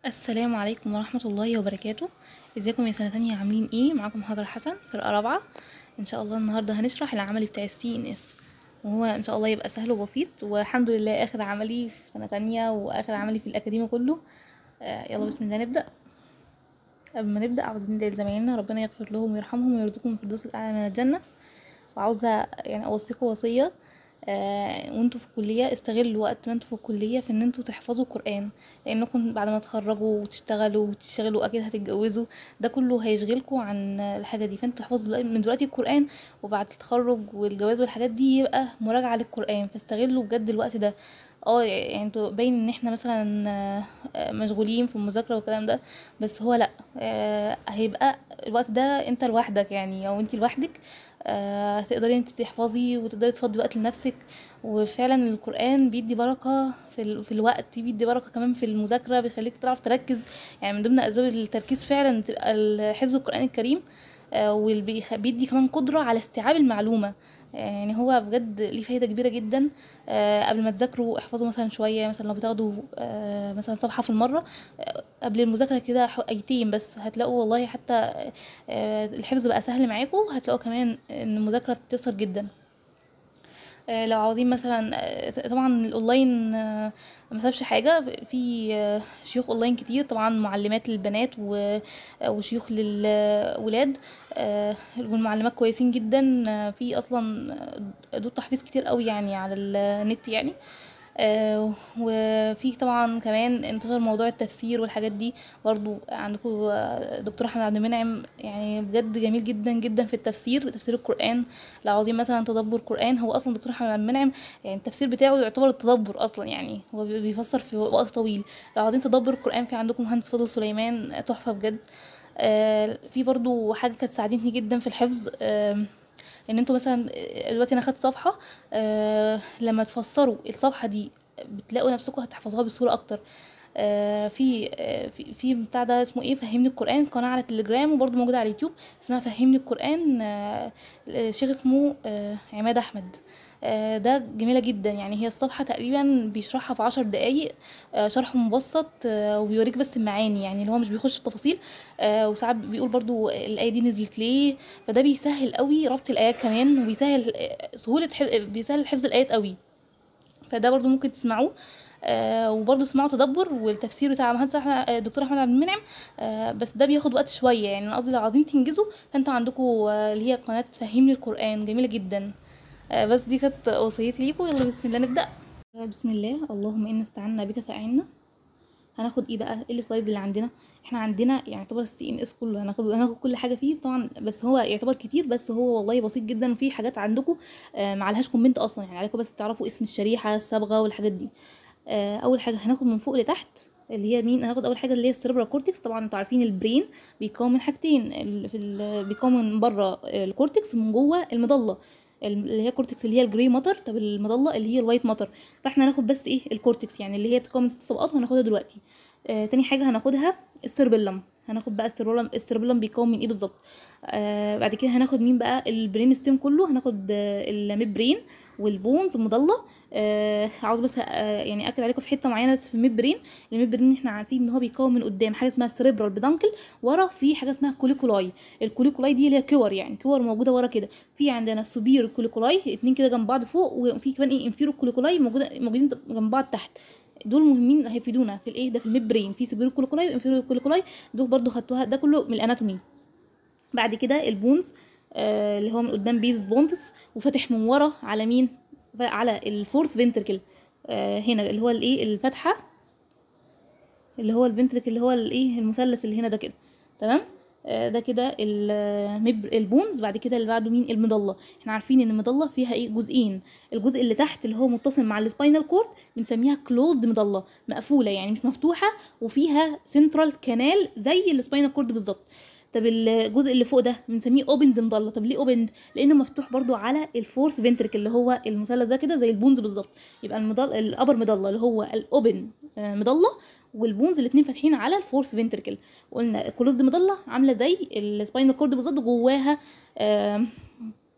السلام عليكم ورحمة الله وبركاته ازيكم يا سنة تانية عاملين ايه معاكم هاجر حسن فرقة رابعة ان شاء الله النهاردة هنشرح العملي بتاع السي ان اس وهو ان شاء الله يبقى سهل وبسيط والحمد لله اخر عملي في سنة تانية واخر عملي في الاكاديمي كله آه يلا بسم الله نبدأ قبل ما نبدأ عاوزين ندعي لزمايلنا ربنا يغفر لهم ويرحمهم ويرزقهم في الفردوس الأعلى من الجنة وعاوزة يعني أوصيكم وصية آه وانتوا في الكلية استغلوا وقت ما انتوا في الكلية في ان انتوا تحفظوا القرآن لانكم بعد ما تخرجوا وتشتغلوا وتشتغلوا اكيد هتتجوزوا ده كله هيشغلكوا عن الحاجة دي فانتوا تحفظوا دلوقتي- من دلوقتي القرآن وبعد التخرج والجواز والحاجات دي يبقى مراجعة للقرآن فاستغلوا بجد الوقت ده اه يعني انتوا باين ان احنا مثلا آه، آه، مشغولين في المذاكرة والكلام ده بس هو لا آه، هيبقى الوقت ده انت لوحدك يعني او انت لوحدك آه، تقدري انت تحفظي وتقدري تفضي وقت لنفسك وفعلا القرآن بيدي بركة في, ال... في الوقت بيدي بركة كمان في المذاكرة بيخليك تعرف تركز يعني من ضمن أسباب التركيز فعلا تبقى ال- حفظ القرآن الكريم وبيدي كمان قدرة على استيعاب المعلومة يعني هو بجد ليه فايدة كبيرة جدا آه، قبل ما تذاكروا احفظوا مثلا شوية مثلا لو بتاخدوا آه، مثلا صفحة في المرة آه، قبل المذاكرة كده ح- ايتين بس هتلاقوا والله حتى آه، الحفظ بقى سهل معاكم هتلاقوا كمان ان المذاكرة بتيسر جدا آه، لو عاوزين مثلا آه، طبعا الاونلاين آه، ما سابش حاجه في آه، شيوخ اونلاين كتير طبعا معلمات للبنات و- وشيوخ للولاد آه، والمعلمات كويسين جدا آه، في اصلا آه، دول تحفيظ كتير قوي يعني على النت يعني آه، وفي طبعا كمان انتشر موضوع التفسير والحاجات دي برضو عندكم آه، دكتور احمد عبد المنعم يعني بجد جميل جدا جدا في التفسير تفسير القرآن لو عاوزين مثلا تدبر قرآن هو اصلا دكتور احمد عبد المنعم يعني التفسير بتاعه يعتبر التدبر اصلا يعني هو بي- بيفسر في وقت طويل لو عاوزين تدبر القرآن في عندكم مهندس فضل سليمان تحفة بجد آه، في برضو حاجة كانت ساعدتني جدا في الحفظ آم، ان انتوا مثلا آه، دلوقتي انا خدت صفحة آه، لما تفسروا الصفحة دي بتلاقوا نفسكم هتحفظوها بسهولة اكتر آه، في آه، في في بتاع ده اسمه ايه فهمني القرآن قناة على تليجرام وبرضه موجودة على اليوتيوب اسمها فهمني القرآن آه، شيخ اسمه آه، عماد احمد آه، ده جميلة جدا يعني هي الصفحة تقريبا بيشرحها في عشر دقايق آه، شرح مبسط آه، وبيوريك بس المعاني يعني اللي هو مش بيخش في تفاصيل آه، وساعات بيقول برضو الآية دي نزلت ليه فده بيسهل قوي ربط الآيات كمان وبيسهل آه، سهولة حف... بيسهل حفظ الآيات قوي فده برضو ممكن تسمعوه آه وبرضه اسمعوا تدبر والتفسير بتاع مهندس أحمد آه، دكتور احمد عبد المنعم آه بس ده بياخد وقت شويه يعني انا قصدي لو عايزين تنجزوا فانتوا عندكم آه اللي هي قناه فهمني القران جميله جدا آه بس دي كانت وصيتي ليكم يلا بسم الله نبدا بسم الله اللهم انا استعنا بك فاعنا هناخد ايه بقى ايه السلايدز اللي عندنا احنا عندنا يعتبر السي ان اس كله هناخد هناخد كل حاجه فيه طبعا بس هو يعتبر كتير بس هو والله بسيط جدا وفي حاجات عندكم آه ما عليهاش كومنت اصلا يعني عليكم بس تعرفوا اسم الشريحه الصبغه والحاجات دي آه اول حاجه هناخد من فوق لتحت اللي هي مين هناخد اول حاجه اللي هي السيربرال كورتكس طبعا انتوا عارفين البرين بيتكون من حاجتين ال- في ال- بيتكون من بره الكورتكس ومن جوه المضله اللي هي كورتكس اللي هي الجري ماتر طب المضله اللي هي الوايت ماتر فاحنا هناخد بس ايه الكورتكس يعني اللي هي بتتكون من ست طبقات وهناخدها دلوقتي آه تاني حاجه هناخدها السيربيلم هناخد بقى السيربيلم السيربيلم بيتكون من ايه بالظبط آه بعد كده هناخد مين بقى البرين ستيم كله هناخد آه الميد برين والبونز المضله آه عاوز بس آه يعني اكد عليكم في حته معينه بس في الميد برين الميد برين احنا عارفين ان هو بيتكون من قدام حاجه اسمها سيريبرال بدانكل ورا في حاجه اسمها كوليكولاي الكوليكولاي دي اللي هي كور يعني كور موجوده ورا كده في عندنا سوبير كوليكولاي اتنين كده جنب بعض فوق وفي كمان ايه انفيرو كوليكولاي موجوده موجودين جنب بعض تحت دول مهمين هيفيدونا في الايه ده في الميد برين في سوبير كوليكولاي وانفيرو كوليكولاي دول برضو خدتوها ده كله من الاناتومي بعد كده البونز آه اللي هو من قدام بيز بونتس وفاتح من ورا على مين على الفورس فينتركل آه هنا اللي هو الايه الفتحه اللي هو الفنتركل اللي هو الايه المثلث اللي هنا ده كده تمام آه ده كده المبر البونز بعد كده اللي بعده مين المضله احنا عارفين ان المضله فيها ايه جزئين الجزء اللي تحت اللي هو متصل مع السباينال كورد بنسميها كلوزد مضله مقفوله يعني مش مفتوحه وفيها سنترال كانال زي السباينال كورد بالظبط طب الجزء اللي فوق ده بنسميه اوبند مضله طب ليه اوبند لانه مفتوح برضو على الفورس فنتركل اللي هو المثلث ده كده زي البونز بالظبط يبقى المضل الابر مضله اللي هو الاوبن آه، مضله والبونز الاتنين فاتحين على الفورس فنتركل قلنا الكلوزد مضله عامله زي السباينال كورد بالظبط جواها آم،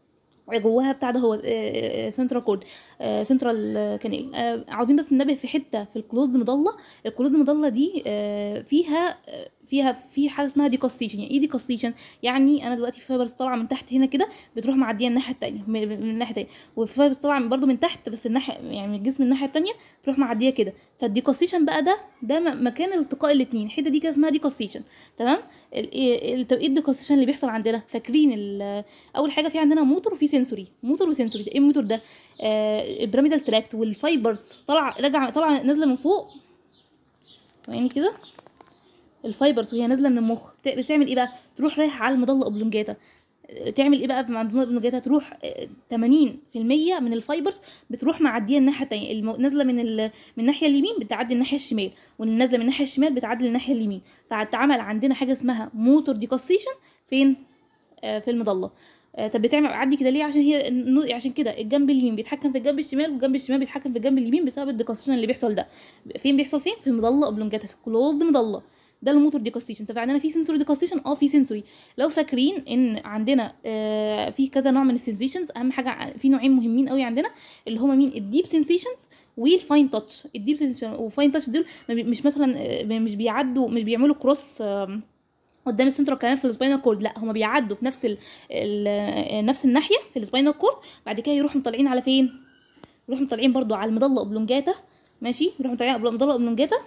جواها بتاع ده هو سنترال كورد سنترال كانال عاوزين بس ننبه في حته في الكلوزد مضله الكلوزد مضله دي آه، فيها آه، فيها في حاجه اسمها ديكاستيشن يعني ايه ديكاستيشن يعني انا دلوقتي في فايبرز طالعه من تحت هنا كده بتروح معديه الناحيه التانية م- من الناحيه التانية وفي فايبرز طالعه برضو من تحت بس الناحيه يعني من الجسم الناحيه التانية تروح معديه كده فالديكاستيشن بقى ده ده م- مكان التقاء الاثنين الحته دي كده اسمها ديكاستيشن تمام ال- ايه ال- طب ايه الديكاستيشن اللي بيحصل عندنا فاكرين ال- اول حاجه في عندنا موتور وفي سنسوري موتور وسنسوري ايه الموتور ده آه البيراميدال تراكت والفايبرز طالعه راجعه طالعه نازله من فوق يعني كده الفايبرز وهي نازله من المخ بت- بتعمل ايه بقى تروح رايحه على المضله اوبلونجاتا آه، تعمل ايه بقى في المضله اوبلونجاتا تروح آه، 80% من الفايبرز بتروح معديه الناحيه التانية الم- نازله من ال... من الناحيه اليمين بتعدي الناحيه الشمال والنازله من الناحيه الشمال بتعدي الناحيه اليمين فاتعمل عندنا حاجه اسمها موتور ديكاستيشن فين آه، في المضله آه، طب بتعمل عدي كده ليه عشان هي النو- عشان كده الجنب اليمين بيتحكم في الجنب الشمال والجنب الشمال بيتحكم في الجنب اليمين بسبب الديكاستيشن اللي بيحصل ده فين بيحصل فين في المضله اوبلونجاتا في كلوزد مضله ده الموتور ديكاستيشن طب عندنا في سنسوري ديكاستيشن اه في سنسوري لو فاكرين ان عندنا آه في كذا نوع من السنسيشنز اهم حاجه ع- في نوعين مهمين قوي عندنا اللي هما مين الديب سنسيشنز والفاين تاتش الديب سنسيشن والفاين تاتش دول ما بي- مش مثلا آه، مش بيعدوا مش بيعملوا كروس آم، قدام السنترال كانال في السباينال كورد لا هما بيعدوا في نفس ال ال نفس الناحيه في السباينال كورد بعد كده يروحوا مطلعين على فين يروحوا مطلعين برضو على المضله اوبلونجاتا ماشي يروحوا مطلعين على المضله اوبلونجاتا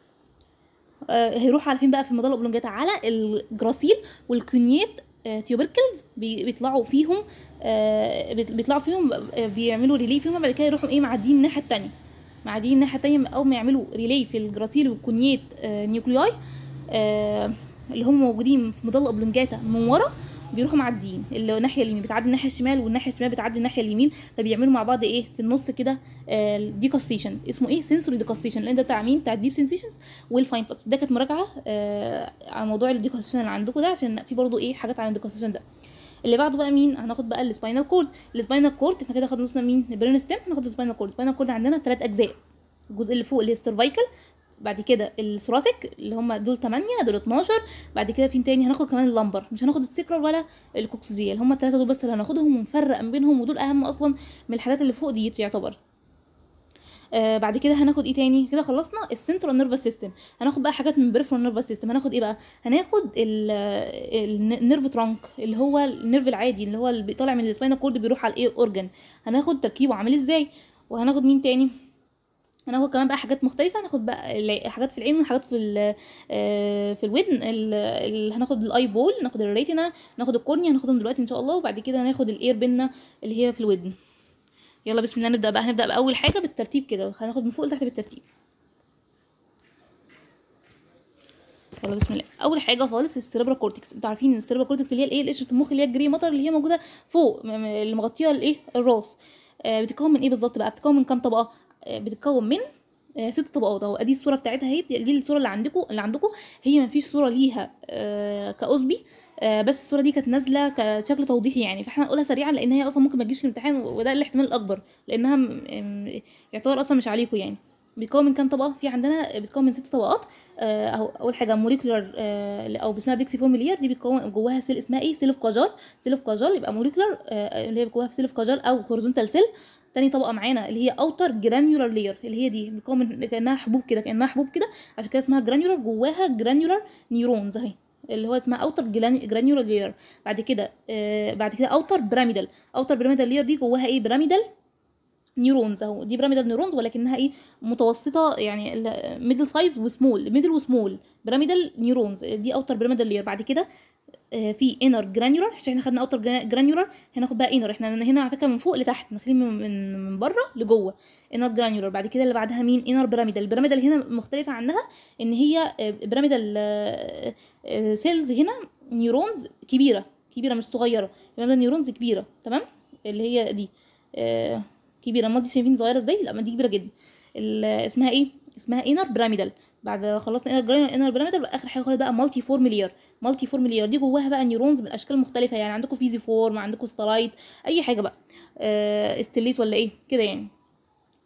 آه هيروحوا على فين بقى في المضله اوبلونجاتا على الجراسيل والكونيات آه تيوبركلز بي- بيطلعوا فيهم آه بيط- بيطلعوا فيهم آه بيعملوا ريلي فيهم بعد كده يروحوا ايه معديين الناحيه التانية معديين الناحيه التانية اول ما يعملوا ريلي في الجراسيل والكونيات آه نيوكلياي آه اللي هم موجودين في مضله اوبلونجاتا من ورا بيروحوا معديين اللي الناحيه اليمين بتعدي الناحيه الشمال والناحيه الشمال بتعدي الناحيه اليمين فبيعملوا مع بعض ايه في النص كده ديكاستيشن اسمه ايه سنسوري ديكاستيشن لان ده بتاع مين بتاع الديب سنسيشنز والفاين تاتش ده كانت مراجعه آه على موضوع الديكاستيشن اللي عندكم ده عشان في برضو ايه حاجات عن الديكاستيشن ده اللي بعده بقى مين هناخد بقى السباينال كورد السباينال كورد احنا كده خلصنا مين البرين ستيم هناخد السباينال كورد السباينال كورد عندنا ثلاث اجزاء الجزء اللي فوق اللي هي السيرفايكال بعد كده الثوراسيك اللي هم دول 8 دول 12 بعد كده في تاني هناخد كمان اللمبر مش هناخد السكرال ولا الكوكسيزيا اللي هم الثلاثه دول بس اللي هناخدهم ونفرق ما بينهم ودول اهم اصلا من الحاجات اللي فوق دي يعتبر آه بعد كده هناخد ايه تاني كده خلصنا السنترال نيرفس سيستم هناخد بقى حاجات من بريفرال نيرفس سيستم هناخد ايه بقى هناخد النيرف ترانك اللي هو النيرف العادي اللي هو اللي طالع من السباينال كورد بيروح على الايه اورجن هناخد تركيبه عامل ازاي وهناخد مين تاني هناخد كمان بقى حاجات مختلفة هناخد بقى الع- حاجات في العين وحاجات في ال- آه، في الودن ال- ال- هناخد الاي بول ناخد الريتنا ناخد الكورنيا هناخدهم دلوقتي ان شاء الله وبعد كده هناخد الاير بينا اللي هي في الودن يلا بسم الله نبدأ بقى هنبدأ بأول حاجة بالترتيب كده هناخد من فوق لتحت بالترتيب يلا بسم الله اول حاجه خالص السيربرا كورتكس انتوا عارفين ان السيربرا كورتكس اللي هي الايه قشره المخ اللي هي الجري مطر اللي هي موجوده فوق م- م- اللي مغطيه الايه الراس آه بتتكون من ايه بالظبط بقى بتتكون من كام طبقه آه بتتكون من آه ست طبقات اهو ادي الصوره بتاعتها اهي دي دي الصوره اللي عندكم اللي عندكم هي ما فيش صوره ليها آه كأسبي آه بس الصوره دي كانت نازله كشكل توضيحي يعني فاحنا هنقولها سريعا لان هي اصلا ممكن ما تجيش في الامتحان وده الاحتمال الاكبر لانها م- م- يعتبر اصلا مش عليكم يعني بيتكون من كام طبقه في عندنا بيتكون من ست طبقات آه، اهو اول حاجه موليكولار او اسمها بيكسي فورميلير دي بيتكون جواها سيل اسمها ايه سيل اوف كاجال سيل اوف كاجال يبقى موليكولار اللي هي جواها سيل اوف كاجال او هوريزونتال سيل تاني طبقه معانا اللي هي اوتر جرانيولار لير اللي هي دي بتكون من كانها حبوب كده كانها حبوب كده عشان كده اسمها جرانيولار جواها جرانيولار نيورونز اهي اللي هو اسمها اوتر جرانيولار لير بعد كده آه بعد كده اوتر بيراميدال اوتر بيراميدال لير دي جواها ايه بيراميدال نيورونز اهو دي بيراميدال نيورونز ولكنها ايه متوسطه يعني ميدل سايز وسمول ميدل وسمول بيراميدال نيورونز دي اوتر بيراميدال لير بعد كده آه، في انر جرانيولار عشان احنا خدنا اوتر جرانيولار هناخد بقى انر احنا هنا على فكره من فوق لتحت داخلين من من, من بره لجوه انر جرانيولار بعد كده اللي بعدها مين انر بيراميدال البيراميدال هنا مختلفه عنها ان هي بيراميدال سيلز هنا نيورونز كبيره كبيره مش صغيره بيراميدال نيورونز كبيره تمام اللي هي دي آه، كبيره امال دي شايفين صغيره ازاي لا ما دي كبيره جدا ال- اسمها ايه اسمها انر بيراميدال بعد خلصنا انر انر بيراميدال بقى اخر حاجه خالص بقى مالتي فورميلير مالتي فورميلير دي جواها بقى نيورونز من اشكال مختلفه يعني عندكم فيزي فورم عندكم ستالايت اي حاجه بقى آه استليت ولا ايه كده يعني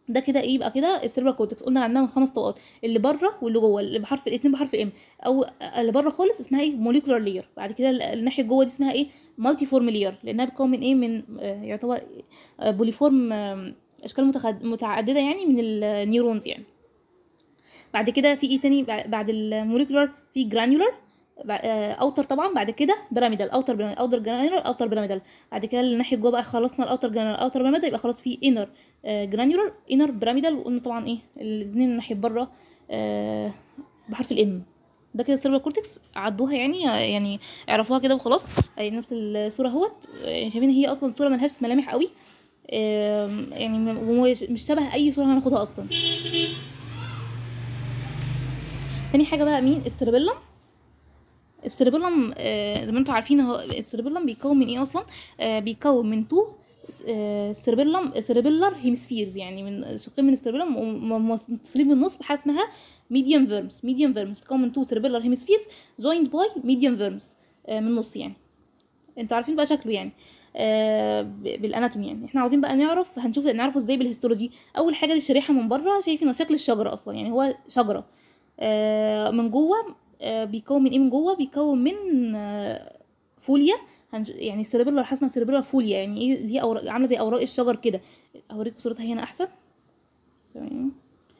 ده كده ايه يبقى كده السيربرال كورتكس قلنا عندنا خمس طبقات اللي بره واللي جوه اللي بحرف الاثنين بحرف الام او اللي بره خالص اسمها ايه موليكولار لير بعد كده الناحيه جوه دي اسمها ايه مالتي فورم لير لانها بتكون من ايه من آه يعتبر آه بوليفورم آه اشكال متخد... متعدده يعني من النيورونز يعني بعد كده في ايه تاني بعد الموليكولار في جرانيولار اوتر طبعا بعد كده بيراميدال اوتر بيراميدال اوتر جرانيولار اوتر بيراميدال بعد كده الناحيه جوه بقى خلصنا الاوتر جرانيولار اوتر بيراميدال يبقى خلاص في انر جرانيولار انر بيراميدال وقلنا طبعا ايه الاثنين ناحيه بره آه بحرف الام ده كده السيربرال كورتكس عدوها يعني يعني اعرفوها كده وخلاص يعني نفس الصوره اهوت يعني شايفين هي اصلا صوره ملهاش ملامح قوي آه يعني مش شبه اي صوره هناخدها اصلا تاني حاجه بقى مين السيربيلم السيربيلم آه زي ما انتم عارفين هو السيربيلم بيتكون من ايه اصلا آه بيتكون من تو سيربيلم سيربيلر هيمسفيرز يعني من شقين من السيربيلم ومتصلين بالنص بحاجه اسمها ميديوم فيرمز ميديوم فيرمز بتتكون من تو سيربيلر هيمسفيرز جويند باي ميديوم فيرمز من النص يعني انتوا عارفين بقى شكله يعني آه بالاناتومي يعني احنا عاوزين بقى نعرف هنشوف نعرفه ازاي بالهيستولوجي اول حاجه الشريحه من بره شايفين شكل الشجره اصلا يعني هو شجره آه من جوه آه بيكون من ايه من جوه بيكون من آه فوليا يعني السيربيلر حاجه اسمها سيربيلر فوليا يعني ايه دي أوراق عامله زي اوراق الشجر كده اوريكم صورتها هنا احسن تمام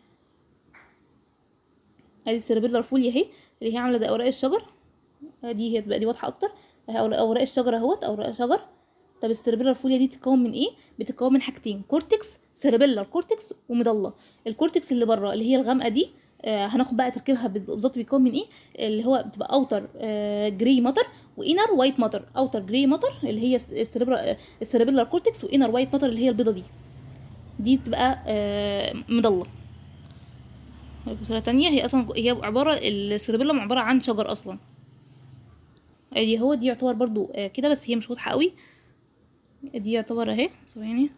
ادي السيربيلر فوليا اهي اللي هي عامله زي اوراق الشجر دي هي تبقى دي واضحه اكتر اوراق الشجر اهوت اوراق شجر طب السيربيلر فوليا دي بتتكون من ايه بتتكون من حاجتين كورتكس سيربيلر كورتكس ومضله الكورتكس اللي بره اللي هي الغامقه دي آه هناخد بقى تركيبها بالظبط بيكون من ايه اللي هو بتبقى اوتر آه جراي ماتر وانر وايت ماتر اوتر جراي ماتر اللي هي السيربرال السيربيلر كورتكس وانر وايت ماتر اللي هي البيضه دي دي بتبقى آه مضله صورة تانية هي اصلا هي عبارة السيربيلم عبارة عن شجر اصلا ادي هو دي يعتبر برضو آه كده بس هي مش واضحة قوي دي يعتبر اهي ثواني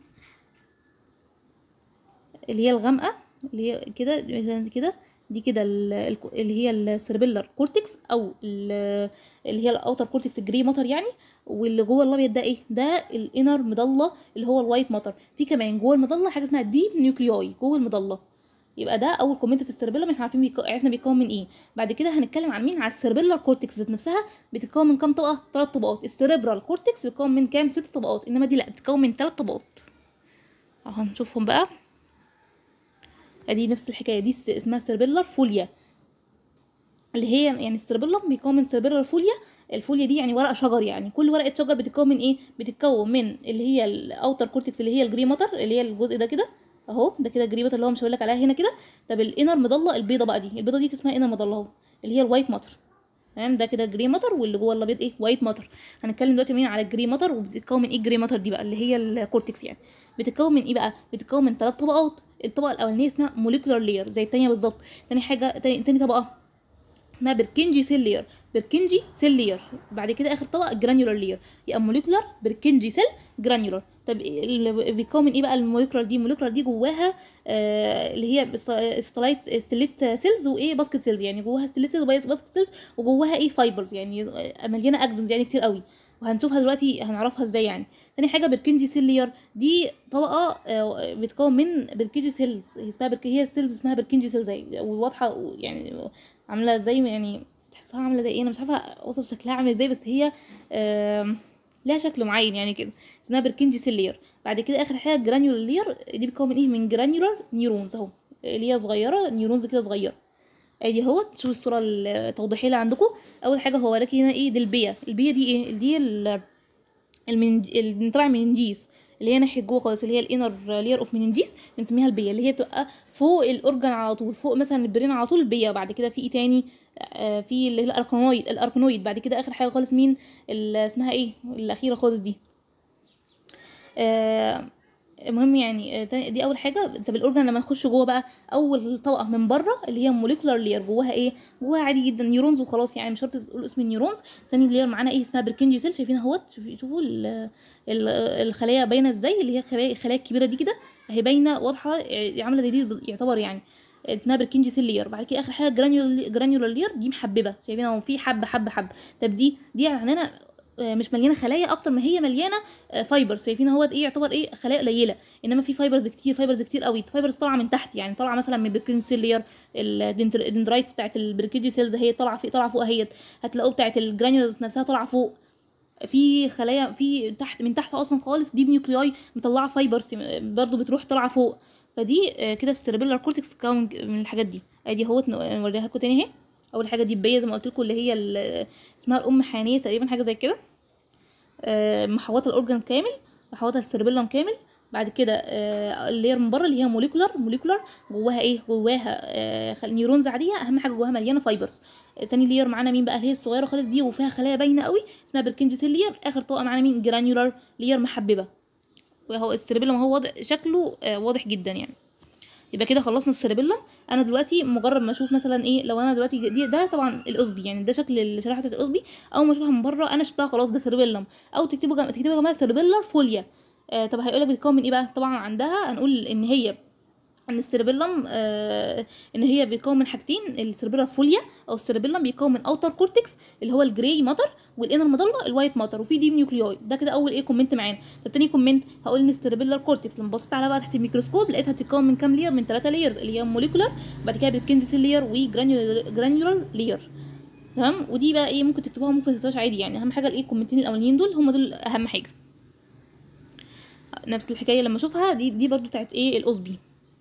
اللي هي الغامقة اللي هي كده كده دي كده اللي هي السيربيلر كورتكس او اللي هي الاوتر كورتكس الجري ماتر يعني واللي جوه الابيض ده ايه ده الانر مضله اللي هو الوايت ماتر في كمان جوه المضله حاجه اسمها ديب نيوكليوي جوه المضله يبقى ده اول كومنت في السيربيلم احنا عارفين بيكو... عرفنا بيتكون من ايه بعد كده هنتكلم عن مين على السيربيلر كورتكس ذات نفسها بتتكون من كام طبقه ثلاث طبقات السيربرال كورتكس بتتكون من كام ست طبقات انما دي لا بتتكون من ثلاث طبقات اهو هنشوفهم بقى ادي نفس الحكايه دي اسمها سيربيلر فوليا اللي هي يعني السيربيلم بيكون من سيربيلر فوليا الفوليا دي يعني ورقه شجر يعني كل ورقه شجر بتتكون من ايه بتتكون من اللي هي الاوتر كورتكس اللي هي الجري ماتر اللي هي الجزء ده كده اهو ده كده جري ماتر اللي هو مش هقول لك عليها هنا كده طب الانر مضله البيضه بقى دي البيضه دي اسمها انر مضله اهو اللي هي الوايت ماتر تمام ده كده جري ماتر واللي جوه الابيض ايه وايت ماتر هنتكلم دلوقتي مين على الجري ماتر وبتتكون من ايه الجري ماتر دي بقى اللي هي الكورتكس يعني بتتكون من ايه بقى بتتكون من ثلاث طبقات الطبقه الاولانيه اسمها موليكولار لير زي الثانيه بالظبط تاني حاجه تاني, تاني طبقه اسمها بركنجي سيل لير بركنجي سيل لير بعد كده اخر طبقه جرانيولار لير يبقى موليكولار بركنجي سيل جرانيولار طب بيتكون من ايه بقى الموليكولار دي الموليكولار دي جواها آه اللي هي ستلايت ستيليت سيلز وايه باسكت سيلز يعني جواها ستيليت سيلز وباسكت سيلز وجواها ايه فايبرز يعني مليانه اكزونز يعني كتير قوي وهنشوفها دلوقتي هنعرفها ازاي يعني تاني حاجه بركنجي سيل لير دي طبقه آه بتكون من بركنجي سيلز هي اسمها برك... هي السيلز اسمها بركنجي سيلز وواضحه يعني عامله زي يعني تحسها عامله زي ايه انا مش عارفه اوصف شكلها عامل ازاي بس هي آه لها شكل معين يعني كده اسمها بركنجي سيل لير بعد كده اخر حاجه جرانيولار لير دي بتكون من ايه من جرانيولار نيورونز اهو اللي هي صغيره نيورونز كده صغيره ادي اهو تشوفوا الصوره التوضيحيه اللي عندكم اول حاجه هو لك هنا ايه دي البيه البيه دي ايه دي اللي تبع المننجيس اللي هي ناحيه جوه خالص اللي هي الانر لير اوف مننجيس بنسميها البيه اللي هي بتبقى فوق الاورجن على طول فوق مثلا البرين على طول البيه بعد كده في ايه تاني آه في اللي هي الاركانويد الاركانويد بعد كده اخر حاجه خالص مين اللي اسمها ايه الاخيره خالص دي آه المهم يعني دي اول حاجه طب الاورجن لما نخش جوه بقى اول طبقه من بره اللي هي موليكولار لير جواها ايه جواها عادي جدا نيورونز وخلاص يعني مش شرط تقول اسم النيورونز تاني لير معانا ايه اسمها بركنجي سيل شايفين اهوت شوفوا الخلايا باينه ازاي اللي هي الخلايا الخلايا الكبيره دي كده اهي باينه واضحه عامله زي دي يعتبر يعني اسمها بركنجي سيل لير بعد كده اخر حاجه جرانيولار جرانيولار لير دي محببه شايفين اهو في حبه حبه حبه طب دي دي عندنا آه، مش مليانه خلايا اكتر ما هي مليانه فايبرز شايفين اهوت ايه يعتبر ايه خلايا قليله انما في فايبرز كتير فايبرز كتير قوي فايبرز طالعه من تحت يعني طالعه مثلا من البركين سيلير الدندرايتس بتاعت البركيجي سيلز هي طالعه في طالعه فوق اهيت هتلاقوا بتاعت الجرانيولز نفسها طالعه فوق في خلايا في تحت من تحت اصلا خالص دي نيوكلياي مطلعه فايبرز برضو بتروح طالعه فوق فدي آه، كده سترابيلر كورتكس تتكون من الحاجات دي ادي اهوت نوريها لكم تاني اهي اول حاجه دي بيه زي ما قلت لكم اللي هي ال- اسمها الام حانيه تقريبا حاجه زي كده آه، محوطه الاورجن كامل محوطه السيربيلم كامل بعد كده آه، اللير من بره اللي هي موليكولار موليكولار جواها ايه جواها آه، خل- نيورونز عاديه اهم حاجه جواها مليانه فايبرز آه، تاني لير معانا مين بقى اللي هي الصغيره خالص دي وفيها خلايا باينه قوي اسمها بركنجي سيل لير اخر طبقه معانا مين جرانيولار لير محببه وهو السيربيلم هو واضح شكله آه، واضح جدا يعني يبقى كده خلصنا السيربيلم انا دلوقتي مجرد ما اشوف مثلا ايه لو انا دلوقتي دي ده طبعا القصبي يعني ده شكل الشريحه بتاعت القصبي اول ما اشوفها من بره انا شفتها خلاص ده سيربيلم او تكتبوا جم... تكتبوا يا جماعه سيربيلر فوليا آه طب هيقول لك بتتكون من ايه بقى طبعا عندها هنقول ان هي ان السيربيلم آه ان هي بيتكون من حاجتين السيربيلا فوليا او السيربيلم بيتكون من اوتر كورتكس اللي هو الجراي ماتر والانر مضله الوايت ماتر وفي دي نيوكليوي ده كده اول ايه كومنت معانا طب تاني كومنت هقول ان السيربيلر كورتكس لما بصيت عليها بقى تحت الميكروسكوب لقيتها بتتكون من كام لير من ثلاثه ليرز اللي هي موليكولار بعد كده بتكنزي لير وجرانيولار لير تمام ودي بقى ايه ممكن تكتبوها ممكن تكتبوهاش عادي يعني اهم حاجه الايه الكومنتين الاولانيين دول هم دول اهم حاجه نفس الحكايه لما اشوفها دي دي برضو بتاعت ايه القصبي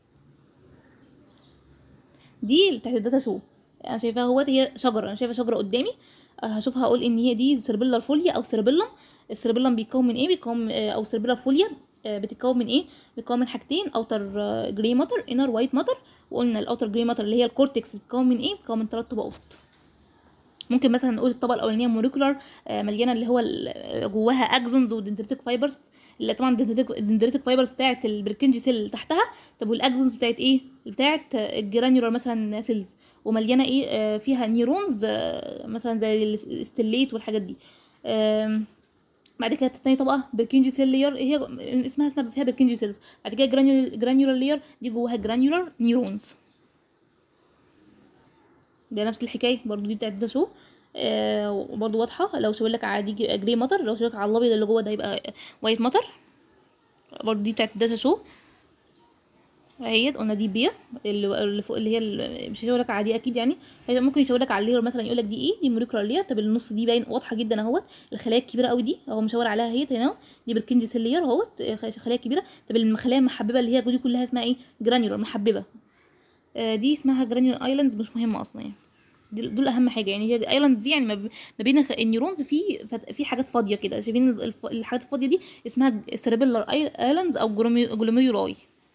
دي اللي بتاعت الداتا شو انا شايفاها اهوت هي شجره انا شايفه شجره قدامي آه، هشوفها اقول ان هي دي سيربيلر فوليا او سيربيلم السيربيلم بيتكون من ايه بيتكون آه، او سيربيلر فوليا آه، بتتكون من ايه بتتكون من حاجتين اوتر جراي ماتر انر وايت ماتر وقلنا الاوتر جراي ماتر اللي هي الكورتكس بتتكون من ايه بتتكون من ثلاث طبقات ممكن مثلا نقول الطبقه الاولانيه موليكولار مليانه اللي هو ال- جواها اكزونز ودندريتك فايبرز اللي طبعا الدندريتك فايبرز بتاعت البركنجي سيل اللي تحتها طب والاكزونز بتاعت ايه بتاعت الجرانيولار مثلا سيلز ومليانه ايه آه، فيها نيورونز آه، مثلا زي الستليت والحاجات دي آم، بعد كده تاني طبقه بركنجي سيل لير هي جو- اسمها اسمها فيها بركنجي سيلز بعد كده جرانيولار لير دي جواها جرانيولار نيورونز ده نفس الحكايه برضو دي بتاعت ده شو آه وبرضو واضحه لو شاور لك على دي جري مطر لو شاور لك على الابيض اللي جوه ده يبقى وايت مطر برضو دي بتاعت ده شو اهيت قلنا دي بيا اللي اللي فوق اللي هي ال- مش هيشاور لك على دي اكيد يعني هي ممكن يشاور لك على اللير مثلا يقول لك دي ايه دي موليكولار لير طب النص دي باين واضحه جدا اهوت الخلايا الكبيره قوي دي اهو مشاور عليها اهيت هنا اهو دي بركنجي سيل لير اهوت آه، خلايا كبيره طب الخلايا المحببه اللي هي دي كلها اسمها ايه جرانيولار محببه آه، دي اسمها جرانيول ايلاندز مش مهمه اصلا يعني دول دول اهم حاجه يعني هي ايلاندز دي يعني ما ب- ما بين الخ- النيورونز في فت- في حاجات فاضيه كده شايفين الف- الحاجات الفاضيه دي اسمها سيربيلر ايلاندز او جلوميرولاي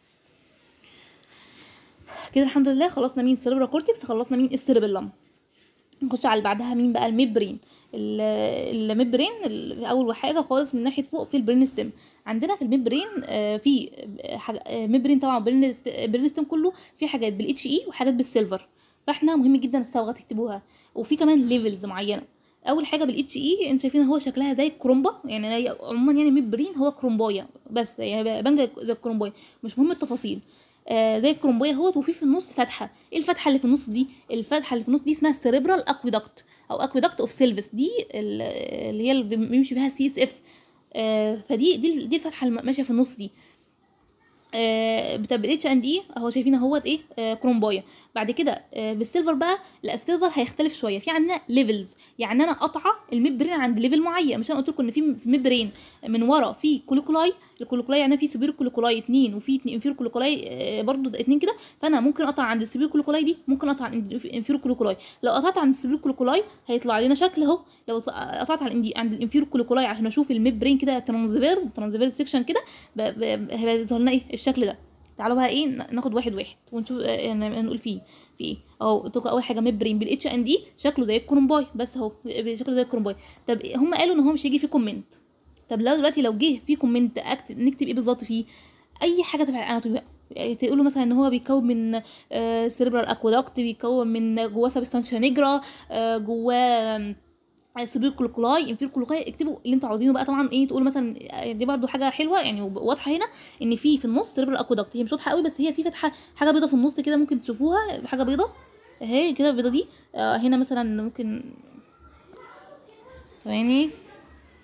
كده الحمد لله خلصنا مين سيربرا كورتكس خلصنا مين السيربيلم نخش على اللي بعدها مين بقى الميبرين ال- الميبرين ال- اول حاجه خالص من ناحيه فوق في البرين ستيم عندنا في الميبرين آه، في حاجة آه، ميبرين طبعا برين ست- برين ستيم كله في حاجات بالاتش اي وحاجات بالسيلفر فاحنا مهم جدا الصبغه تكتبوها وفي كمان ليفلز معينه اول حاجه بالاتش اي انت شايفين هو شكلها زي الكرومبا يعني هي عموما يعني ميبرين هو كرومبايه بس يعني بانجا زي الكرومبايه مش مهم التفاصيل آه زي الكرومبايه اهوت وفي في النص فتحه ايه الفتحه اللي في النص دي الفتحه اللي في النص دي اسمها سيريبرال اكويدكت او اكويدكت اوف سيلفس دي ال- اللي هي اللي بيمشي فيها سي اس اف فدي دي دي الفتحه اللي ماشيه في النص دي آه، بتاع الاتش اند اي اهو شايفين اهوت ايه آه كرومبايه بعد كده آه بالسيلفر بقى لا السيلفر هيختلف شويه في عندنا ليفلز يعني انا قطعه الميبرين عند ليفل معين مش انا قلت لكم ان في في ميبرين من ورا في كوليكولاي الكوليكولاي يعني في سوبر كوليكولاي اتنين وفي اتنين انفير كوليكولاي آه برضو ده اتنين كده فانا ممكن اقطع عند السوبر كوليكولاي دي ممكن اقطع عند انفير كوليكولاي لو قطعت عند السوبر كوليكولاي هيطلع لنا شكل اهو لو قطعت عند عند- عند الانفير كوليكولاي عشان اشوف الميبرين كده ترانزفيرز ترانزفيرز سيكشن كده ب- ب- هيبقى يظهر لنا ايه الشكل ده تعالوا بقى ايه ن- ناخد واحد واحد ونشوف آه، يعني نقول فيه في ايه اهو قلت لكم اول حاجه ميبرين بالاتش ان دي شكله زي الكرومباي بس اهو شكله زي الكرومباي طب هم قالوا ان هو مش هيجي فيه كومنت طب لو دلوقتي لو جه فيه كومنت اكتب نكتب ايه بالظبط فيه اي حاجه تبع الاناتومي بقى يعني تقولوا مثلا ان هو بيتكون من سيربرال اكوادكت بيتكون من جواه سبستانشا نيجرا آه، جواه سوبر كلوكولاي انفير كلوكولاي اكتبوا اللي انتوا عاوزينه بقى طبعا ايه تقولوا مثلا دي برضو حاجه حلوه يعني واضحه هنا ان في في النص سيربرال اكوادكت هي مش واضحه قوي بس هي في فتحه حاجه بيضه في النص كده ممكن تشوفوها حاجه بيضه اهي كده البيضه دي آه هنا مثلا ممكن ثواني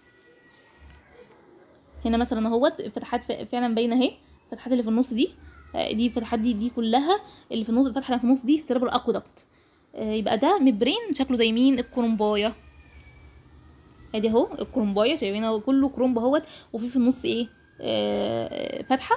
هنا مثلا اهوت الفتحات ف- فعلا باينه اهي الفتحات اللي في النص دي آه، دي الفتحات دي دي كلها اللي في النص الفتحه اللي في النص دي ستريبر اكودكت يبقى ده مبرين شكله زي مين الكرومبايه ادي اهو الكرومبايه شايفين اهو كله كرومب اهوت وفي في النص ايه آه فتحه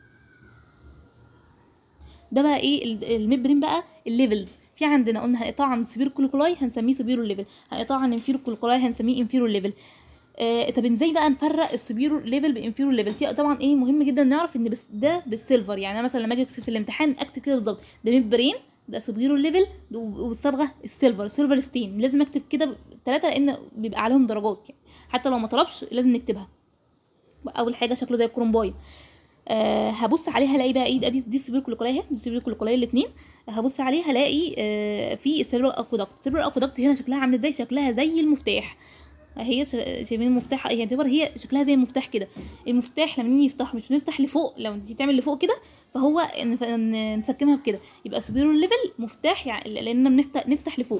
ده بقى ايه ال- الممبرين بقى الليفلز في عندنا قلنا هنقطع عن سبيرو كوليكولاي هنسميه سبيرو ليفل هنقطع عن انفيرو كوليكولاي هنسميه انفيرو ليفل آه طب ازاي بقى نفرق السبيرو ليفل بانفيرو ليفل دي طبعا ايه مهم جدا نعرف ان بس ده بالسيلفر يعني انا مثلا لما اجي أكتب في الامتحان اكتب كده بالظبط ده ممبرين ده سبيرو ليفل والصبغه السيلفر سيلفر ستين لازم اكتب كده ثلاثه لان بيبقى عليهم درجات يعني حتى لو ما طلبش لازم نكتبها اول حاجه شكله زي الكرومبايه آه هبص عليها الاقي بقى ايه ده دي دي السبيرو كوليكولاي اهي دي السبيرو كوليكولاي الاثنين هبص عليها الاقي آه في السيربرال اكودكت السيربرال اكودكت هنا شكلها عامل ازاي شكلها زي المفتاح هي شايفين المفتاح هي تعتبر هي شكلها زي المفتاح كده المفتاح لما نيجي نفتحه مش بنفتح لفوق لو دي تعمل لفوق كده فهو نف- ن- نسكمها بكده يبقى سبيرو ليفل مفتاح يعني لاننا بنفتح نفتح لفوق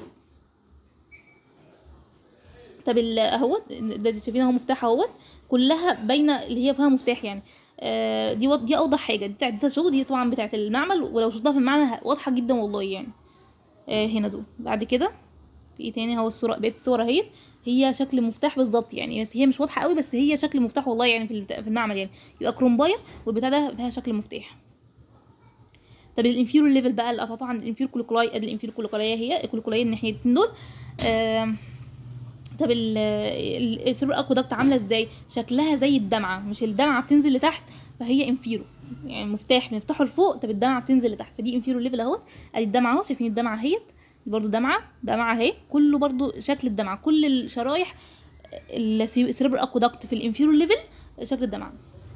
طب ال- اهوت ده دي شايفين اهو مفتاح اهوت كلها باينه اللي هي فيها مفتاح يعني آه دي وض- دي اوضح حاجه دي بتاعت الشغل دي طبعا بتاعت المعمل ولو شفتها في المعمل ه- واضحه جدا والله يعني آه هنا دول بعد كده في ايه تاني اهو الصوره بقيت الصور اهيت هي شكل مفتاح بالظبط يعني بس هي مش واضحه قوي بس هي شكل مفتاح والله يعني في البتاع- في المعمل يعني يبقى كرومبايه والبتاع ده فيها شكل مفتاح طب الانفيرو ليفل بقى اللي قطعته عن الانفيرو كوليكولاي ادي الانفيرو كوليكولاي هي الكوليكولاي الناحيتين دول آم، طب ال- ال- السيربر اكودكت عامله ازاي شكلها زي الدمعه مش الدمعه بتنزل لتحت فهي انفيرو يعني مفتاح بنفتحه لفوق طب الدمعه بتنزل لتحت فدي انفيرو ليفل اهوت ادي الدمعه اهو شايفين الدمعه اهيت دي برضو دمعه دمعه اهي كله برضو شكل الدمعه كل الشرايح السيربر اكودكت في الانفيرو ليفل شكل الدمعه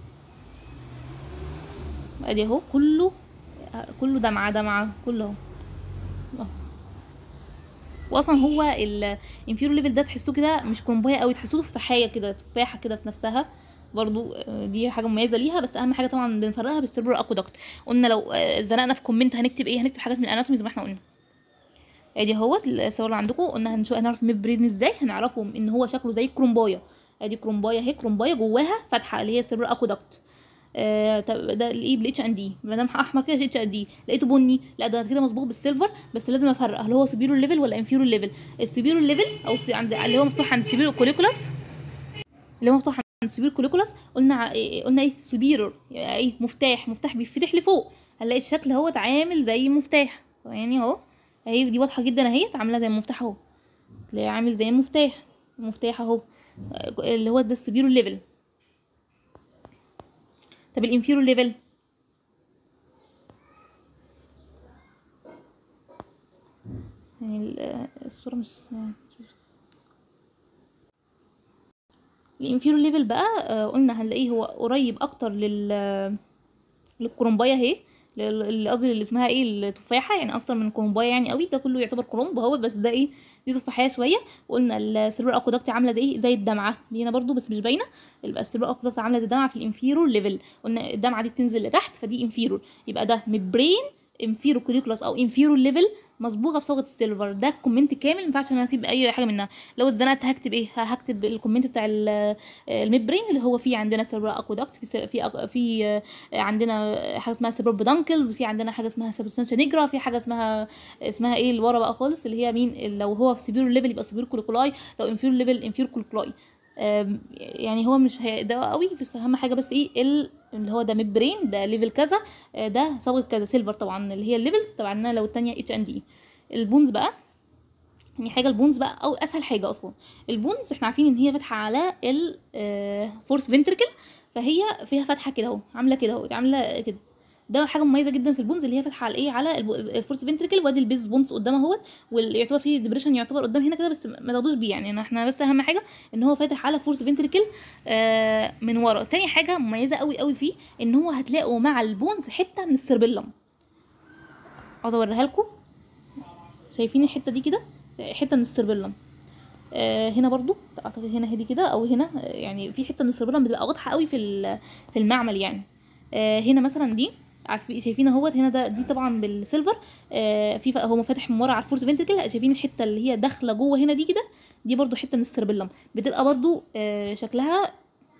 ادي اهو كله كله دمعه دمعه كله اهو أهو. واصلا هو الانفيرو ليفل ده تحسوه كده مش كرومبايه قوي تحسوه تفاحيه كده تفاحه كده في نفسها برضو آه، دي حاجه مميزه ليها بس اهم حاجه طبعا بنفرقها بالسيربر اكودكت قلنا لو آه، زنقنا في كومنت هنكتب ايه هنكتب حاجات من الاناتومي زي ما احنا قلنا ادي اهوت الصور اللي عندكم قلنا هنشوف هنعرف ميبرين ازاي هنعرفه ان هو شكله زي الكرومبايه ادي كرومبايه اهي كرومبايه جواها فتحه اللي هي السيربر اكودكت آه طب ده الايه بالاتش ان دي ما دام احمر كده اتش ان دي لقيته بني لا ده كده مصبوغ بالسيلفر بس لازم افرق هل هو سبيرو ليفل ولا انفيرو ليفل السبيرو ليفل او س- عند اللي هو مفتوح عند السبيرو كوليكولاس اللي هو مفتوح عند السبيرو كوليكولاس قلنا ع- إيه- قلنا ايه سبيرور يعني ايه مفتاح مفتاح بيتفتح لفوق هنلاقي الشكل هو عامل زي المفتاح يعني اهو اهي دي واضحه جدا اهي عامله زي المفتاح اهو تلاقيه عامل زي المفتاح المفتاح اهو آه، اللي هو ده السبيرو ليفل طب الانفيرو ليفل يعني ال- الصورة مش الانفيرو ليفل بقى آه، قلنا هنلاقيه هو قريب اكتر لل للكرومبايه اهي لل- اللي قصدي اللي اسمها ايه التفاحه يعني اكتر من كرومبايه يعني قوي ده كله يعتبر كرومب اهو بس ده ايه دي تفاحيه شويه وقلنا السيربر اكودكت عامله زي زي الدمعه دي هنا برضو بس مش باينه يبقى السيربر اكودكت عامله زي الدمعه في الانفيرو ليفل قلنا الدمعه دي بتنزل لتحت فدي انفيرو يبقى ده مبرين انفيرو كوريكولاس او انفيرو ليفل مصبوغه بصبغه السيلفر ده كومنت كامل ما ينفعش انا اسيب اي حاجه منها لو اتزنقت هكتب ايه هكتب الكومنت بتاع ال- الميبرين اللي هو فيه عندنا سيربر اكودكت في سير- في أك- في آه، عندنا حاجه اسمها سيربر بدانكلز في عندنا حاجه اسمها سبستانشا نيجرا في حاجه اسمها اسمها ايه اللي ورا بقى خالص اللي هي مين لو هو في سيبيرو ليفل يبقى سيبيرو كوليكولاي لو انفيرو ليفل انفيرو كوليكولاي آم، يعني هو مش هيدقق قوي بس اهم حاجه بس ايه ال- اللي هو ده ميبرين ده ليفل كذا آه، ده صبغه كذا سيلفر طبعا اللي هي الليفلز طبعا لو التانية اتش ان دي البونز بقى يعني حاجه البونز بقى او اسهل حاجه اصلا البونز احنا عارفين ان هي فاتحه على الفورس فينتركل فهي فيها فتحه كده اهو عامله كده اهو عامله كده ده حاجه مميزه جدا في البونز اللي هي فاتحه على ايه على الب- الفورس فينتركل وادي البيز بونز قدام اهوت ويعتبر فيه ديبريشن يعتبر قدام هنا كده بس ما تاخدوش بيه يعني احنا بس اهم حاجه ان هو فاتح على فورس فينتركل آه من ورا تاني حاجه مميزه قوي قوي فيه ان هو هتلاقوا مع البونز حته من السيربيلم عاوزه اوريها لكم شايفين الحته دي كده حته من السيربيلم آه هنا برضو اعتقد هنا هدي كده او هنا آه، يعني في حته من السيربيلم بتبقى واضحه قوي في ال- في المعمل يعني آه هنا مثلا دي عارفين شايفين اهوت هنا ده دي طبعا بالسيلفر آه في ف- هو فاتح من ورا على الفورس فينتركل شايفين الحته اللي هي داخله جوه هنا دي كده دي برضو حته من السيربيلم بتبقى برضو آه شكلها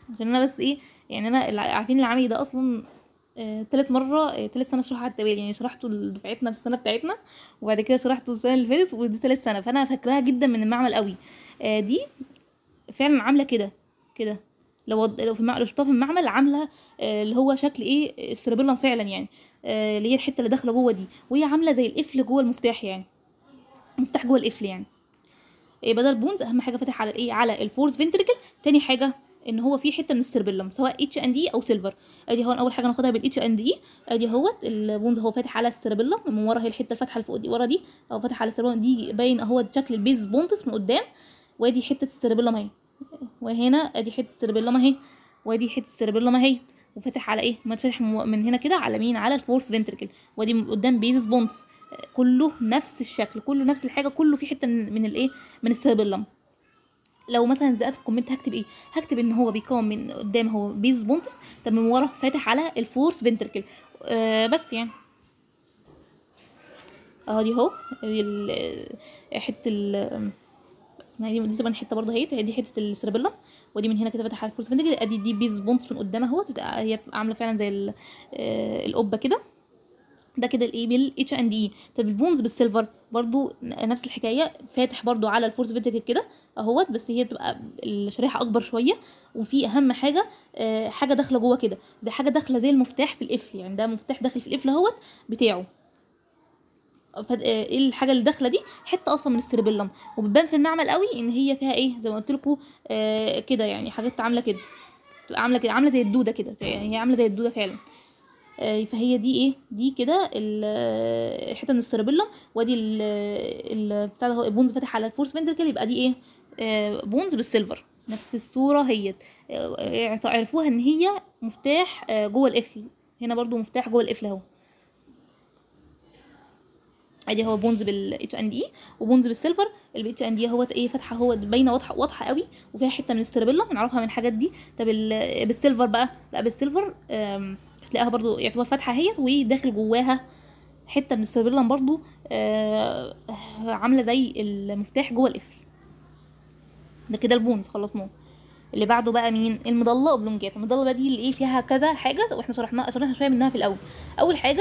عشان انا بس ايه يعني انا الع- عارفين العملي ده اصلا آه، تالت مرة آه، تالت سنة اشرحه على التوالي يعني شرحته لدفعتنا في السنة بتاعتنا وبعد كده شرحته السنة اللي فاتت ودي تالت سنة فأنا فاكراها جدا من المعمل قوي آه، دي فعلا عاملة كده كده لو وض- لو في المع... لو شفتها في المعمل عاملة آه، اللي هو شكل ايه استرابيلم فعلا يعني آه، اللي هي الحتة اللي داخلة جوه دي وهي عاملة زي القفل جوه المفتاح يعني مفتاح جوه القفل يعني إيه بدل بونز اهم حاجه فاتح على الايه على الفورس فينتريكل تاني حاجه ان هو في حته من السيربيلم سواء اتش ان دي او سيلفر ادي هو اول حاجه ناخدها بالاتش ان دي ادي اهوت البونز هو فاتح على السيربيلم من ورا هي الحته الفاتحه اللي فوق دي ورا دي او فاتح على السيربيلم دي باين اهو شكل البيز بونتس من قدام وادي حته السيربيلم اهي وهنا ادي حته السيربيلم اهي وادي حته السيربيلم اهي وفاتح على ايه متفتح من من هنا كده على مين على الفورس فينتريكل وادي من قدام بيز بونتس كله نفس الشكل كله نفس الحاجه كله في حته من, من الايه من السيربيلم لو مثلا زقت في الكومنت هكتب ايه هكتب ان هو بيكون من قدام هو بيز بونتس طب من ورا فاتح على الفورس فينتركل آه بس يعني اهو دي اهو دي ال- حته ال اسمها إيه دي دي طبعا حته برضه اهي دي حته السيربيلم ودي من هنا كده فاتح على الفورس فينتركل ادي دي بيز بونتس من قدام اهو بتبقى هي بتبقى عامله فعلا زي ال- آه، القبه كده ده كده الايه بالاتش اند اي طب البونز بالسيلفر برضو نفس الحكايه فاتح برضو على الفورس فينتركل كده اهوت بس هي بتبقى الشريحه اكبر شويه وفي اهم حاجه آه، حاجه داخله جوه كده زي حاجه داخله زي المفتاح في القفل يعني ده مفتاح داخل في القفل اهوت بتاعه ف- آه، ايه الحاجه اللي داخله دي حته اصلا من الستريبيلم وبتبان في المعمل قوي ان هي فيها ايه زي ما قلت لكم آه كده يعني حاجات عامله كده بتبقى عامله كده عامله زي الدوده كده يعني هي عامله زي الدوده فعلا آه، فهي دي ايه دي كده ال- آه، حته من السترابيلم وادي ال ال- بتاع ده هو بونز فاتح على الفورس فينتركل يبقى دي ايه آه، بونز بالسيلفر نفس الصوره هي عرفوها ان هي مفتاح آه، جوه القفل هنا برضو مفتاح جوه القفل اهو ادي هو بونز بالاتش ان دي وبونز بالسيلفر الاتش ان دي اهوت ايه فاتحه اهو باينه واضحه واضحه قوي وفيها حته من السترابيلا نعرفها من الحاجات دي طب ال- بالسيلفر بقى لا بالسيلفر آم، تلاقيها برضو يعتبر فاتحه اهي وداخل جواها حته من السترابيلا برضو آه، عامله زي المفتاح جوه القفل ده كده البونز خلصناه اللي بعده بقى مين المضله اوبلونجاتا المضله بقى دي اللي ايه فيها كذا حاجه واحنا شرحنا شرحنا شويه منها في الاول اول حاجه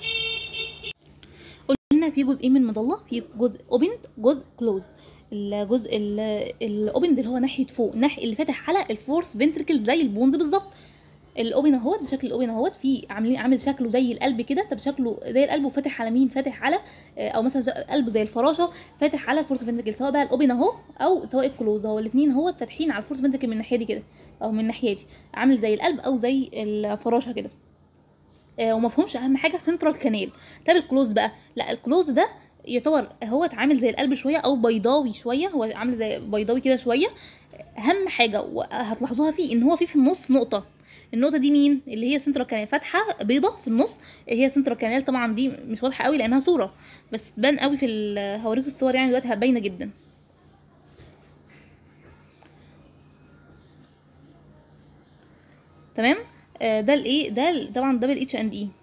قلنا في جزئين من المظله في جزء اوبند جزء كلوزد الجزء الاوبند اللي هو ناحيه فوق ناحيه اللي فاتح على الفورس فينتركل زي البونز بالظبط الاوبن اهوت ده شكل الاوبن اهوت في عاملين عامل شكله زي القلب كده طب شكله زي القلب وفاتح على مين فاتح على آه، او مثلا زي- قلب زي الفراشه فاتح على الفورس فينتركل سواء بقى الاوبن اهو او سواء الكلوز هو الاثنين اهوت فاتحين على الفورس فينتركل من الناحيه دي كده او من الناحيه دي عامل زي القلب او زي الفراشه كده آه، وما فيهمش اهم حاجه سنترال كانال طب الكلوز بقى لا الكلوز ده يعتبر هو عامل زي القلب شويه او بيضاوي شويه هو عامل زي بيضاوي كده شويه اهم حاجه وهتلاحظوها فيه ان هو فيه في النص نقطه النقطه دي مين اللي هي سنترال كانال فاتحه بيضه في النص هي سنترال كانال طبعا دي مش واضحه قوي لانها صوره بس بان قوي في ال- هوريكم الصور يعني دلوقتي باينه جدا تمام آه، ده الايه ده ال- طبعا ده بالاتش اند اي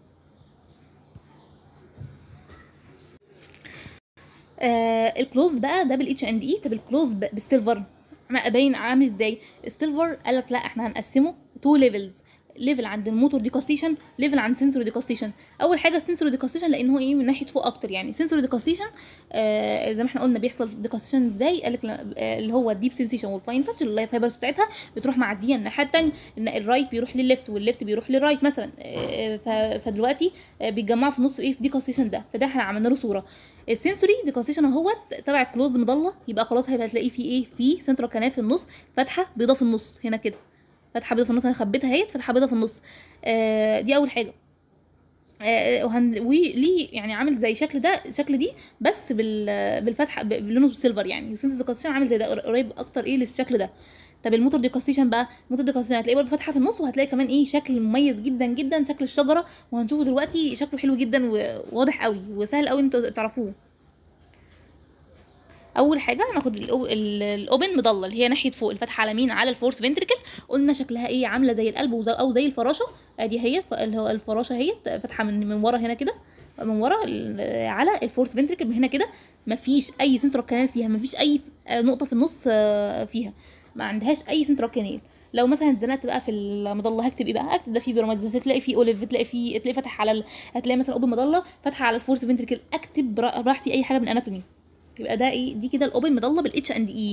آه الكلوز بقى ده بالاتش اند اي طب الكلوز ب- بالسيلفر عم- باين عامل ازاي السيلفر قال لك لا احنا هنقسمه تو ليفلز ليفل عند الموتور ديكاستيشن ليفل عند سنسور ديكاستيشن اول حاجه السنسور ديكاستيشن لان هو ايه من ناحيه فوق اكتر يعني سنسور ديكاستيشن آه زي ما احنا قلنا بيحصل ديكاستيشن ازاي قال لك آه اللي هو الديب سنسيشن والفاين تاتش اللي هي الفايبرز بتاعتها بتروح معديه الناحيه الثانيه ان الرايت بيروح للليفت والليفت بيروح للرايت مثلا آه ف- فدلوقتي آه بيتجمعوا في النص ايه في ديكاستيشن ده فده احنا عملنا له صوره السنسوري ديكاستيشن اهوت تبع الكلوز مضله يبقى خلاص هيبقى تلاقيه في ايه في سنترال كانال في النص فاتحه بيضه في النص هنا كده فتحه بيضه في النص انا خبيتها اهي فتحه بيضه في النص آه دي اول حاجه آه وهن وليه يعني عامل زي شكل ده شكل دي بس بال بالفتحه ب- بلونه بالسيلفر يعني السنسور ديكاستيشن عامل زي ده قريب اكتر ايه للشكل ده طب الموتور ديكاستيشن بقى الموتور ديكاستيشن هتلاقيه برضه فاتحه في النص وهتلاقي كمان ايه شكل مميز جدا جدا شكل الشجره وهنشوفه دلوقتي شكله حلو جدا وواضح قوي وسهل قوي انتوا تعرفوه اول حاجه هناخد الأو- ال- الاوبن مضله اللي هي ناحيه فوق الفتحه على مين على الفورس فينتريكل قلنا شكلها ايه عامله زي القلب وزي او زي الفراشه ادي هي ف- اللي هو الفراشه هي فاتحه من من ورا هنا كده من ورا ال- على الفورس فينتريكل من هنا كده مفيش اي سنترال كانال فيها مفيش اي آه، نقطه في النص آه، فيها ما عندهاش اي سنترال كانال لو مثلا اتزنقت بقى في المضله هكتب ايه بقى هكتب ده في بيراميدز هتلاقي في اوليف هتلاقي في هتلاقي فتح على ال... هتلاقي مثلا اوبن مضله فاتحه على الفورس فنتريكل اكتب برا- براحتي اي حاجه من اناتومي يبقى ده ايه دي كده الاوبن مضله بالاتش اند اي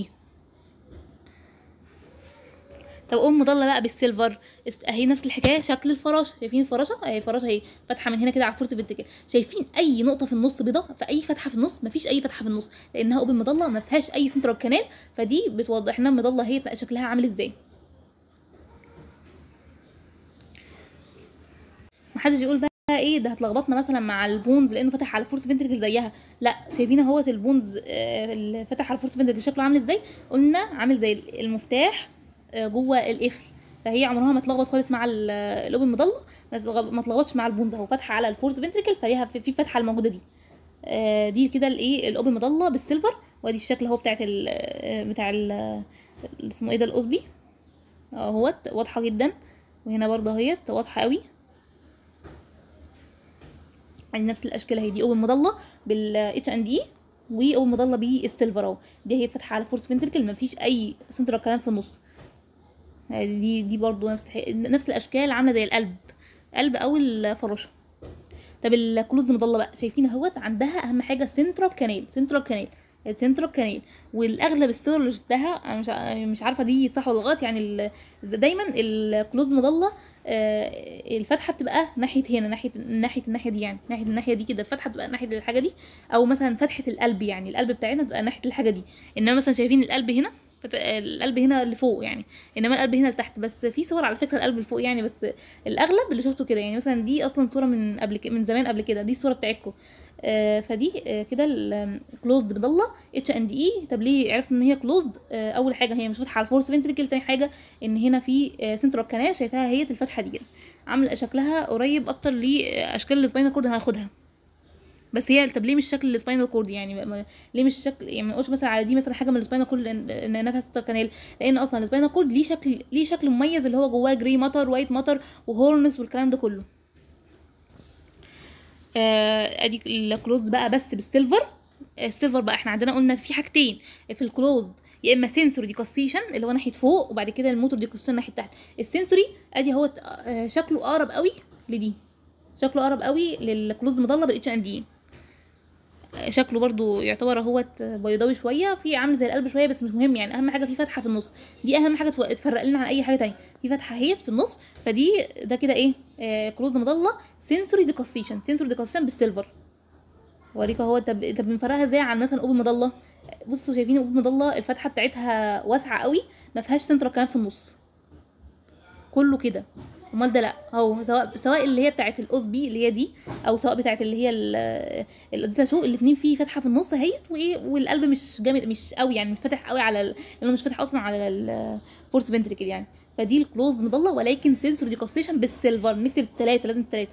طب ام مضله بقى بالسيلفر است- اهي نفس الحكايه شكل الفراشه شايفين الفراشه اهي الفراشه اهي فاتحه من هنا كده على الفورس فنتريكل شايفين اي نقطه في النص بيضاء في اي فتحه في النص مفيش اي فتحه في النص لانها اوبن مضله ما فيهاش اي سنترال كانال فدي بتوضح لنا المضله هي شكلها عامل ازاي محدش يقول بقى ايه ده هتلخبطنا مثلا مع البونز لانه فتح على فورس فنتركل زيها لا شايفين اهوت البونز آه، اللي فتح على فورس فنتركل شكله عامل ازاي قلنا عامل زي المفتاح آه، جوه القفل فهي عمرها ما تلخبط خالص مع ال- الاوبن مضله ما تلخب- ما تلخبطش مع البونز اهو فاتحه على الفورس فنتركل فهي في في فتحه الموجوده دي آه، دي كده الايه الاوبن مضله بالسيلفر وادي الشكل اهو بتاعت ال آه، بتاع ال آه، اسمه ايه ده القصبي اهوت واضحه جدا وهنا برضه اهيت واضحه قوي يعني نفس الاشكال اهي دي اول مضله بالاتش اند اي واول مضله بالسيلفر اهو دي هي فاتحه على فورس فنتركل مفيش اي سنترال كلام في النص يعني دي دي برضو نفس الح- نفس الاشكال عامله زي القلب قلب او الفراشه طب الكلوزد مضله بقى شايفين اهوت عندها اهم حاجه سنترال كانال سنترال كانال السنترال كانال والاغلب الصور اللي شفتها انا مش ع- مش عارفه دي صح ولا غلط يعني ال- دايما الكلوزد مضله آه، الفتحه بتبقى ناحيه هنا ناحيه ناحيه الناحيه دي يعني ناحيه الناحيه دي كده الفتحه بتبقى ناحيه الحاجه دي او مثلا فتحه القلب يعني القلب بتاعنا بتبقى ناحيه الحاجه دي انما مثلا شايفين القلب هنا فت- القلب هنا لفوق يعني انما القلب هنا لتحت بس في صور على فكره القلب لفوق يعني بس الاغلب اللي شفته كده يعني مثلا دي اصلا صوره من قبل ك- من زمان قبل كده دي الصوره بتاعتكم آه فدي آه كده الكلوزد مضله اتش اند اي طب ليه عرفت ان هي كلوزد آه اول حاجه هي مش فاتحه على الفورس فنتريكل تاني حاجه ان هنا في آه سنترال كانال شايفاها هي الفتحه دي كده عامله شكلها قريب اكتر لاشكال السباينال كورد هناخدها بس هي طب ليه مش شكل السباينال كورد يعني ما- ما- ليه مش شكل يعني ما نقولش مثلا على دي مثلا حاجه من السباينال كورد لان إن نفس كانال لان اصلا السباينال كورد ليه شكل ليه شكل مميز اللي هو جواه جري ماتر وايت ماتر وهورنس والكلام ده كله آه، ادي الكلوزد بقى بس بالسيلفر السيلفر بقى احنا عندنا قلنا في حاجتين في الكلوزد يا اما سنسوري ديكوستيشن اللي هو ناحيه فوق وبعد كده الموتور ديكوستيشن ناحيه تحت السنسوري ادي هو آه، شكله اقرب قوي لدي شكله اقرب قوي للكلوزد مضله بالاتش ان دي شكله برضو يعتبر اهوت بيضاوي شويه في عامل زي القلب شويه بس مش مهم يعني اهم حاجه في فتحه في النص دي اهم حاجه تف- تفرق لنا عن اي حاجه تانية في فتحه هيت في النص فدي ده كده ايه آه كلوز مضله سنسوري ديكوستيشن سنسوري ديكوستيشن بالسيلفر اوريك اهو طب طب بنفرقها ازاي عن مثلا اوبن مضله بصوا شايفين اوبن مضله الفتحه بتاعتها واسعه قوي ما فيهاش سنترال كلام في النص كله كده امال ده لا هو سواء سواء اللي هي بتاعت الاوس بي اللي هي دي او سواء بتاعت اللي هي ال- الاديتا شو الاثنين فيه فتحه في النص اهيت وايه والقلب مش جامد مش قوي يعني مش فاتح قوي على ال- لانه مش فاتح اصلا على الفورس فنتريكل يعني فدي الكلوزد مضله ولكن سنسور ديكوستيشن بالسيلفر نكتب الثلاثه لازم الثلاثه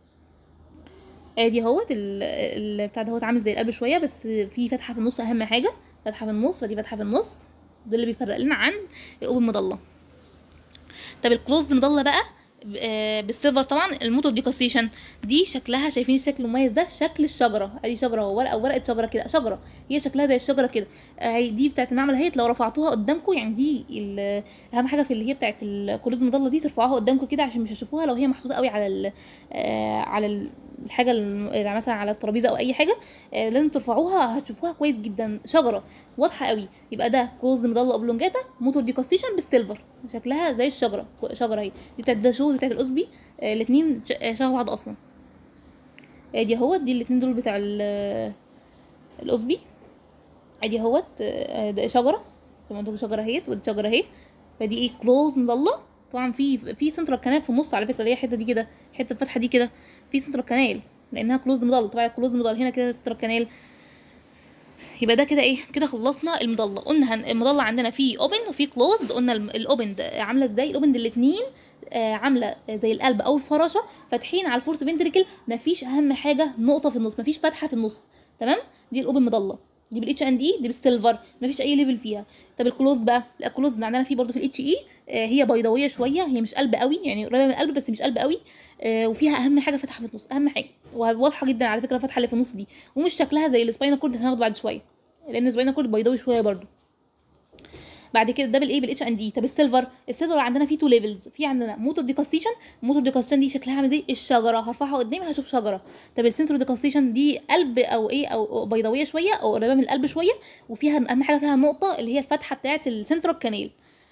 ادي اهوت ال- ال- بتاع دهوت عامل زي القلب شويه بس في فتحه في النص اهم حاجه فتحه في النص فدي فتحه في النص ده اللي بيفرق لنا عن الاوبن مضله طب الكلوزد مضله بقى آه، بالسيلفر طبعا الموتور ديكوستيشن دي شكلها شايفين الشكل المميز ده شكل الشجره ادي شجره اهو ورقه ورقه شجره كده شجره هي شكلها زي الشجره كده آه، هي دي بتاعت المعمل اهيت لو رفعتوها قدامكم يعني دي ال- اهم حاجه في اللي هي بتاعت الكلوزد مضله دي ترفعوها قدامكم كده عشان مش هتشوفوها لو هي محطوطه قوي على ال آه، على ال- الحاجه الم- يعني مثلا على الترابيزه او اي حاجه آه، لازم ترفعوها هتشوفوها كويس جدا شجره واضحه قوي يبقى ده كلوزد مضله اوبلونجاتا موتور ديكوستيشن بالسيلفر شكلها زي الشجره شجره اهي دي بتاعت ده شو بتاعت الاسبي آه، الاتنين ش- آه، شبه بعض اصلا ادي اهوت دي الاتنين دول بتاع ال- الاسبي ادي اهوت آه، ده شجره زي ما انتم شجره اهيت ودي شجره اهي فدي ايه كلوز مضله طبعا في في سنترال كانال في النص على فكره اللي هي الحته دي كده حته الفتحه دي كده في سنترال كانال لانها كلوز مضله طبعا كلوز مضله هنا كده سنترال كانال يبقى ده كده ايه كده خلصنا المضله قلنا هن... المضله عندنا في اوبن وفي كلوزد قلنا الم- الاوبن ده عامله ازاي الاوبن الاثنين آه عامله زي القلب او الفراشه فاتحين على الفورس فنتريكل مفيش اهم حاجه نقطه في النص مفيش فتحه في النص تمام دي الاوبن مضله دي بالاتش اند اي دي بالسيلفر مفيش اي ليفل فيها طب الكلوزد بقى لا الكلوزد عندنا فيه برضه في الاتش اي هي بيضاويه شويه هي مش قلب قوي يعني قريبه من القلب بس مش قلب قوي آه، وفيها اهم حاجه فتحه في النص اهم حاجه وواضحه جدا على فكره الفتحه اللي في النص دي ومش شكلها زي السباينال كورد هناخده بعد شويه لان السباينال كورد بيضاوي شويه برضو بعد كده ده بالايه بالاتش اند اي طب السيلفر السيلفر عندنا فيه تو ليفلز في عندنا موتور ديكاستيشن الموتور ديكاستيشن دي شكلها عامل زي الشجره هرفعها قدامي هشوف شجره طب السنسور ديكاستيشن دي قلب او ايه او بيضاويه شويه او قريبه من القلب شويه وفيها اهم حاجه فيها نقطه اللي هي الفتحه بتاعه السنترال كانال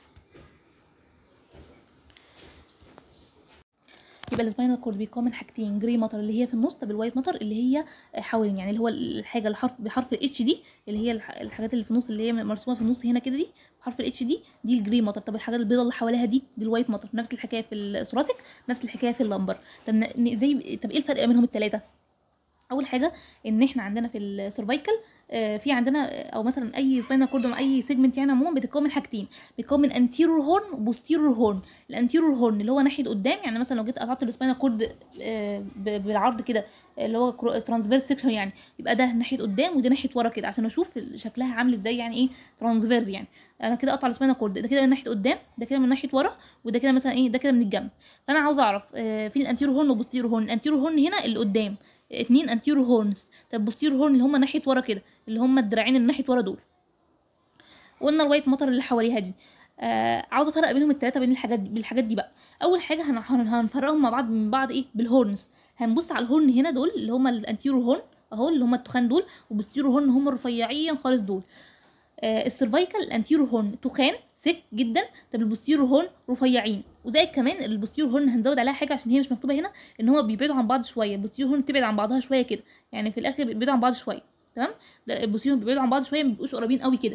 يبقى السباينال كورد بيكون من حاجتين جري ماتر اللي هي في النص طب الوايت ماتر اللي هي حوالين يعني اللي هو الحاجه اللي حرف بحرف الاتش دي اللي هي الح- الحاجات اللي في النص اللي هي مرسومه في النص هنا كده دي بحرف الاتش دي دي الجري ماتر طب الحاجات البيضاء اللي حواليها دي دي الوايت ماتر نفس الحكايه في الثوراسيك نفس الحكايه في اللمبر طب ن- ن- زي طب ايه الفرق بينهم الثلاثه اول حاجه ان احنا عندنا في السيرفايكال آه، في عندنا او مثلا اي سباينال كورد او اي سيجمنت يعني عموما بتتكون من حاجتين بيتكون من انتيرور هورن وبوستيرور هورن الانتيرور هورن اللي هو ناحيه قدام يعني مثلا لو جيت قطعت السباينال كورد آه، ب- بالعرض كده اللي هو ترانسفيرس سيكشن يعني يبقى ده ناحيه قدام وده ناحيه ورا كده عشان اشوف شكلها عامل ازاي يعني ايه ترانسفيرس يعني انا كده اقطع السباينال كورد ده كده من ناحيه قدام ده كده من ناحيه ورا وده كده مثلا ايه ده كده من الجنب فانا عاوزه اعرف آه، فين الانتيرور هورن والبوستيرور هورن الانتيرور هورن هنا اللي قدام اتنين انتيرو هورنز طب بوستيرو هورن اللي هم ناحيه ورا كده اللي هم الدراعين اللي ناحيه ورا دول قلنا الوايت مطر اللي حواليها دي آه عاوزه افرق بينهم الثلاثه بين الحاجات دي بالحاجات دي بقى اول حاجه هن- هن- هنفرقهم مع بعض من بعض ايه بالهورنز هنبص على الهورن هنا دول اللي هم الانتيرو هورن اهو اللي هم التخان دول وبوستيرو هورن هم الرفيعين خالص دول آه السيرفايكال الانتيرو هورن تخان سك جدا طب البوستيرو هورن رفيعين وزائد كمان البوستيرو هورن هنزود عليها حاجه عشان هي مش مكتوبه هنا ان هو بيبعدوا عن بعض شويه البوستيرو هورن بتبعد عن بعضها شويه كده يعني في الاخر بيبعدوا عن بعض شويه تمام ده البوستيرو بيبعدوا عن بعض شويه ما بيبقوش قريبين قوي كده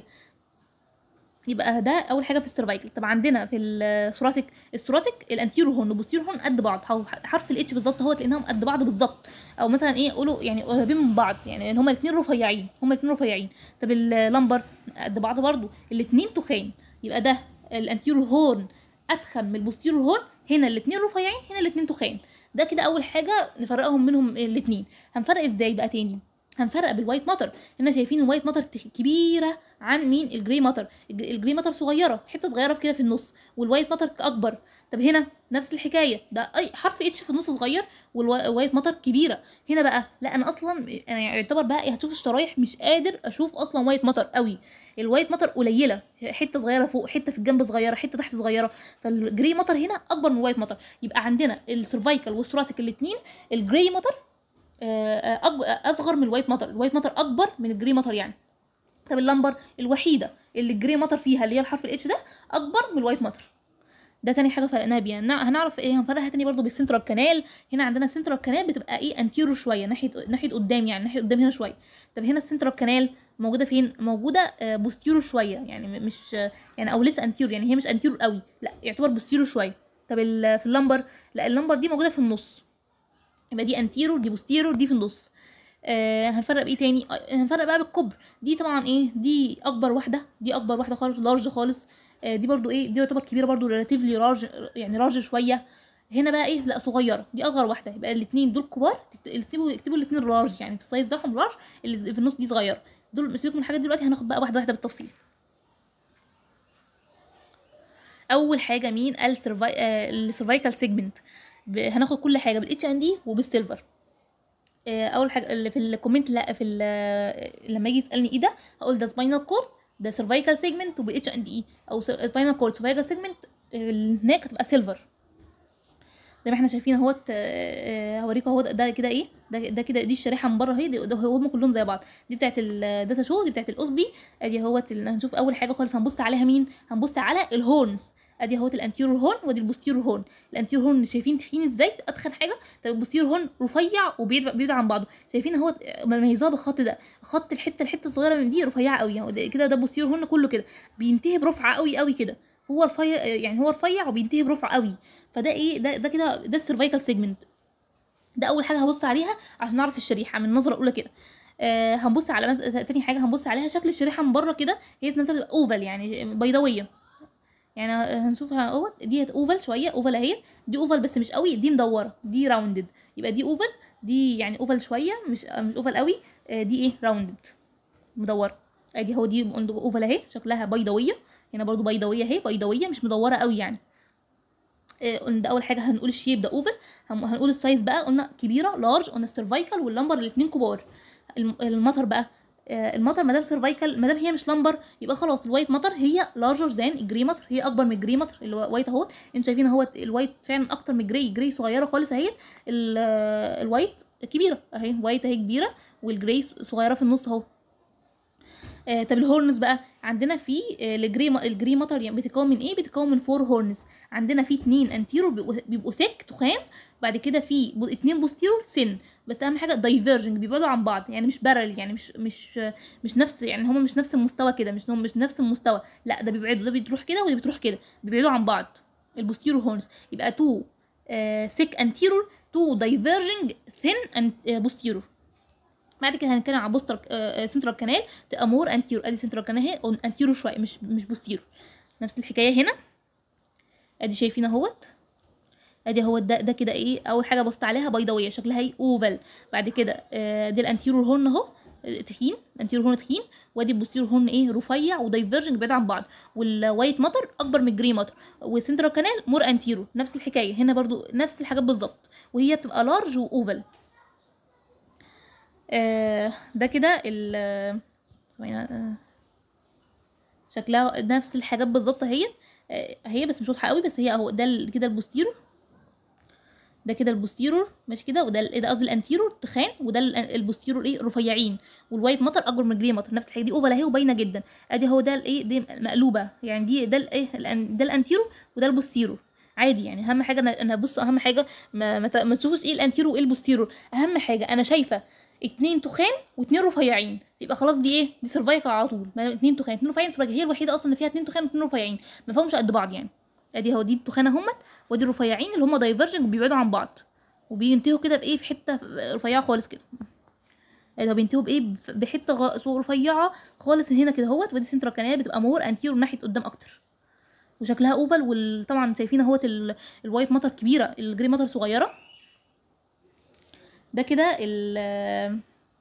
يبقى ده اول حاجه في السيرفايكل طب عندنا في الثوراسيك الثوراسيك الانتيرو هورن والبوستيرو هورن قد بعض أو حرف الاتش بالظبط اهوت لانهم قد بعض بالظبط او مثلا ايه قولوا يعني قريبين من بعض يعني هما الاثنين رفيعين هما الاثنين رفيعين طب اللمبر قد بعض برضو الاثنين تخان يبقى ده الانتيرو هورن اتخن من البوستيرو هورن هنا الاثنين رفيعين هنا الاثنين تخان ده كده اول حاجه نفرقهم منهم الاثنين هنفرق ازاي بقى تاني هنفرق بالوايت ماتر هنا شايفين الوايت ماتر تخ- كبيره عن مين الجري ماتر الج- الجري ماتر صغيره حته صغيره كده في النص والوايت ماتر اكبر طب هنا نفس الحكايه ده اي حرف اتش في النص صغير والوايت ماتر كبيره هنا بقى لا انا اصلا انا يعتبر بقى إيه، هتشوف الشرايح مش قادر اشوف اصلا وايت ماتر قوي الوايت ماتر قليله حته صغيره فوق حته في الجنب صغيره حته تحت صغيره فالجري ماتر هنا اكبر من الوايت ماتر يبقى عندنا السيرفايكال والثوراسيك الاثنين الجري ماتر آه، آه، أكب- اصغر من الوايت ماتر الوايت ماتر اكبر من الجري ماتر يعني طب اللمبر الوحيده اللي الجري ماتر فيها اللي هي الحرف الاتش ده اكبر من الوايت ماتر ده تاني حاجه فرقناها بيها نع- هنعرف ايه هنفرقها تاني برضو بالسنترال كانال هنا عندنا السنترال كانال بتبقى ايه انتيرو شويه ناحيه ناحيه قدام يعني ناحيه قدام هنا شويه طب هنا السنترال كانال موجوده فين موجوده آه، بوستيرو شويه يعني م- مش آه، يعني او لسه انتيرو يعني هي مش انتيرو قوي لا يعتبر بوستيرو شويه طب ال- في اللمبر لا اللمبر دي موجوده في النص يبقى دي انتيرو دي بوستيرو دي في النص آه هنفرق بايه تاني آه، هنفرق بقى بالكبر دي طبعا ايه دي اكبر واحده دي اكبر واحده خالص لارج خالص آه دي برضو ايه دي تعتبر كبيره برضو ريلاتيفلي لارج يعني لارج شويه هنا بقى ايه لا صغيره دي اصغر واحده يبقى الاثنين دول كبار تكت- اكتبوا اكتبوا الاثنين لارج يعني في السايز بتاعهم لارج اللي في النص دي صغيره دول سيبكم من الحاجات دي دلوقتي هناخد بقى واحده واحده بالتفصيل اول حاجه مين السيرفايكال سيجمنت هناخد كل حاجه بالاتش ان دي وبالسيلفر آه، اول حاجه اللي في الكومنت لا في ال- لما يجي يسالني ايه ده هقول ده سباينال كورد ده سيرفايكال سيجمنت وبالاتش ان دي او سباينال كورد سيرفايكال سيجمنت هناك هتبقى سيلفر زي ما احنا شايفين اهوت آه، آه، هوريكم اهو ده كده ايه ده ده كده دي الشريحه من بره اهي دي- ده هم كلهم زي بعض دي بتاعت الداتا شو دي بتاعت الاوسبي ادي اهوت ال- هنشوف اول حاجه خالص هنبص عليها مين هنبص على الهورنز ادي اهوت الانتيرور هورن وادي البوستيرور هورن الانتيرور هورن شايفين تخين ازاي اتخن حاجه طب البوستيرور هورن رفيع وبيبعد بيبعد عن بعضه شايفين اهوت مميزاه بالخط ده خط الحته الحته الصغيره من دي رفيعه قوي اهو ده- كده ده البوستيرور هورن كله كده بينتهي برفعه قوي قوي كده هو رفيع يعني هو رفيع وبينتهي برفع قوي فده ايه ده ده كده ده السيرفايكال سيجمنت ده اول حاجه هبص عليها عشان اعرف الشريحه من النظره الاولى كده آه هنبص على مز... تاني حاجه هنبص عليها شكل الشريحه من بره كده هي نازله بتبقى اوفال يعني بيضاويه يعني هنشوفها اهوت ديت اوفال شويه اوفال اهي دي اوفال بس مش قوي دي مدوره دي راوندد يبقى دي اوفال دي يعني اوفال شويه مش مش اوفال قوي آه دي ايه راوندد مدوره ادي هو دي اوفال اهي شكلها بيضاويه هنا برضو بيضاويه اهي بيضاويه مش مدوره قوي يعني آه، قلنا ده اول حاجه هنقول الشيب ده اوفل هم- هنقول السايز بقى قلنا كبيره لارج قلنا السيرفايكال واللمبر الاثنين كبار الم- المطر بقى آه، المطر ما دام سيرفايكال ما دام هي مش لمبر يبقى خلاص الوايت مطر هي لارجر ذان الجري مطر هي اكبر من الجري مطر اللي هو وايت اهوت انتوا شايفين اهوت الوايت فعلا اكتر من الجري جري صغيره خالص اهي ال- آه، الوايت كبيره اهي وايت اهي كبيره والجري صغيره في النص اهو آه طب الهورنز بقى عندنا في آه الجري الجري مطر يعني بتتكون من ايه بتتكون من فور هورنز عندنا في اتنين انتيرو بيبقوا بيبقوا ثيك تخان بعد كده في ب- اتنين بوستيرو سن بس اهم حاجه دايفيرجنج بيبعدوا عن بعض يعني مش بارل يعني مش مش مش نفس يعني هما مش نفس المستوى كده مش هم مش نفس المستوى لا ده بيبعدوا ده بتروح كده وده بتروح كده بيبعدوا عن بعض البوستيرو هورنز يبقى تو ثيك انتيرور تو دايفيرجنج ثين بوستيرو بعد كده هنتكلم على بوستر سنترال كانال تبقى مور انتيرو ادي سنترال كانال اهي انتيرو شويه مش مش بوستيرو نفس الحكايه هنا ادي شايفين اهوت ادي هو ده ده كده ايه اول حاجه بصت عليها بيضاويه شكلها ايه اوفال بعد كده آه دي الانتيرور هورن اهو آه، تخين الانتيرور هورن تخين وادي البوستيرور هورن ايه رفيع ودايفرجنج بعيد عن بعض والوايت مطر اكبر من الجري مطر والسنترال كانال مور انتيرو نفس الحكايه هنا برضو نفس الحاجات بالظبط وهي بتبقى لارج واوفال آه ده كده ال ثواني، آه، شكلها نفس الحاجات بالظبط اهي آه، هي بس مش واضحه قوي بس هي اهو ده ال- كده البوستيرو ده كده البوستيرور ماشي كده وده ال- ده قصدي الانتيرور تخان وده ال- البوستيرور ايه رفيعين والوايت مطر اكبر من الجري مطر نفس الحاجه دي اوفال اهي وباينه جدا ادي هو ده الايه دي مقلوبه يعني دي ده الايه الأن- ده الانتيرو وده البوستيرور عادي يعني اهم حاجه انا انا بصوا اهم حاجه ما, ما, ت- ما تشوفوش ايه الانتيرو وايه البوستيرور اهم حاجه انا شايفه اتنين تخان واتنين رفيعين يبقى خلاص دي ايه دي سيرفايكال على طول ما اتنين تخان اتنين رفيعين سيرفايكال هي الوحيده اصلا اللي فيها اتنين تخان واتنين رفيعين ما فيهمش قد بعض يعني ادي هو دي التخانه همت ودي الرفيعين اللي هم دايفرجنج وبيبعدوا عن بعض وبينتهوا كده بايه في حته رفيعه خالص كده يعني هو بينتهوا بايه بف- بحته غ... صو- رفيعه خالص هنا كده اهوت ودي سنترال كانال بتبقى مور انتيرور ناحيه قدام اكتر وشكلها اوفال وطبعا شايفين اهوت ال- الوايت مطر كبيره الجري مطر صغيره ده كده ال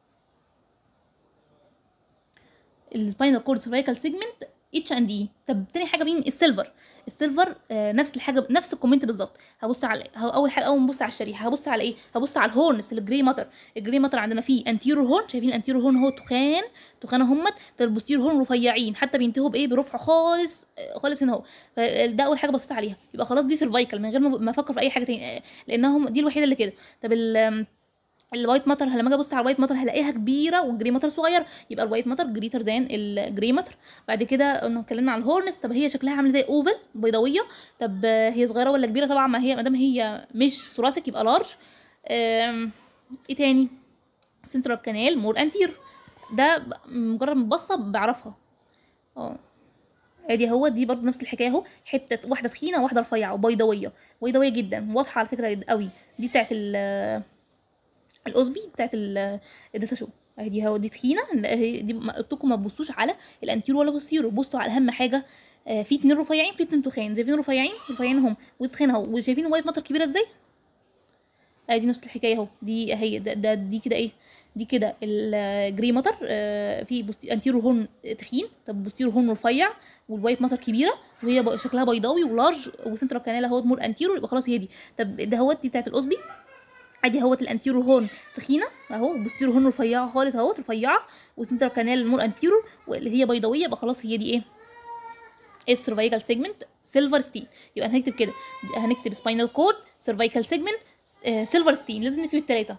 السباينال كورد سيرفايكال سيجمنت اتش اند اي طب تاني حاجه مين السيلفر السيلفر آه نفس الحاجه نفس الكومنت بالظبط هبص على ه- اول حاجه اول ما ابص على الشريحه هبص على ايه هبص على الهورنز الجري ماتر الجري ماتر عندنا فيه انتيرور هورن شايفين الانتيرور هورن هو تخان تخانه همت ده البوستيرور هورن رفيعين حتى بينتهوا بايه برفع خالص آه، خالص هنا اهو فده اول حاجه بصيت عليها يبقى خلاص دي سيرفايكال من غير ما ما افكر في اي حاجه تاني آه، لانهم دي الوحيده اللي كده طب ال الوايت ماتر لما اجي ابص على الوايت ماتر هلاقيها كبيره والجري ماتر صغير يبقى الوايت ماتر جريتر زان الجري ماتر بعد كده قلنا اتكلمنا على الهورنس طب هي شكلها عامله زي اوفل بيضاويه طب آه، هي صغيره ولا كبيره طبعا ما هي ما دام هي مش ثوراسيك يبقى لارج آم، ايه تاني سنترال كانال مور انتير ده ب- مجرد ما ببصه بعرفها اه ادي هو دي برضه نفس الحكايه اهو حته واحده تخينه وواحده رفيعه وبيضاويه بيضاويه جدا واضحه على فكره جد- قوي دي بتاعت ال الاوزبي بتاعت ال- الداتا شو اهي هو دي تخينه هي دي ما قلت لكم ما تبصوش على الانتيرو ولا بوستيرو بصوا على اهم حاجه آه، في اتنين رفيعين في اتنين تخان شايفين رفيعين رفيعين هم وتخين اهو وشايفين وايت مطر كبيره ازاي ادي دي نفس الحكايه اهو دي هي ده, ده دي كده ايه دي كده الجري مطر آه، في بوستي انتيرو هون تخين طب بوستيرو هون رفيع والوايت مطر كبيره وهي ب- شكلها بيضاوي ولارج وسنترال كانال اهوت مور انتيرو يبقى خلاص هي دي طب ده هوت دي بتاعت الاوزبي ادي اهوت الانتيرو هون تخينه اهو بوستيرو هون رفيعه خالص اهوت رفيعه وسنترال كانال مور انتيرو واللي هي بيضاويه يبقى خلاص هي دي ايه السيرفايكال سيجمنت سيلفر ستين يبقى هنكتب كده هنكتب سباينال كورد سيرفايكال سيجمنت سيلفر ستين لازم نكتب التلاته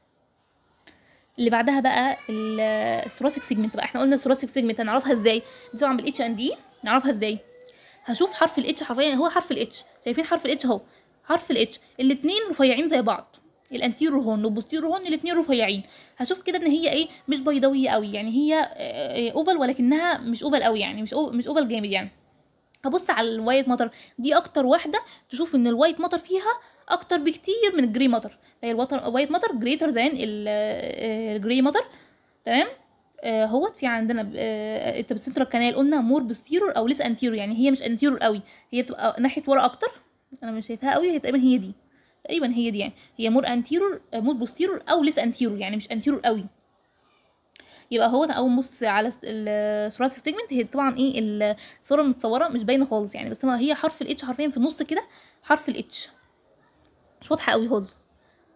اللي بعدها بقى الثوراسيك سيجمنت بقى احنا قلنا الثوراسيك سيجمنت هنعرفها ازاي دي طبعا بالاتش اند دي نعرفها ازاي هشوف حرف الاتش حرفيا هو حرف الاتش شايفين حرف الاتش اهو حرف الاتش الاثنين رفيعين زي بعض الانتيرو هون والبوستيرو هون الاثنين رفيعين هشوف كده ان هي ايه مش بيضاويه قوي يعني هي آه، آه، اوفال ولكنها مش اوفال قوي يعني مش أو مش اوفال جامد يعني هبص على الوايت مطر دي اكتر واحده تشوف ان الوايت مطر فيها اكتر بكتير من الجري مطر فهي الوتر الوايت مطر جريتر ذان الجري مطر تمام آه هو في عندنا آه انت بالسنترال كانال قلنا مور بوستيرور او ليس انتيرور يعني هي مش انتيرور قوي هي بتبقى ناحيه ورا اكتر انا مش شايفاها قوي هي تقريبا هي دي تقريبا هي دي يعني هي مور انتيرور مور بوستيرور او ليس انتيرور يعني مش انتيرور قوي يبقى هو انا اول بص على الثوراسيك سيجمنت هي طبعا ايه الصوره المتصوره مش باينه خالص يعني بس هو هي حرف الاتش حرفيا في النص كده حرف الاتش مش واضحه قوي خالص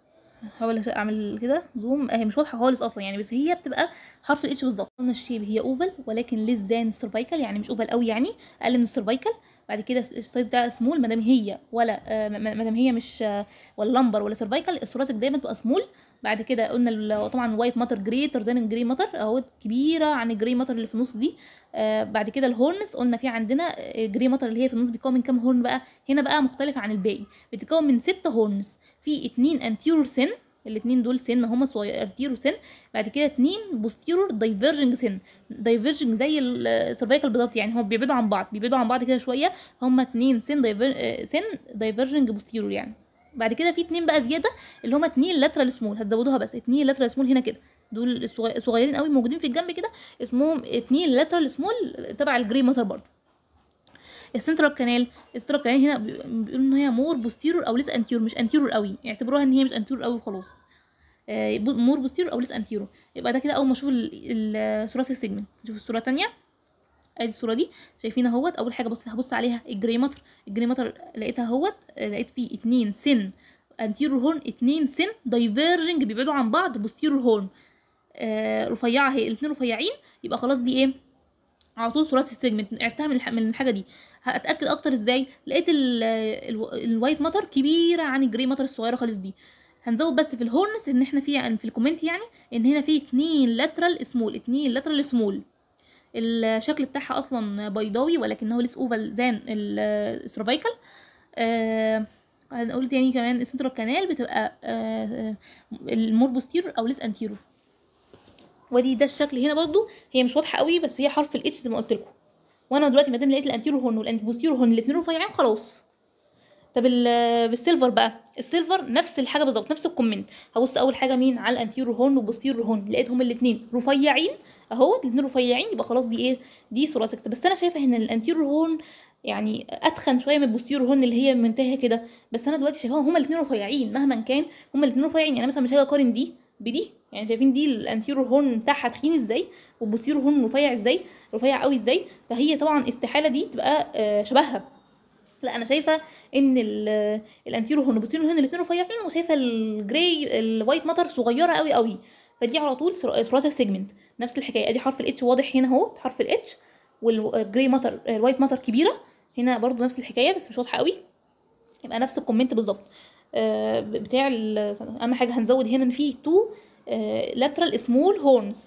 هحاول أش- اعمل كده زوم هي مش واضحه خالص اصلا يعني بس هي بتبقى حرف الاتش بالظبط قلنا الشيب هي اوفل ولكن ليس ذان السيرفايكال يعني مش اوفل قوي يعني اقل من السيرفايكال بعد كده السايد بتاعها سمول ما دام هي ولا آه، ما دام هي مش آه، ولا لمبر ولا سيرفايكال الثوراسيك دايما تبقى سمول بعد كده قلنا ال- طبعا الوايت ماتر جريتر ذان الجري ماتر اهو كبيره عن الجري ماتر اللي في النص دي آه بعد كده الهورنز قلنا في عندنا جري ماتر اللي هي في النص بيتكون من كام هورن بقى هنا بقى مختلفه عن الباقي بتتكون من ست هورنز في اتنين انتيرور سن الاثنين دول سن هما صغير انتيرور سن بعد كده اتنين بوستيرور دايفرجنج سن دايفرجنج زي السيرفايكال بالظبط يعني هما بيبعدوا عن بعض بيبعدوا عن بعض كده شويه هما اتنين سن دايفر آه، سن دايفرجنج بوستيرور يعني بعد كده في اتنين بقى زياده اللي هما اتنين لاترال سمول هتزودوها بس اتنين لاترال سمول هنا كده دول الصغ- صغيرين قوي موجودين في الجنب كده اسمهم اتنين لاترال سمول تبع الجري ماتر برضه السنترال كانال السنترال كانال هنا بي- بيقولوا ان هي مور بوستيرور او ليس انتيرور مش انتيرور قوي اعتبروها ان هي مش انتيرور قوي خلاص آه، بو- مور بوستيرور او ليس انتيرور يبقى ده كده اول ما اشوف الثوراسيك سيجمنت نشوف الصوره الثانيه ادي الصوره دي شايفين اهوت اول حاجه بص هبص عليها الجري ماتر الجري ماتر لقيتها اهوت آه، لقيت فيه اتنين سن انتيرور هورن اتنين سن دايفيرجنج بيبعدوا عن بعض بوستيرور هورن آه رفيعه هي الاتنين رفيعين يبقى خلاص دي ايه على طول ثلاثي سيجمنت عرفتها من الح... من الحاجه دي هتاكد اكتر ازاي لقيت ال... ال... الوايت ماتر كبيره عن الجري ماتر الصغيره خالص دي هنزود بس في الهورنس ان احنا في في الكومنت يعني ان هنا في اتنين لاترال سمول اتنين لاترال سمول الشكل بتاعها اصلا بيضاوي ولكنه ليس اوفال زان السيرفايكال آه هنقول تاني كمان السنترال كانال بتبقى آه آه، المور بوستيرور او ليس انتيرور ودي ده الشكل هنا برضو هي مش واضحه قوي بس هي حرف الاتش زي ما قلت لكم وانا دلوقتي ما دام لقيت الانتيرور هون والبوستيرور هون الاثنين رفيعين خلاص طب ال- بالسيلفر بقى السيلفر نفس الحاجه بالظبط نفس الكومنت هبص اول حاجه مين على الانتيرور هون والبوستيرور هون لقيتهم الاثنين رفيعين اهو الاثنين رفيعين يبقى خلاص دي ايه دي ثوراسيك بس انا شايفه ان الانتيرور هون يعني اتخن شويه من البوستيرور هون اللي هي منتهيه كده بس انا دلوقتي شايفاهم هما الاثنين رفيعين مهما كان هما الاثنين رفيعين يعني مثلا مش هاجي اقارن دي بدي يعني شايفين دي الانتيرور هون بتاعها تخين ازاي والبوستيرور هون رفيع ازاي رفيع قوي ازاي فهي طبعا استحاله دي تبقى آه، شبهها لا انا شايفه ان ال- الانتيرو هون والبوستيرو هون الاثنين رفيعين وشايفه الجراي الوايت ماتر صغيره قوي قوي فدي على طول ثراسيك سيجمنت نفس الحكايه ادي حرف الاتش واضح هنا اهو حرف الاتش والجراي ماتر الوايت ماتر كبيره هنا برضو نفس الحكايه بس مش واضحه قوي يبقى نفس الكومنت بالظبط آه، بتاع ال- اهم حاجه هنزود هنا ان في تو لاترال سمول هورنز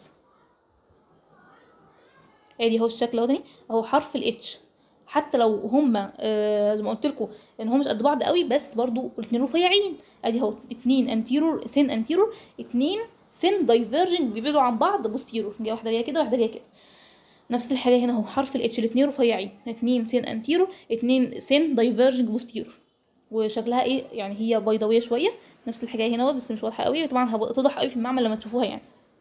ادي اهو الشكل اهو تاني اهو حرف الاتش حتى لو هما آه زي ما قلت لكم ان هم مش قد بعض قوي بس برضو الاثنين رفيعين ادي اهو اتنين انتيرور سن انتيرور اتنين سن دايفرجنج بيبعدوا عن بعض بوستيرور جايه واحده جايه كده واحده جايه كده نفس الحاجه هنا اهو حرف الاتش الاثنين رفيعين اتنين سن انتيرور اتنين سن دايفرجنج بوستيرور وشكلها ايه يعني هي بيضاويه شويه نفس الحكايه هنا اهو بس مش واضحه قوي طبعا هتوضح قوي في المعمل لما تشوفوها يعني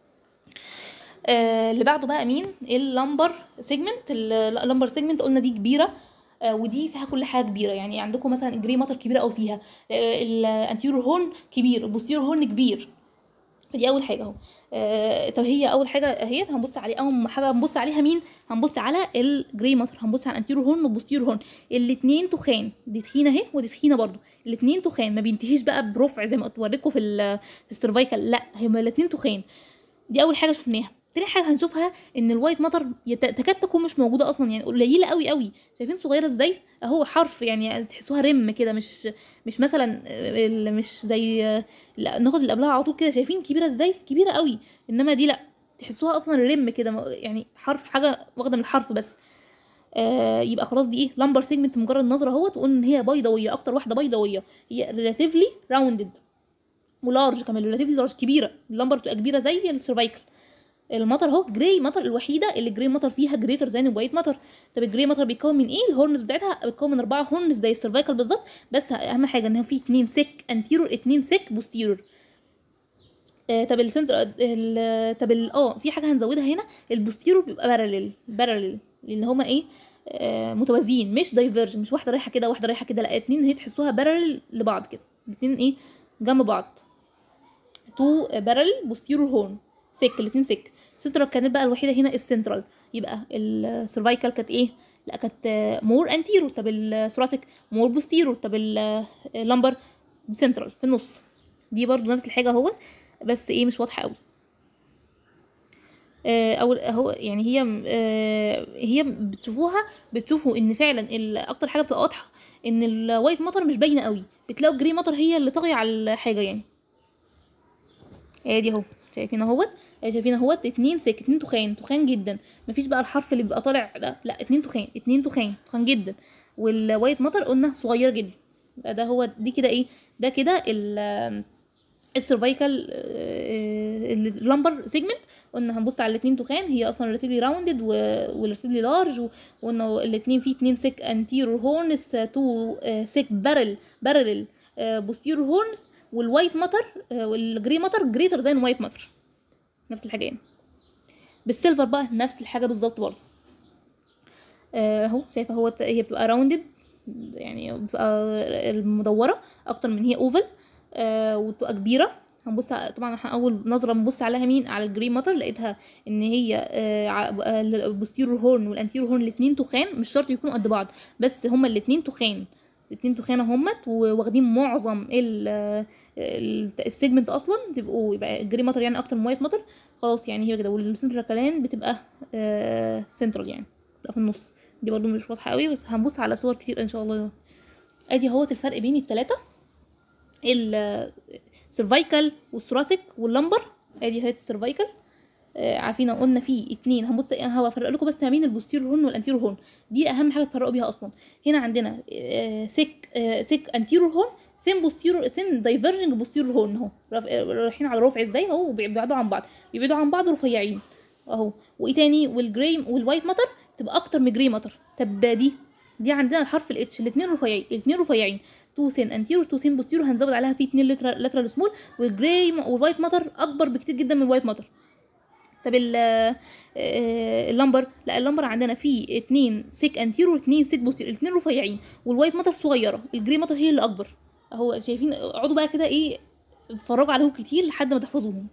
آه اللي بعده بقى مين اللمبر سيجمنت اللمبر سيجمنت قلنا دي كبيره آه ودي فيها كل حاجه كبيره يعني عندكم مثلا الجري ماتر كبيره قوي فيها آه الانتيرور هورن كبير البوستيرور هورن كبير فدي اول حاجه اهو آه طب هي اول حاجه اهي هنبص عليه اول حاجه هنبص عليها مين هنبص على الجري ماتر هنبص على الانتيرور هورن والبوستيرور هورن الاثنين تخان دي تخينه اهي ودي تخينه برضو الاثنين تخان ما بينتهيش بقى برفع زي ما قلت وريكم في ال- في السيرفايكال لا هما الاثنين تخان دي اول حاجه شفناها تاني حاجه هنشوفها ان الوايت ماتر يت- تكاد تكون مش موجوده اصلا يعني قليله قوي قوي شايفين صغيره ازاي اهو حرف يعني تحسوها رم كده مش مش مثلا آه، ال- مش زي آه، لا ناخد اللي قبلها على طول كده شايفين كبيره ازاي كبيره قوي انما دي لا تحسوها اصلا رم كده م- يعني حرف حاجه واخده من الحرف بس آه يبقى خلاص دي ايه لمبر سيجمنت مجرد نظره اهوت وقلنا ان هي بيضاويه اكتر واحده بيضاويه هي ريلاتيفلي راوندد ولارج كمان ريلاتيفلي لارج كبيره اللمبر بتبقى كبيره زي السيرفايكل المطر اهو جراي مطر الوحيده اللي جراي مطر فيها جريتر زي الوايت مطر طب الجراي مطر بيتكون من ايه الهورنز بتاعتها بتكون من اربعه هورنز زي السيرفايكال بالظبط بس اهم حاجه ان هو في اتنين سيك انتيرور اتنين سيك بوستيرور آه طب السنتر ال- طب ال- اه في حاجه هنزودها هنا البوستيرور بيبقى باراليل باراليل لان هما ايه آه متوازيين مش دايفرجن مش واحده رايحه كده واحده رايحه كده لا اتنين هي تحسوها باراليل لبعض كده الاتنين ايه جنب بعض تو بارل بوستيرور هورن سك الاتنين سك السنترال كانت بقى الوحيده هنا السنترال يبقى السيرفايكال كانت ايه لا كانت مور انتيرو طب الثوراسيك مور بوستيرو طب اللمبر سنترال في النص دي برضو نفس الحاجه اهو بس ايه مش واضحه قوي آه، او هو يعني هي آه، هي بتشوفوها بتشوفوا ان فعلا ال- اكتر حاجه بتبقى واضحه ان الوايت مطر مش باينه قوي بتلاقوا الجري مطر هي اللي طاغيه على الحاجه يعني ادي اهو شايفين اهوت آه، شايفين اهوت اتنين سك اتنين تخان تخان جدا مفيش بقى الحرف اللي بيبقى طالع ده لا اتنين تخان اتنين تخان تخان جدا والوايت مطر قلنا صغير جدا يبقى ده هو دي كده ايه ده كده ال السيرفايكال اللمبر سيجمنت قلنا هنبص على الاثنين تخان هي اصلا ريلاتيفلي راوندد وريلاتيفلي لارج وقلنا الاثنين فيه اتنين سيك انتيرور هورنز تو سيك بارل بارل بوستيرور هورنز والوايت ماتر والجري ماتر جريتر زي وايت ماتر نفس الحاجه يعني بالسيلفر بقى نفس الحاجه بالظبط برضه آه، اهو شايفه هو هي بتبقى راوندد يعني بتبقى المدوره اكتر من هي اوفل آه وتبقى كبيره هنبص على- طبعا احنا اول نظره بنبص عليها مين على الجري ماتر لقيتها ان هي آه البوستيرور هورن والانتيرور هورن الاثنين تخان مش شرط يكونوا قد بعض بس هما الاثنين تخان الاثنين تخانه همت وواخدين معظم ال- ال- السيجمنت اصلا تبقوا يبقى الجري ماتر يعني اكتر من وايت ماتر خلاص يعني هي كده والسنترال كلان بتبقى آه سنترال يعني بتبقى في النص دي برضو مش واضحه قوي بس هنبص على صور كتير ان شاء الله ادي اهوت الفرق بين التلاتة السيرفايكال والثوراسيك واللمبر ادي اهي السيرفايكال آه، عارفين قلنا في اتنين هنبص انا هفرق لكم بس ما بين البوستيرور هورن والانتيرور هورن دي اهم حاجه تفرقوا بيها اصلا هنا عندنا آه، سيك آه، سيك انتيرور هورن سين بوستيرور سين دايفرجنج بوستيرور هورن اهو رف- آه، رايحين على رفع ازاي اهو وبيبعدوا عن بعض بيبعدوا عن بعض رفيعين اهو وايه تاني والجراي والوايت ماتر تبقى اكتر من جراي ماتر طب دي دي عندنا الحرف الاتش الاثنين رفيعين الاثنين رفيعين تو سين انتيرور تو سين بوستيرور هنزود عليها في اتنين لترال سمول والجراي والوايت ماتر اكبر بكتير جدا من الوايت ماتر طب ال آه، اللمبر لا اللمبر عندنا فيه اتنين سيك انتيرور واتنين سيك بوستيرور الاتنين رفيعين والوايت ماتر صغيره الجري ماتر هي اللي اكبر اهو شايفين اقعدوا بقى كده ايه اتفرجوا عليهم كتير لحد ما تحفظوهم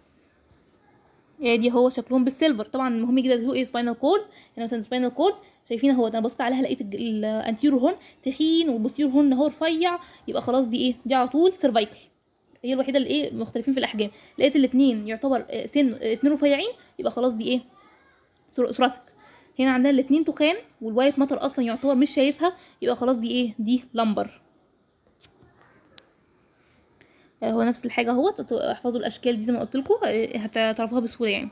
دي هو شكلهم بالسيلفر طبعا مهم جدا تقولوا ايه سباينال كورد هنا مثلا سباينال كورد شايفين اهو انا بصيت عليها لقيت الانتيرو هون تخين والبوستيرو هون هو رفيع يبقى خلاص دي ايه دي على طول سيرفايكل هي الوحيده اللي ايه مختلفين في الاحجام لقيت الاثنين يعتبر آه، سن اتنين رفيعين يبقى خلاص دي ايه ثور- ثوراسيك هنا عندنا الاثنين تخان والوايت ماتر اصلا يعتبر مش شايفها يبقى خلاص دي ايه دي لمبر آه، هو نفس الحاجه اهو احفظوا الاشكال دي زي ما قلت لكم هتعرفوها بسهوله يعني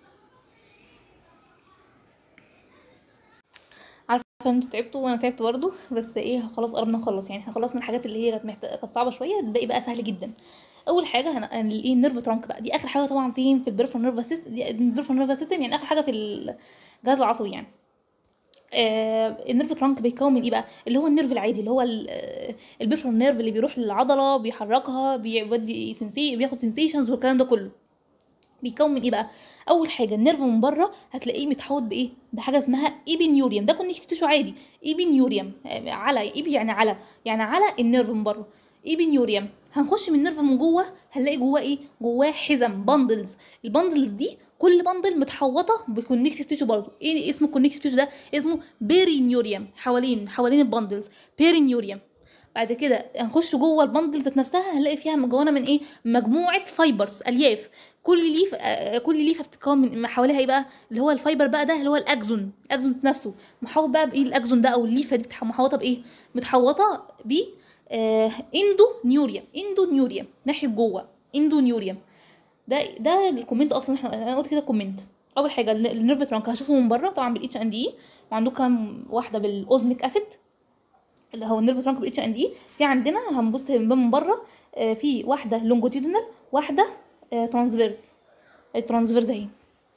عارفه انتوا تعبتوا وانا تعبت برضه بس ايه خلاص قربنا نخلص يعني احنا خلصنا الحاجات اللي هي كانت محت... كانت صعبه شويه الباقي بقى سهل جدا اول حاجه هن... هن- الايه النيرف ترانك بقى دي اخر حاجه طبعا فين في البريفرال نيرف سيستم دي البريفرال نيرف سيستم يعني اخر حاجه في الجهاز العصبي يعني آه النيرف ترانك بيتكون من ايه بقى اللي هو النيرف العادي اللي هو البريفرال نيرف اللي بيروح للعضله بيحركها بيودي سنسي بياخد سنسيشنز والكلام ده كله بيكون من ايه بقى اول حاجه النيرف من بره هتلاقيه متحوط بايه بحاجه اسمها ايبينيوريوم ده كونكتيف تيشو عادي ايبينيوريوم آه، على ايبي يعني على يعني على النيرف من بره ايبينيوريوم هنخش من النيرف من جوه هنلاقي جواه ايه جواه حزم باندلز الباندلز دي كل باندل متحوطه بكونكتيف تيشو برضه ايه اسم الكونكتيف تيشو ده اسمه بيرينيوريوم حوالين حوالين الباندلز بيرينيوريوم بعد كده هنخش جوه البندل ذات نفسها هنلاقي فيها مكونه من ايه مجموعه فايبرز الياف كل ليف آه، كل ليفه بتتكون من حواليها ايه بقى اللي هو الفايبر بقى ده اللي هو الاكزون الاكزون ذات نفسه محوط بقى بايه الاكزون ده او الليفه دي بتح- محوطه بايه متحوطه ب آه اندو نيوريوم اندو نيوريوم ناحيه جوه اندو نيوريوم ده ده الكومنت اصلا احنا انا قلت كده كومنت اول حاجه ال- النيرف ترانك هشوفه من بره طبعا بالاتش ان دي وعندكم كام واحده بالاوزميك اسيد اللي هو النيرف ترانك بالاتش ان دي في عندنا هنبص من من بره آه، في واحده لونجيتودينال واحده ترانسفيرس الترانسفيرس اهي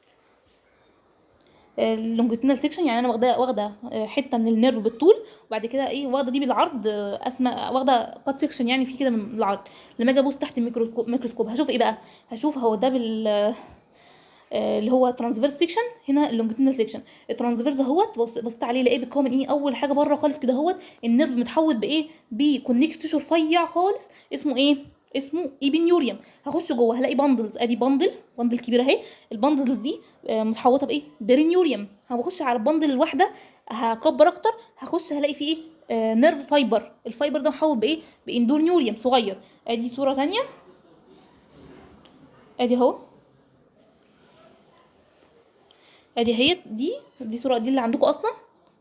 اللونجيتودينال سيكشن يعني انا واخده واخده آه، حته من النيرف بالطول وبعد كده ايه واخده دي بالعرض آه، اسمى واخده قط سيكشن يعني في كده من العرض لما اجي ابص تحت الميكروسكوب ميكروسكوب هشوف ايه بقى هشوف هو ده بال آه، اللي هو ترانسفيرس سيكشن هنا اللونجيتودينال سيكشن الترانسفيرس اهوت بص بصيت عليه لقيه بيتكون من ايه اول حاجه بره خالص كده اهوت النيرف متحوط بايه بكونكت تيشو رفيع خالص اسمه ايه اسمه ايبينيوريوم هخش جوه هلاقي باندلز ادي باندل باندل كبيره اهي الباندلز دي آه، متحوطه بايه برينيوريوم هخش على الباندل الواحده هكبر اكتر هخش هلاقي فيه ايه آه نيرف فايبر الفايبر ده محوط بايه باندورنيوريوم صغير ادي صوره تانية ادي اهو ادي هي دي دي صورة دي اللي عندكم اصلا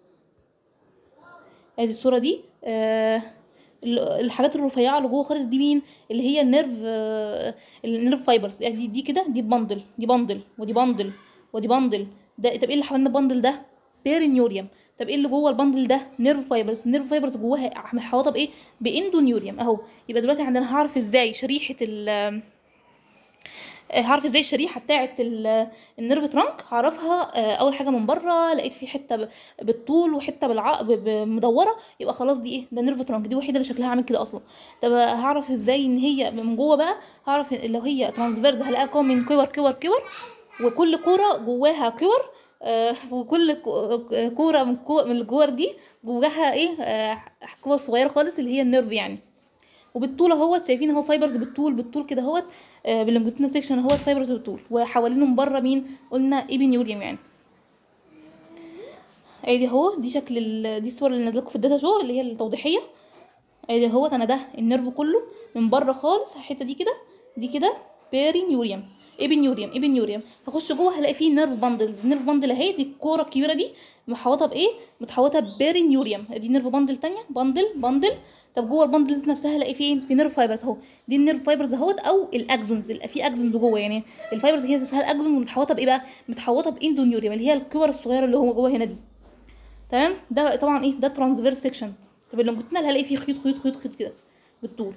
ادي الصورة دي آه ال- الحاجات الرفيعة اللي جوه خالص دي مين اللي هي النيرف آه النيرف فايبرز دي دي كده دي بندل دي بندل ودي بندل ودي بندل ده طب ايه اللي حوالين البندل ده بيرينيوريوم طب ايه اللي جوه البندل ده نيرف فايبرز النيرف فايبرز جواها محوطه بايه باندونيوريوم اهو يبقى دلوقتي عندنا هعرف ازاي شريحه ال آه، هعرف ازاي الشريحه بتاعه ال- النيرف ترانك هعرفها آه، اول حاجه من بره لقيت في حته ب- بالطول وحته بالع ب- ب- مدوره يبقى خلاص دي ايه ده نيرف ترانك دي الوحيده اللي شكلها عامل كده اصلا طب هعرف ازاي ان هي من جوه بقى هعرف لو هي ترانسفيرز هلاقيها مكون من كور كور كور وكل كوره جواها كور آه وكل كو- كوره من كو من الكور دي جواها ايه آه كور صغيره خالص اللي هي النيرف يعني وبالطول اهوت شايفين اهو فايبرز بالطول بالطول كده اهوت آه باللونجيتودينال سيكشن اهوت فايبرز بالطول وحوالينهم بره مين قلنا ايبينيوريوم يعني ادي اهو دي شكل ال... دي الصور اللي نازله لكم في الداتا شو اللي هي التوضيحيه ادي اهوت انا ده النيرف كله من بره خالص الحته دي كده دي كده بيرينيوريوم ايبينيوريوم ايبينيوريوم هخش جوه هلاقي فيه نيرف باندلز نيرف باندل اهي دي الكوره الكبيره دي محوطه بايه متحوطه بيرينيوريوم دي نيرف باندل تانية باندل باندل طب جوه الباندلز نفسها الاقي فيه ايه في نيرف فايبرز اهو دي النيرف فايبرز اهوت او الاكزونز اللي في اكزونز جوه يعني الفايبرز هي نفسها الاكزون متحوطه بايه بقى متحوطه باندونيوريوم اللي هي الكور الصغيره اللي هو جوه هنا دي تمام ده طبعا ايه ده ترانسفيرس سيكشن طب اللونجيتودينال هلاقي فيه خيوط خيوط خيوط خيوط كده بالطول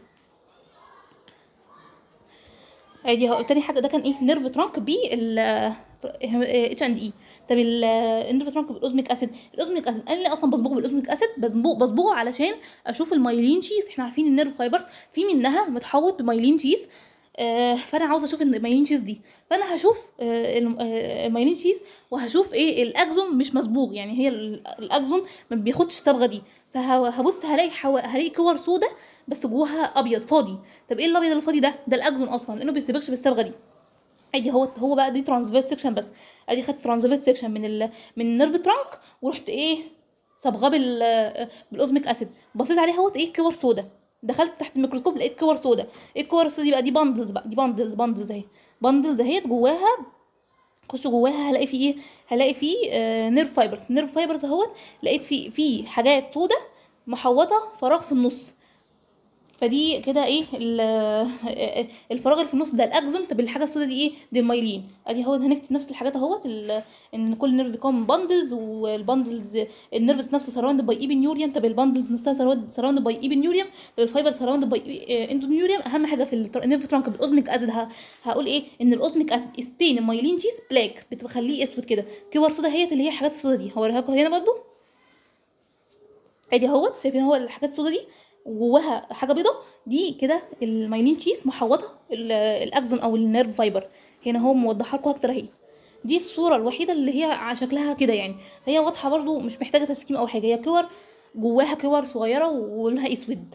ادي اهو تاني حاجه ده كان ايه نيرف ترانك بي ال اتش اند اي طب ال- النيرف ترانك بالاوزميك اسيد الاوزميك اسيد انا ليه اصلا بصبغه بالاوزميك اسيد بصبغه بصبغه علشان اشوف المايلين شيز احنا عارفين النيرف فايبرز في منها متحوط بمايلين شيز آه فانا عاوزه اشوف المايلين شيز دي فانا هشوف آه الم- آه، المايلين شيز وهشوف ايه الاكزون مش مصبوغ يعني هي ال- الاكزون ما بياخدش الصبغه دي فهبص هلاقي حو... هلاقي كور سودا بس جواها ابيض فاضي طب ايه الابيض الفاضي ده ده الاكزون اصلا لانه بيستبغش بالصبغه دي ادي هو هو بقى دي ترانسفيرس سيكشن بس ادي خدت ترانسفيرس سيكشن من ال من النيرف ترانك ورحت ايه صبغاه بال بالاوزميك اسيد بصيت عليه اهوت ايه كور سودا دخلت تحت الميكروسكوب لقيت كور سودا ايه الكور السودا دي بقى دي باندلز بقى دي باندلز باندلز اهي باندلز اهيت جواها خش جواها هلاقي فيه ايه هلاقي فيه آه نيرف فايبرز نيرف فايبرز اهوت لقيت فيه فيه حاجات سودا محوطه فراغ في النص فدي كده ايه ال- الفراغ اللي في النص ده الاكزون طب الحاجه السوداء دي ايه دي المايلين ادي هو هنكتب نفس الحاجات اهوت ال- ان كل نيرف بيكون من باندلز والباندلز النيرفز نفسه سراوند باي ايبنيوريوم طب الباندلز نفسها سراوند باي ايبنيوريوم طب الفايبر سراوند باي اندونيوريوم اهم حاجه في التر- النيرف ترانك بالاوزميك اسيد ه- هقول ايه ان الاوزميك اسيد ستين المايلين شيز بلاك بتخليه اسود كده كور سودا هي اللي هي الحاجات السودا دي هوريها لكم هنا برضو ادي اهوت شايفين هو الحاجات السودا دي وجواها حاجه بيضه دي كده المايلين تشيز محوطه ال- الاكزون او النيرف فايبر هنا هو موضحها لكم اكتر اهي دي الصوره الوحيده اللي هي ع- شكلها كده يعني هي واضحه برضو مش محتاجه تسكيم او حاجه هي كور جواها كور صغيره ولونها اسود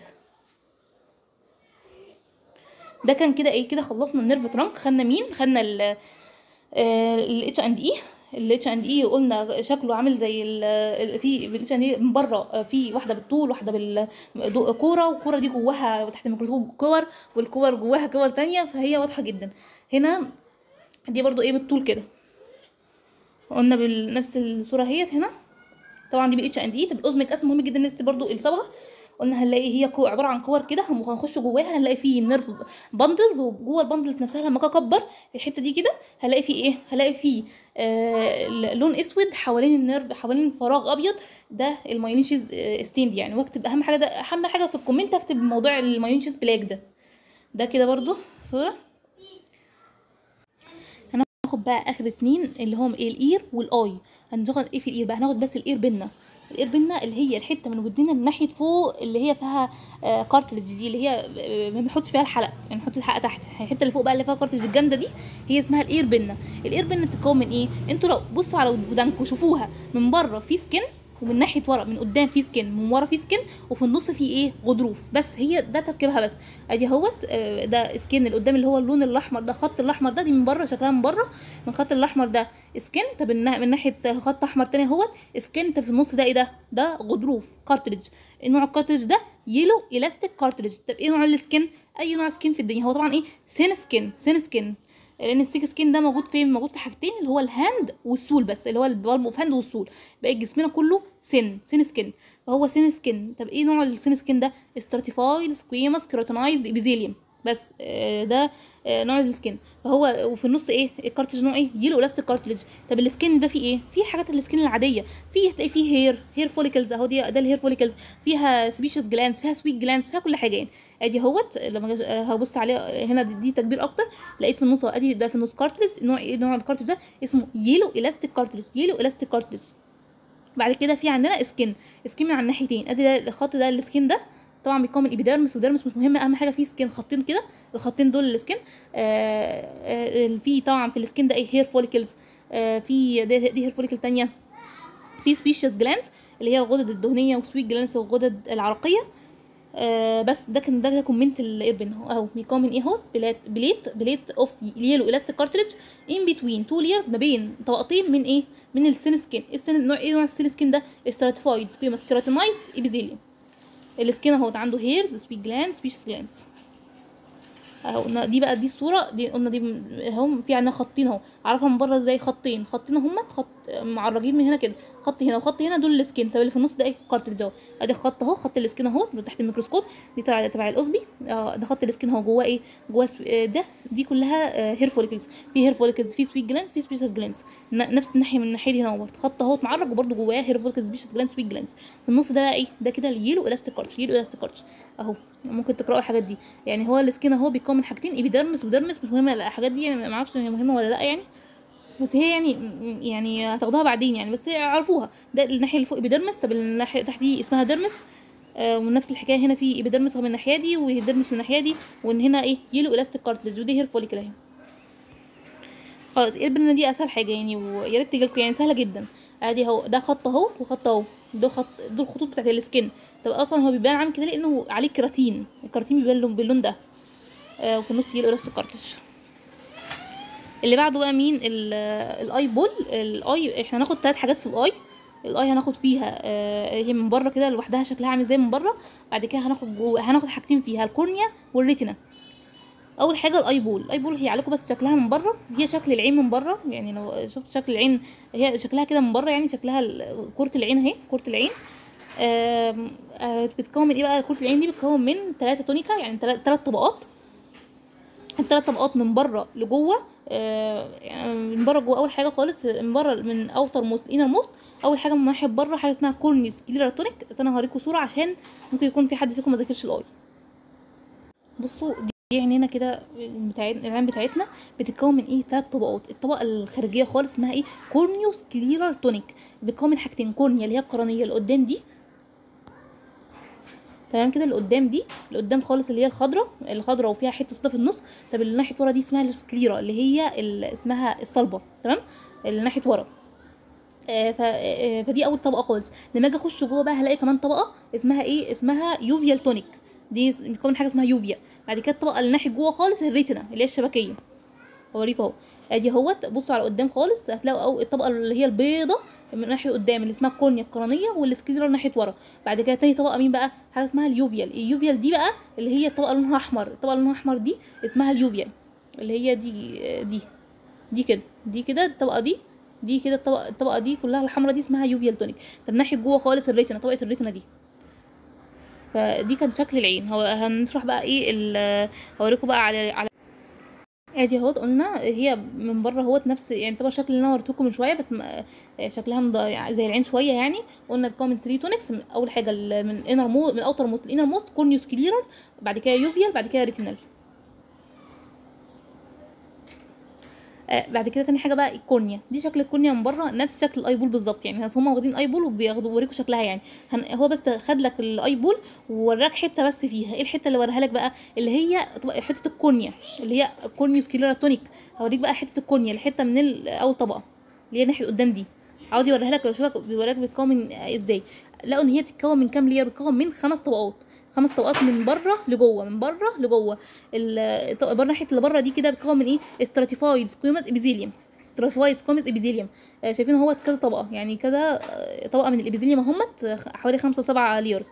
ده كان كده ايه كده خلصنا النيرف ترانك خدنا مين خدنا ال الاتش اند اي الاتش اند اي قلنا شكله عامل زي ال في الاتش اند اي من بره آه، في واحده بالطول واحده بالكوره والكوره دي جواها تحت الميكروسكوب كور والكور جواها كور تانية فهي واضحه جدا هنا دي برضو ايه بالطول كده قلنا بنفس الصوره اهيت هنا طبعا دي بالاتش اند اي طب الاوزميك اسيد مهم جدا نكتب برضو الصبغه قلنا هنلاقي هي كو عباره عن كور كده هم- هنخش جواها هنلاقي فيه نيرف باندلز وجوه الباندلز نفسها لما أجي اكبر الحته دي كده هلاقي فيه ايه هلاقي فيه آه لون اسود حوالين النيرف حوالين فراغ ابيض ده المايونيشيز آه ستيند يعني واكتب اهم حاجه ده اهم حاجه في الكومنت اكتب موضوع المايونيشيز بلاك ده ده كده برضو صوره هناخد بقى اخر اتنين اللي هم ايه الاير والاي هناخد ايه في الاير بقى هناخد بس الاير بينا الاير بينا اللي هي الحته من ودننا من ناحيه فوق اللي هي فيها آه كارتلج دي اللي هي آه، ما بنحطش فيها الحلقه يعني نحط الحلقه تحت الحته اللي فوق بقى اللي فيها كارتلج الجامده دي هي اسمها الاير بينا الاير بينا بتتكون من ايه انتوا لو بصوا على ودانكم شوفوها من بره في سكن ومن ناحيه ورا من قدام في سكن من ورا في سكن وفي النص في ايه غضروف بس هي ده تركيبها بس ادي اهوت آه، ده سكن اللي قدام اللي هو اللون الاحمر ده خط الاحمر ده دي من بره شكلها من بره من الخط الاحمر ده سكن طب النا- من ناحيه خط احمر تاني اهوت سكن طب في النص ده ايه ده ده غضروف كارتريج نوع الكارتريج ده يلو الاستيك كارتريج طب ايه نوع السكن اي نوع سكن في الدنيا هو طبعا ايه سين سكن سين سكن لان السيك سكين ده موجود فين موجود في حاجتين اللي هو الهاند والسول بس اللي هو البالم اوف هاند والسول باقي جسمنا كله سن سن سكين فهو سن سكين طب ايه نوع السن سكين ده استراتيفايد سكويمس كيراتينايزد ابيزيليوم بس آه، ده آه، نوع السكين فهو وفي النص ايه الكارتج نوع ايه يلو الاستيك كارتلج طب السكين ده فيه ايه فيه حاجات السكين العاديه فيه هتلاقي فيه هير هير فوليكلز اهو دي ده الهير فوليكلز فيها سبيشس جلانس فيها سويت جلانس فيها كل حاجه يعني ادي اهوت لما جا- آه، هبص عليه هنا دي, دي تكبير اكتر لقيت في النص ادي ده في النص كارتلج نوع ايه نوع الكارتلج ده اسمه يلو الاستيك كارتلج يلو الاستيك كارتلج بعد كده في عندنا سكين سكين من على الناحيتين ادي ده الخط ده السكين ده طبعا بيتكون من ايبيديرمس وديرمس مش مهم اهم حاجه فيه سكين خطين كده الخطين دول السكين آه آه في طبعا في السكين ده ايه هير فوليكلز آه في دي, دي هير فوليكل تانية في سبيشيس جلانس اللي هي الغدد الدهنيه وسويت جلانس والغدد العرقيه آه بس ده كان ده, ده كومنت الايربن اهو اهو بيكون من ايه اهو بليت بليت بليت اوف يلو الاستيك كارتريج ان بتوين تو ليرز ما بين طبقتين من ايه من السين سكين السين نوع ايه نوع السين سكين ده استراتيفايد سكويمس كيراتينايز ابيزيليوم السكين اهو عنده هيرز سبيك جلاند سبيشس جلاندز اهو قلنا دي بقى دي الصوره دي قلنا دي م- اهو في عندنا خطين اهو اعرفها من بره ازاي خطين خطين هما خط معرجين من هنا كده خط هنا وخط هنا دول السكين طب اللي في النص ده ايه كارتريج اهو ادي خط اهو خط السكين اهو من تحت الميكروسكوب دي تبع تبع القصبي اه ده خط السكين اهو جواه ايه جواه سو- آه، ده دي كلها هير فوليكلز في هير فوليكلز في سويت جلاندز في سبيشس جلاندز نفس الناحيه من الناحيه دي هنا اهو خط اهو معرج وبرده جواه هير فوليكلز سبيشس جلاندز سويت جلاندز في النص ده بقى ايه ده كده اليلو الاستيك كارتش يلو الاستيك كارتش اهو ممكن تقراوا الحاجات دي يعني هو السكين اهو بيتكون من حاجتين ايبيديرمس وديرمس مش مهمه الحاجات دي يعني ما اعرفش هي مهمه ولا لا يعني بس هي يعني يعني هتاخدوها بعدين يعني بس عرفوها ده الناحيه اللي فوق ايبيديرمس طب الناحيه تحت دي اسمها ديرمس آه ونفس الحكايه هنا في ايبيديرمس من الناحيه دي وديرمس من الناحيه دي وان هنا ايه يلو الاستيك كارتلج ودي هير فوليكل اهي خلاص البرنه دي اسهل حاجه يعني ويا ريت تجيلكوا يعني سهله جدا ادي اهو ده خط اهو وخط اهو دول خط دول الخطوط بتاعت السكن طب اصلا هو بيبان عامل كده لانه عليه كيراتين الكيراتين بيبان لون- باللون ده آه وفي النص يلو الاستيك كارتلج اللي بعده بقى مين ال- الاي بول الاي احنا هناخد ثلاث حاجات في الاي الاي هناخد فيها آه، هي من بره كده لوحدها شكلها عامل ازاي من بره بعد كده هناخد جوه هناخد حاجتين فيها الكورنيا والريتنا اول حاجه الاي بول الاي بول هي عليكم بس شكلها من بره هي شكل العين من بره يعني لو شفت شكل العين هي شكلها كده من بره يعني شكلها ال- كره العين اهي كره العين آم، آه، بتتكون من ايه بقى كره العين دي بتتكون من ثلاثه تونيكا يعني ثلاث طبقات الثلاث طبقات من بره لجوه آه، يعني من بره جوه اول حاجه خالص من بره من اوتر موست انر موست اول حاجه من ناحيه بره حاجه اسمها كورنيس كليراتونيك بس انا هوريكم صوره عشان ممكن يكون في حد فيكم ما ذاكرش الاي بصوا دي عينينا كده بتاع العين بتاعتنا بتتكون من ايه ثلاث طبقات الطبقه الخارجيه خالص اسمها ايه كورنيوس كليرال تونيك بتتكون من حاجتين كورنيا اللي هي القرنيه اللي قدام دي تمام كده اللي قدام دي اللي قدام خالص اللي هي الخضراء الخضراء وفيها حته سودا في النص طب اللي ناحيه ورا دي اسمها السكليرا اللي هي ال- اسمها الصلبه تمام اللي ناحيه ورا آه، ف- آه، فدي اول طبقه خالص لما اجي اخش جوه بقى هلاقي كمان طبقه اسمها ايه اسمها يوفيال تونيك دي اس- بتكون من حاجه اسمها يوفيا بعد كده الطبقه اللي ناحيه جوه خالص الريتنا اللي هي الشبكيه اوريكم اهو ادي اهوت بصوا على قدام خالص هتلاقوا أو الطبقه اللي هي البيضه من ناحيه قدام اللي اسمها الكورنيا القرنيه والسكليرا ناحيه ورا بعد كده تاني طبقه مين بقى حاجه اسمها اليوفيال اليوفيال دي بقى اللي هي الطبقه اللي لونها احمر الطبقه اللي لونها احمر دي اسمها اليوفيال اللي هي دي دي دي كده دي كده الطبقه دي دي كده الطبقه الطبقه دي كلها الحمراء دي اسمها يوفيال تونيك طب ناحيه جوه خالص الريتنا طبقه الريتنا دي فدي كان شكل العين هو هنشرح بقى ايه ال- هوريكم بقى على على ادي اهوت قلنا هي من بره اهوت نفس يعني طبعا الشكل اللي انا وريتهولكم من شويه بس م- شكلها مض- يعني زي العين شويه يعني قلنا بتكون من 3 تونكس من اول حاجه ال- من انر مو من اوتر موست الانر موست كورنيوس كليرال بعد كده يوفيال بعد كده ريتينال آه بعد كده تاني حاجه بقى الكورنيا دي شكل الكورنيا من بره نفس شكل الايبول بالظبط يعني هم واخدين ايبول وبياخدوا بيوريكوا شكلها يعني هن هو بس خد لك الايبول ووراك حته بس فيها ايه الحته اللي وراها لك بقى اللي هي طبق- حته الكورنيا اللي هي كورنيوس كليرا تونيك هوريك بقى حته الكورنيا الحته من ال- اول طبقه اللي هي ناحيه قدام دي عاوز يوريها لك اشوفك بيوريك بتتكون من ازاي لقوا ان هي بتتكون من كام لير بتتكون من خمس طبقات خمس طبقات من بره لجوه من بره لجوه ال- الط- بره ناحيه اللي بره دي كده بتتكون من ايه استراتيفايد سكويمس ابيزيليوم استراتيفايد سكويمس ابيزيليوم آه، شايفين هو كذا طبقه يعني كذا آه، طبقه من الابيزيليوم اهمت آه، حوالي خمسة سبعة ليرز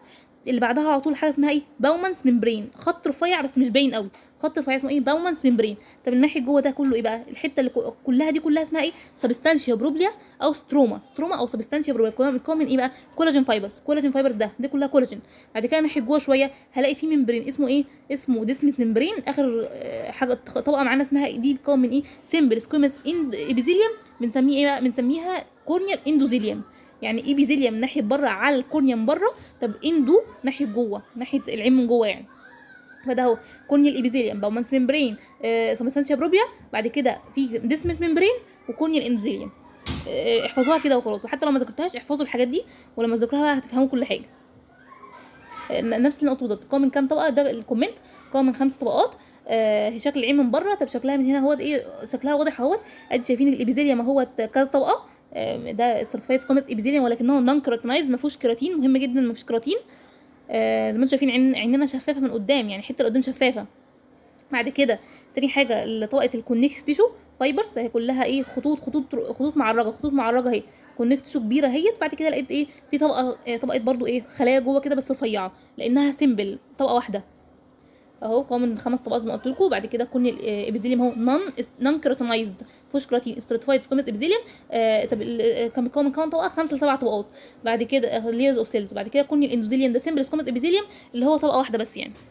اللي بعدها على طول حاجه اسمها ايه باومانس ممبرين خط رفيع بس مش باين قوي خط رفيع اسمه ايه باومانس ممبرين طب الناحيه جوه ده كله ايه بقى الحته اللي كو- كلها دي كلها اسمها ايه سبستانشيا بروبليا او ستروما ستروما او سبستانشيا بروبليا بتكون من ايه بقى كولاجين فايبرز كولاجين فايبرز ده دي كلها كولاجين بعد كده ناحيه جوه شويه هلاقي في ممبرين اسمه ايه اسمه ديسمه ممبرين اخر آه، حاجه طبقه معانا اسمها إيه؟ دي بتكون من ايه سيمبل سكويمس اند ابيزيليوم بنسميه ايه بقى بنسميها كورنيال اندوزيليوم يعني ايبيزيليوم ناحيه بره على الكورنيا من بره طب اندو ناحيه جوه ناحيه العين من جوه يعني فده هو كورنيال ايبيزيليوم باومانس ممبرين آه سبستانشيا بروبيا بعد كده في ديسمنت ممبرين وكورنيال اندوزيليوم آه احفظوها كده وخلاص وحتى لو ما ذاكرتهاش احفظوا الحاجات دي ولما تذاكروها بقى هتفهموا كل حاجه آه، نفس النقطه بالظبط بتكون من كام طبقه ده الكومنت بتكون من خمس طبقات آه شكل العين من بره طب شكلها من هنا هو ايه شكلها واضح اهوت ادي شايفين الابيزيليوم اهوت كذا طبقه آه، ده استراتيفايد سكومس ابيزيليوم ولكنه نون كيراتينايزد ما فيهوش كيراتين مهم جدا ما فيش كيراتين آه زي ما انتم شايفين عين عيننا شفافه من قدام يعني الحته اللي قدام شفافه بعد كده تاني حاجه اللي طبقه الكونكت تيشو فايبرز هي كلها ايه خطوط خطوط خطوط معرجه خطوط معرجه اهي كونكت تيشو كبيره اهيت بعد كده لقيت ايه في طبقه آه طبقه برضو ايه خلايا جوه كده بس رفيعه لانها سيمبل طبقه واحده اهو كون من خمس طبقات زي ما قلت لكم بعد كده كون الابيزيليوم اهو نون نون كيراتينايزد فيهوش كيراتين ستراتيفايد سكومس ابيزيليوم آه طب ال- آه، كان بيتكون من كام طبقه خمسه لسبع طبقات بعد كده ليرز اوف سيلز بعد كده كون الاندوزيليوم ده سيمبل سكومس ابيزيليوم اللي هو طبقه واحده بس يعني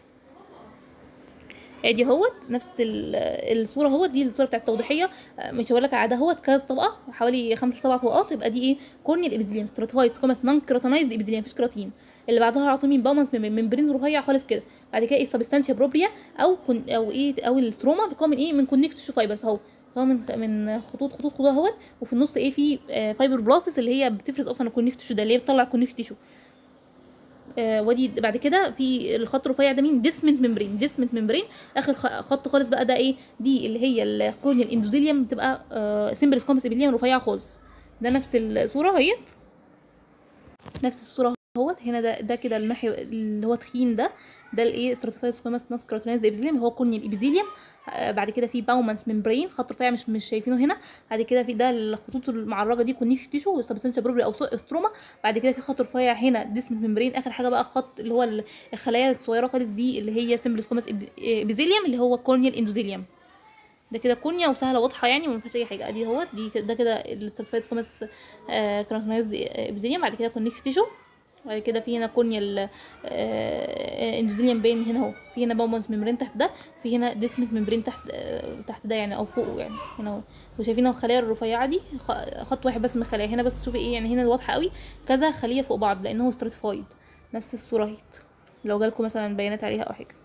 ادي اهوت نفس ال- الصوره اهوت دي الصوره بتاعت التوضيحيه آه، مش هقول لك على ده اهوت كذا طبقه حوالي خمسة سبع طبقات يبقى دي ايه كورنيال ابيزيليوم ستراتيفايد سكومس نون كيراتينايزد ابيزيليوم مفيش كيراتين اللي بعدها على طول مين بامنس ممبرين رفيع خالص كده بعد كده ايه سبستانشيا بروبريا او كن او ايه او الستروما بتكون من ايه من كونكت تيشو فايبرز اهو بتكون من من خطوط خطوط خطوط اهوت وفي النص ايه في آه، فايبر بلاسس اللي هي بتفرز اصلا الكونكت تيشو ده اللي هي بتطلع الكونكت تيشو آه ودي بعد كده في الخط الرفيع ده مين ديسمنت ممبرين ديسمنت ممبرين اخر خ- خط خالص بقى ده ايه دي اللي هي الكورنيال اندوزيليوم بتبقى آه سيمبل سكومس ابيليوم رفيعه خالص ده نفس الصوره اهيت نفس الصوره اهوت هنا ده ده كده الناحيه اللي هو تخين ده ده الايه ستراتيفايد سكوماس ناس كراتينايز ابيزيليوم اللي هو كورنيال ابيزيليوم آه بعد كده في باومانس ممبرين خط رفيع مش مش شايفينه هنا بعد كده في ده الخطوط المعرجه دي كونيكت تيشو وسبستانشا بروبري او ستروما بعد كده في خط رفيع هنا ديسمنت ممبرين اخر حاجه بقى خط اللي هو ال- الخلايا الصغيره خالص دي اللي هي سيمبل سكوماس ابيزيليوم اللي هو كورنيال اندوزيليوم ده كده كونيا وسهله واضحه يعني وما فيهاش اي حاجه ادي اهوت دي كده- ده كده الستراتيفايد سكوماس كرانكنايز ابيزيليوم بعد كده كونكت تيشو بعد كده في هنا كونيال اندوزيليوم باين هنا اهو في هنا باومانس ممبرين تحت ده في هنا ديسمنت ممبرين تحت آه، تحت ده يعني او فوقه يعني هنا اهو وشايفين الخلايا الرفيعه دي خ- خط واحد بس من الخلايا هنا بس شوفي ايه يعني هنا واضحه قوي كذا خليه فوق بعض لانه ستراتيفايد نفس الصوره اهي لو جالكم مثلا بيانات عليها او حاجه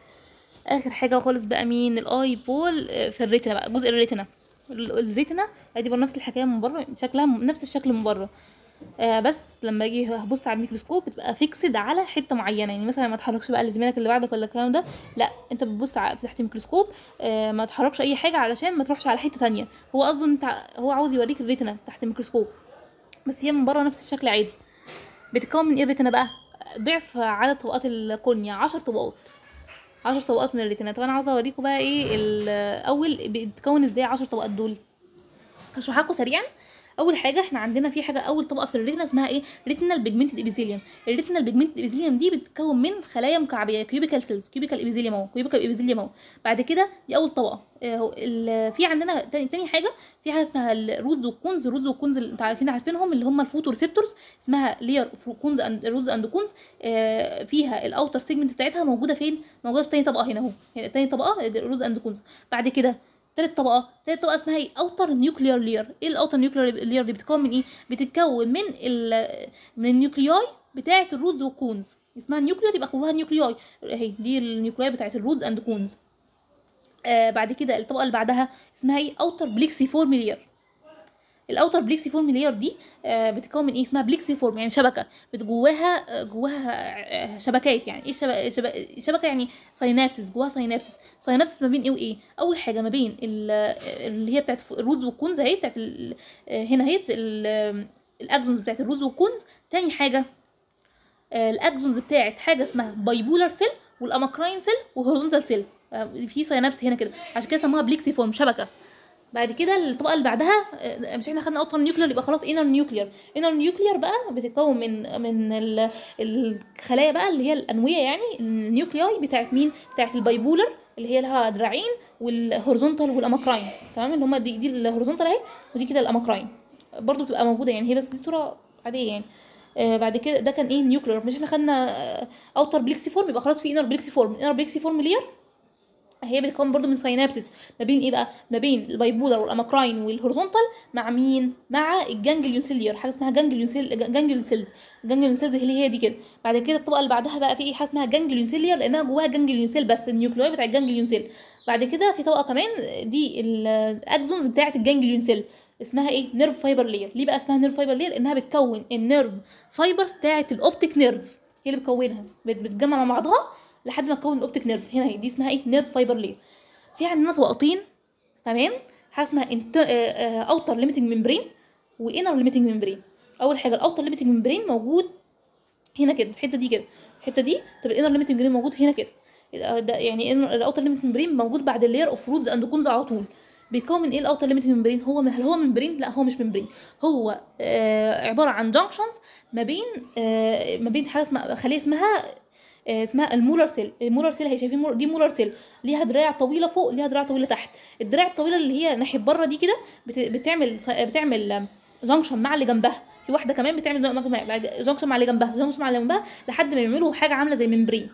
اخر حاجه خالص بقى مين الاي بول آه، في الريتنا بقى جزء الريتنا ال- الريتنا ادي برضه نفس الحكايه من بره شكلها م- نفس الشكل من بره آه بس لما اجي هبص على الميكروسكوب بتبقى فيكسد على حته معينه يعني مثلا ما تحركش بقى لزميلك اللي بعدك ولا الكلام ده لا انت بتبص ع- تحت الميكروسكوب آه ما تحركش اي حاجه علشان ما تروحش على حته تانية هو قصده انت ع- هو عاوز يوريك الريتنا تحت الميكروسكوب بس هي من بره نفس الشكل عادي بتتكون من ايه الريتنا بقى ضعف عدد طبقات الكونيا عشر طبقات عشر طبقات من الريتنا طب انا عاوزه اوريكم بقى ايه الاول بيتكون ازاي عشر طبقات دول هشرحها لكم سريعا اول حاجه احنا عندنا في حاجه اول طبقه في الريتنا اسمها ايه ريتينال بيجمنتد ابيثيليوم الريتينال بيجمنتد ابيثيليوم دي بتتكون من خلايا مكعبيه كيوبيكال سيلز كيوبيكال ابيثيليوم اهو كيوبيكال ابيثيليوم اهو بعد كده دي اول طبقه آه، هو ال- في عندنا تاني, تاني حاجه في حاجه اسمها الرودز والكونز الرودز والكونز اللي انتوا عارفين عارفينهم اللي هم الفوتو ريسبتورز اسمها لير كونز اند رودز اند كونز آه، فيها الاوتر سيجمنت بتاعتها موجوده فين موجوده في تاني طبقه هنا اهو هنا تاني طبقه رودز اند كونز بعد كده تالت طبقه تالت طبقه اسمها ايه اوتر نيوكليار لير ايه الاوتر نيوكليار لير دي بتتكون من ايه بتتكون من ال من النيوكلياي بتاعه الرودز والكونز اسمها نيوكليار يبقى جواها نيوكلياي اهي دي النيوكلياي بتاعه الرودز اند كونز آه بعد كده الطبقه اللي بعدها اسمها ايه اوتر بليكسي فورم لير الاوتر بليكسي فورم لير دي آه بتتكون من ايه اسمها بليكسي فورم يعني شبكه بت- جواها آه، جواها آه، شبكات يعني ايه الشبكه شبكه, شبكة يعني ساينابسس جواها ساينابسس ساينابسس ما بين ايه وايه اول حاجه ما بين ال- اللي هي بتاعت الرودز والكونز اهي بتاعت ال- آه، هنا اهي ال- الاكزونز بتاعت الرودز والكونز تاني حاجه آه، الاكزونز بتاعت حاجه اسمها بايبولار سيل والاماكراين سيل وهوريزونتال سيل في ساينابس هنا كده عشان كده سموها بليكسي فورم شبكه بعد كده الطبقه اللي بعدها آه، مش احنا خدنا اوتر نيوكلير يبقى خلاص انر نيوكلير انر نيوكلير بقى بتتكون من من ال- الخلايا بقى اللي هي الانويه يعني النيوكلياي بتاعت مين بتاعت البايبولر اللي هي لها دراعين والهوريزونتال والاماكراين تمام اللي هما دي دي الهوريزونتال اهي ودي كده الاماكراين برضو بتبقى موجوده يعني هي بس دي صوره عاديه يعني آه بعد كده ده كان ايه نيوكلير مش احنا خدنا اوتر بليكسي فورم يبقى خلاص في انر بليكسي فورم انر بليكسي فورم لير هي بتتكون برضو من ساينابسس ما بين ايه بقى ما بين البايبولار والاماكراين والهوريزونتال مع مين مع الجانجليون سيلير حاجه اسمها جانجليون سيل جانجليون سيلز جانجليون سيلز اللي هي دي كده بعد كده الطبقه اللي بعدها بقى في ايه حاجه اسمها جانجليون سيلير لانها جواها جانجليون سيل بس النيوكليوي بتاع الجانجليون سيل بعد كده في طبقه كمان دي الاكزونز بتاعه الجانجليون سيل اسمها ايه نيرف فايبر لير ليه بقى اسمها نيرف فايبر لير لانها بتكون النيرف فايبرز بتاعه الاوبتيك نيرف هي اللي بتكونها بت- بتتجمع مع بعضها لحد ما تكون الاوبتيك نيرف هنا هي دي اسمها ايه نيرف فايبر لير في عندنا طبقتين كمان حاجه اسمها انت اوتر ليميتنج ممبرين وانر ليميتنج ممبرين اول حاجه الاوتر ليميتنج ممبرين موجود هنا كده الحته دي كده الحته دي طب الانر ليميتنج ممبرين موجود هنا كده ال- ده يعني الاوتر ليميتنج ممبرين موجود بعد اللير اوف رودز اند كونز على طول بيتكون من ايه الاوتر ليميتنج ممبرين هو هل هو ممبرين لا هو مش ممبرين هو آه عباره عن جانكشنز ما بين آه ما بين حاجه اسمها خليه اسمها آه، اسمها المولر سيل المولر سيل هي شايفين مول- دي مولر سيل ليها دراع طويله فوق ليها دراع طويله تحت الدراع الطويله اللي هي ناحيه بره دي كده بت- بتعمل ص- بتعمل جانكشن مع اللي جنبها في واحده كمان بتعمل جانكشن مع اللي جنبها جانكشن مع اللي جنبها لحد ما يعملوا حاجه عامله زي ممبرين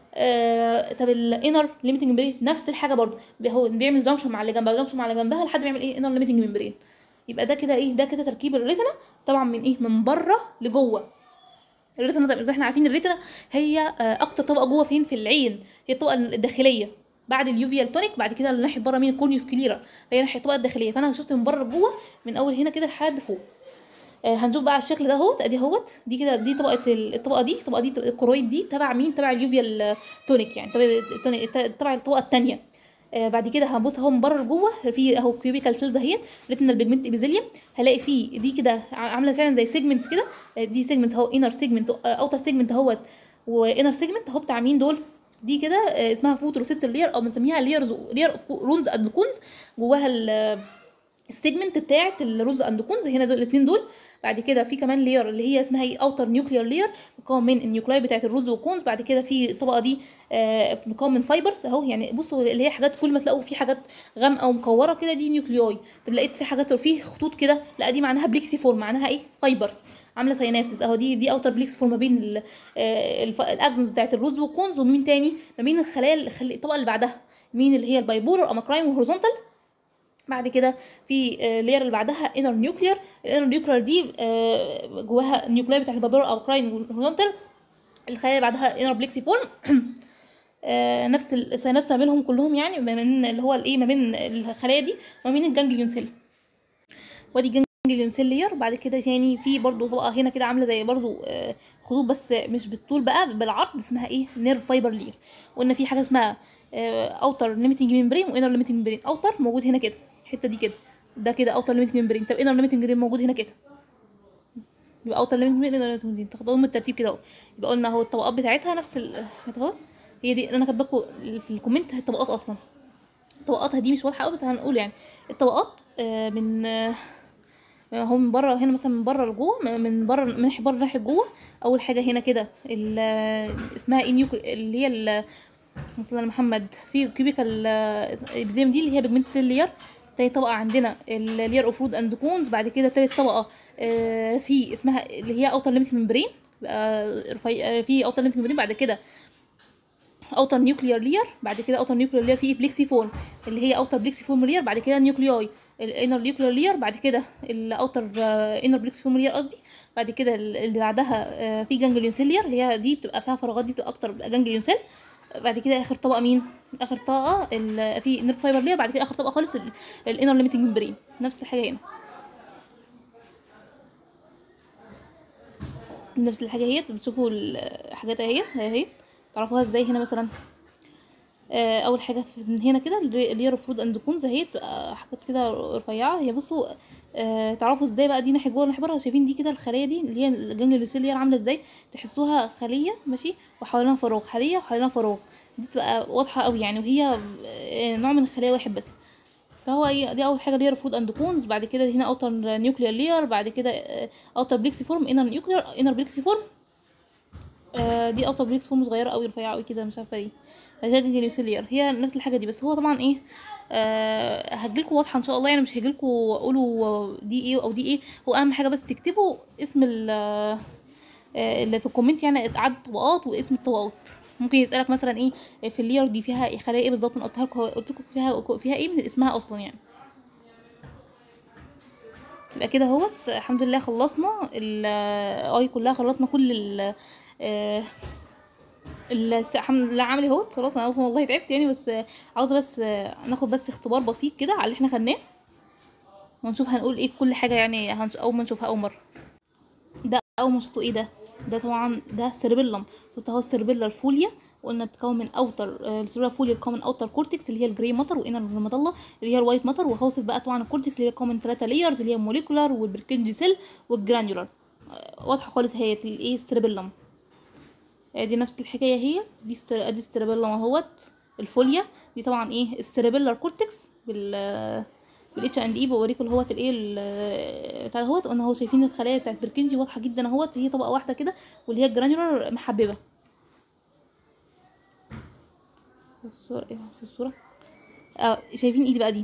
آه طب الانر ليميتنج ممبرين نفس الحاجه برضو بي- هو بيعمل جانكشن مع اللي جنبها جانكشن مع اللي جنبها لحد ما يعمل ايه انر ليميتنج ممبرين يبقى ده كده ايه ده كده تركيب الريتنا طبعا من ايه من بره لجوه الريتنا طبعا زي ما احنا عارفين الريتنا هي آه، اكتر طبقه جوه فين في العين هي الطبقه الداخليه بعد اليوفيال تونيك بعد كده اللي ناحيه بره مين الكورنيوس كليرا فهي ناحيه الطبقه الداخليه فانا شفت من بره لجوه من اول هنا كده لحد فوق آه هنشوف بقى على الشكل ده اهوت ادي اهوت دي كده دي طبقه ال- الطبقه دي الطبقه دي الكرويد دي تبع مين تبع اليوفيال تونيك يعني تبع التونيك- تبع الطبقه الثانيه آه بعد كده هنبص اهو من بره لجوه في اهو كيوبيكال سيلز اهيت ريتنال بيجمنت ابيزيليوم هلاقي فيه دي كده عامله فعلا زي سيجمنتس كده آه، دي سيجمنت اهو انر سيجمنت اوتر سيجمنت اهوت وانر سيجمنت اهو بتاع مين دول دي كده آه، اسمها فوتوروسيبتور لير او بنسميها ليرز لير اوف رونز اند كونز جواها ال- السيجمنت بتاعت الرز اند كونز هنا دول الاثنين دول بعد كده في كمان لير اللي هي اسمها ايه اوتر نيوكلير لير مكون من النيوكلاي بتاعت الرز والكونز بعد كده في الطبقه دي آه، مكون من فايبرز اهو يعني بصوا اللي هي حاجات كل ما تلاقوا في حاجات غامقه ومكوره كده دي نيوكليوي طب لقيت في حاجات في خطوط كده لا دي معناها بليكسي فورم معناها ايه فايبرز عامله سينابسس اهو دي دي اوتر بليكسي فورم ما بين ال- آه، الف- الاكسونز بتاعت الرز والكونز ومين تاني ما بين الخلايا اللي خلي- الطبقه اللي بعدها مين اللي هي البايبولر اماكراين والهوريزونتال بعد كده في لير اللي بعدها انر نيوكلير الانر نيوكلير دي آه، جواها النيوكلير بتاع البابور او كراين والهوريزونتال الخلايا اللي بعدها انر بليكسي فورم آه، نفس السينات ما بينهم كلهم يعني ما بين اللي هو الايه ما بين الخلايا دي وما بين الجانجليون سيل وادي جانجليون سيل لير بعد كده تاني في برضو طبقه هنا كده عامله زي برضو آه، خطوط بس مش بالطول بقى بالعرض اسمها ايه نيرف فايبر لير وقلنا في حاجه اسمها اوتر ليميتنج ميمبرين وانر ليميتنج ميمبرين اوتر موجود هنا كده الحته دي كده ده كده اوتر ليميتنج ميمبرين طب انر ليميتنج ميمبرين موجود هنا كده يبقى اوتر ليميتنج ميمبرين انر ليميتنج ميمبرين تاخدوهم بالترتيب كده اهو يبقى قلنا اهو الطبقات بتاعتها نفس ال اهو هي دي اللي انا كاتبه لكم في الكومنت الطبقات اصلا طبقاتها دي مش واضحه قوي بس هنقول يعني الطبقات آه، من آه، هو من بره هنا مثلا من بره لجوه من- من بره من ناحيه بره ناحيه جوه اول حاجه هنا كده ال- اسمها ايه نيوك اللي هي ال- اللهم صل على محمد في كيوبيكال ابزيم دي اللي هي بيجمنت سيل لير تاني طبقة عندنا اللير اوف رود اند كونز بعد كده تالت طبقة آه، في اسمها اللي هي اوتر ليميت ممبرين في اوتر ليميت ممبرين بعد كده اوتر نيوكليير لير بعد كده اوتر نيوكليير لير في بليكسي فورم اللي هي اوتر بليكسي فورم لير بعد كده نيوكليوي الانر نيوكليير لير بعد كده الاوتر انر بليكسي فورم لير قصدي بعد كده اللي بعدها آه، في جانجليون سيل لير اللي هي دي بتبقى فيها فراغات دي بتبقى اكتر بتبقى جانجليون سيل بعد كده اخر طبقه مين اخر طبقه ال- في نيرف فايبر لير بعد كده اخر طبقه خالص الانر ليميتنج ممبرين نفس الحاجه هنا نفس الحاجه اهي بتشوفوا الحاجات اهي اهي تعرفوها ازاي هنا مثلا آه، اول حاجه في- من هنا كده اللي هي رفود اند كونز اهي بتبقى حاجات كده رفيعه هي بصوا آه تعرفوا ازاي بقى دي ناحيه جوه ناحيه بره شايفين دي كده الخليه دي اللي هي الجنجل اللي هي عامله ازاي تحسوها خليه ماشي وحوالينها فراغ خليه وحوالينها فراغ دي بتبقى واضحه قوي يعني وهي آه، نوع من الخلايا واحد بس فهو ايه دي اول حاجه لير فود اند كونز بعد كده هنا اوتر نيوكلير لير بعد كده اوتر بليكسي فورم انر نيوكلير انر بليكسي فورم آه دي اوتر بليكسي فورم صغيره قوي رفيعه قوي كده مش عارفه ايه بعد كده جنجليوس لير هي نفس الحاجه دي بس هو طبعا ايه آه هتجيلكوا واضحه ان شاء الله يعني مش هيجيلكوا قولوا دي ايه او دي ايه هو اهم حاجه بس تكتبوا اسم ال آه، اللي في الكومنت يعني عدد الطبقات واسم الطبقات ممكن يسالك مثلا ايه في اللير دي فيها ايه خلايا ايه بالظبط انا قلتها لكم قلت لكم فيها فيها ايه من اسمها اصلا يعني يبقى كده اهوت الحمد لله خلصنا الاي كلها خلصنا كل ال آه، ال- الحمد لله عملي اهوت خلاص انا اصلا والله تعبت يعني بس آه، عاوزه بس آه، ناخد بس اختبار بسيط كده على اللي احنا خدناه ونشوف هنقول ايه في كل حاجه يعني هنش- اول ما نشوفها اول مره ده اول ما شفتوا ايه ده ده طبعا ده سيربيلم شفت اهو سيربيلر فوليا وقلنا بتتكون من اوتر السيربيلر فوليا بتتكون من اوتر كورتكس اللي هي الجراي ماتر وانر مضله اللي هي الوايت ماتر وهوصف بقى طبعا الكورتكس اللي بيتكون من ثلاثه لايرز اللي هي الموليكولار والبركنجي سيل والجرانيولار آه، واضحه خالص هي الايه السيربيلم دي نفس الحكايه هي دي ستر... ادي السيربيلم اهوت الفوليا دي طبعا ايه السيربيلر كورتكس بال بالاتش اند اي بوريكم اللي هوت الايه ال- بتاع اهوت قلنا اهو شايفين الخلايا بتاعت بركنجي واضحه جدا اهوت هي طبقه واحده كده واللي هي الجرانيولار محببه الصوره ايه بس الصوره اه شايفين ايدي بقى دي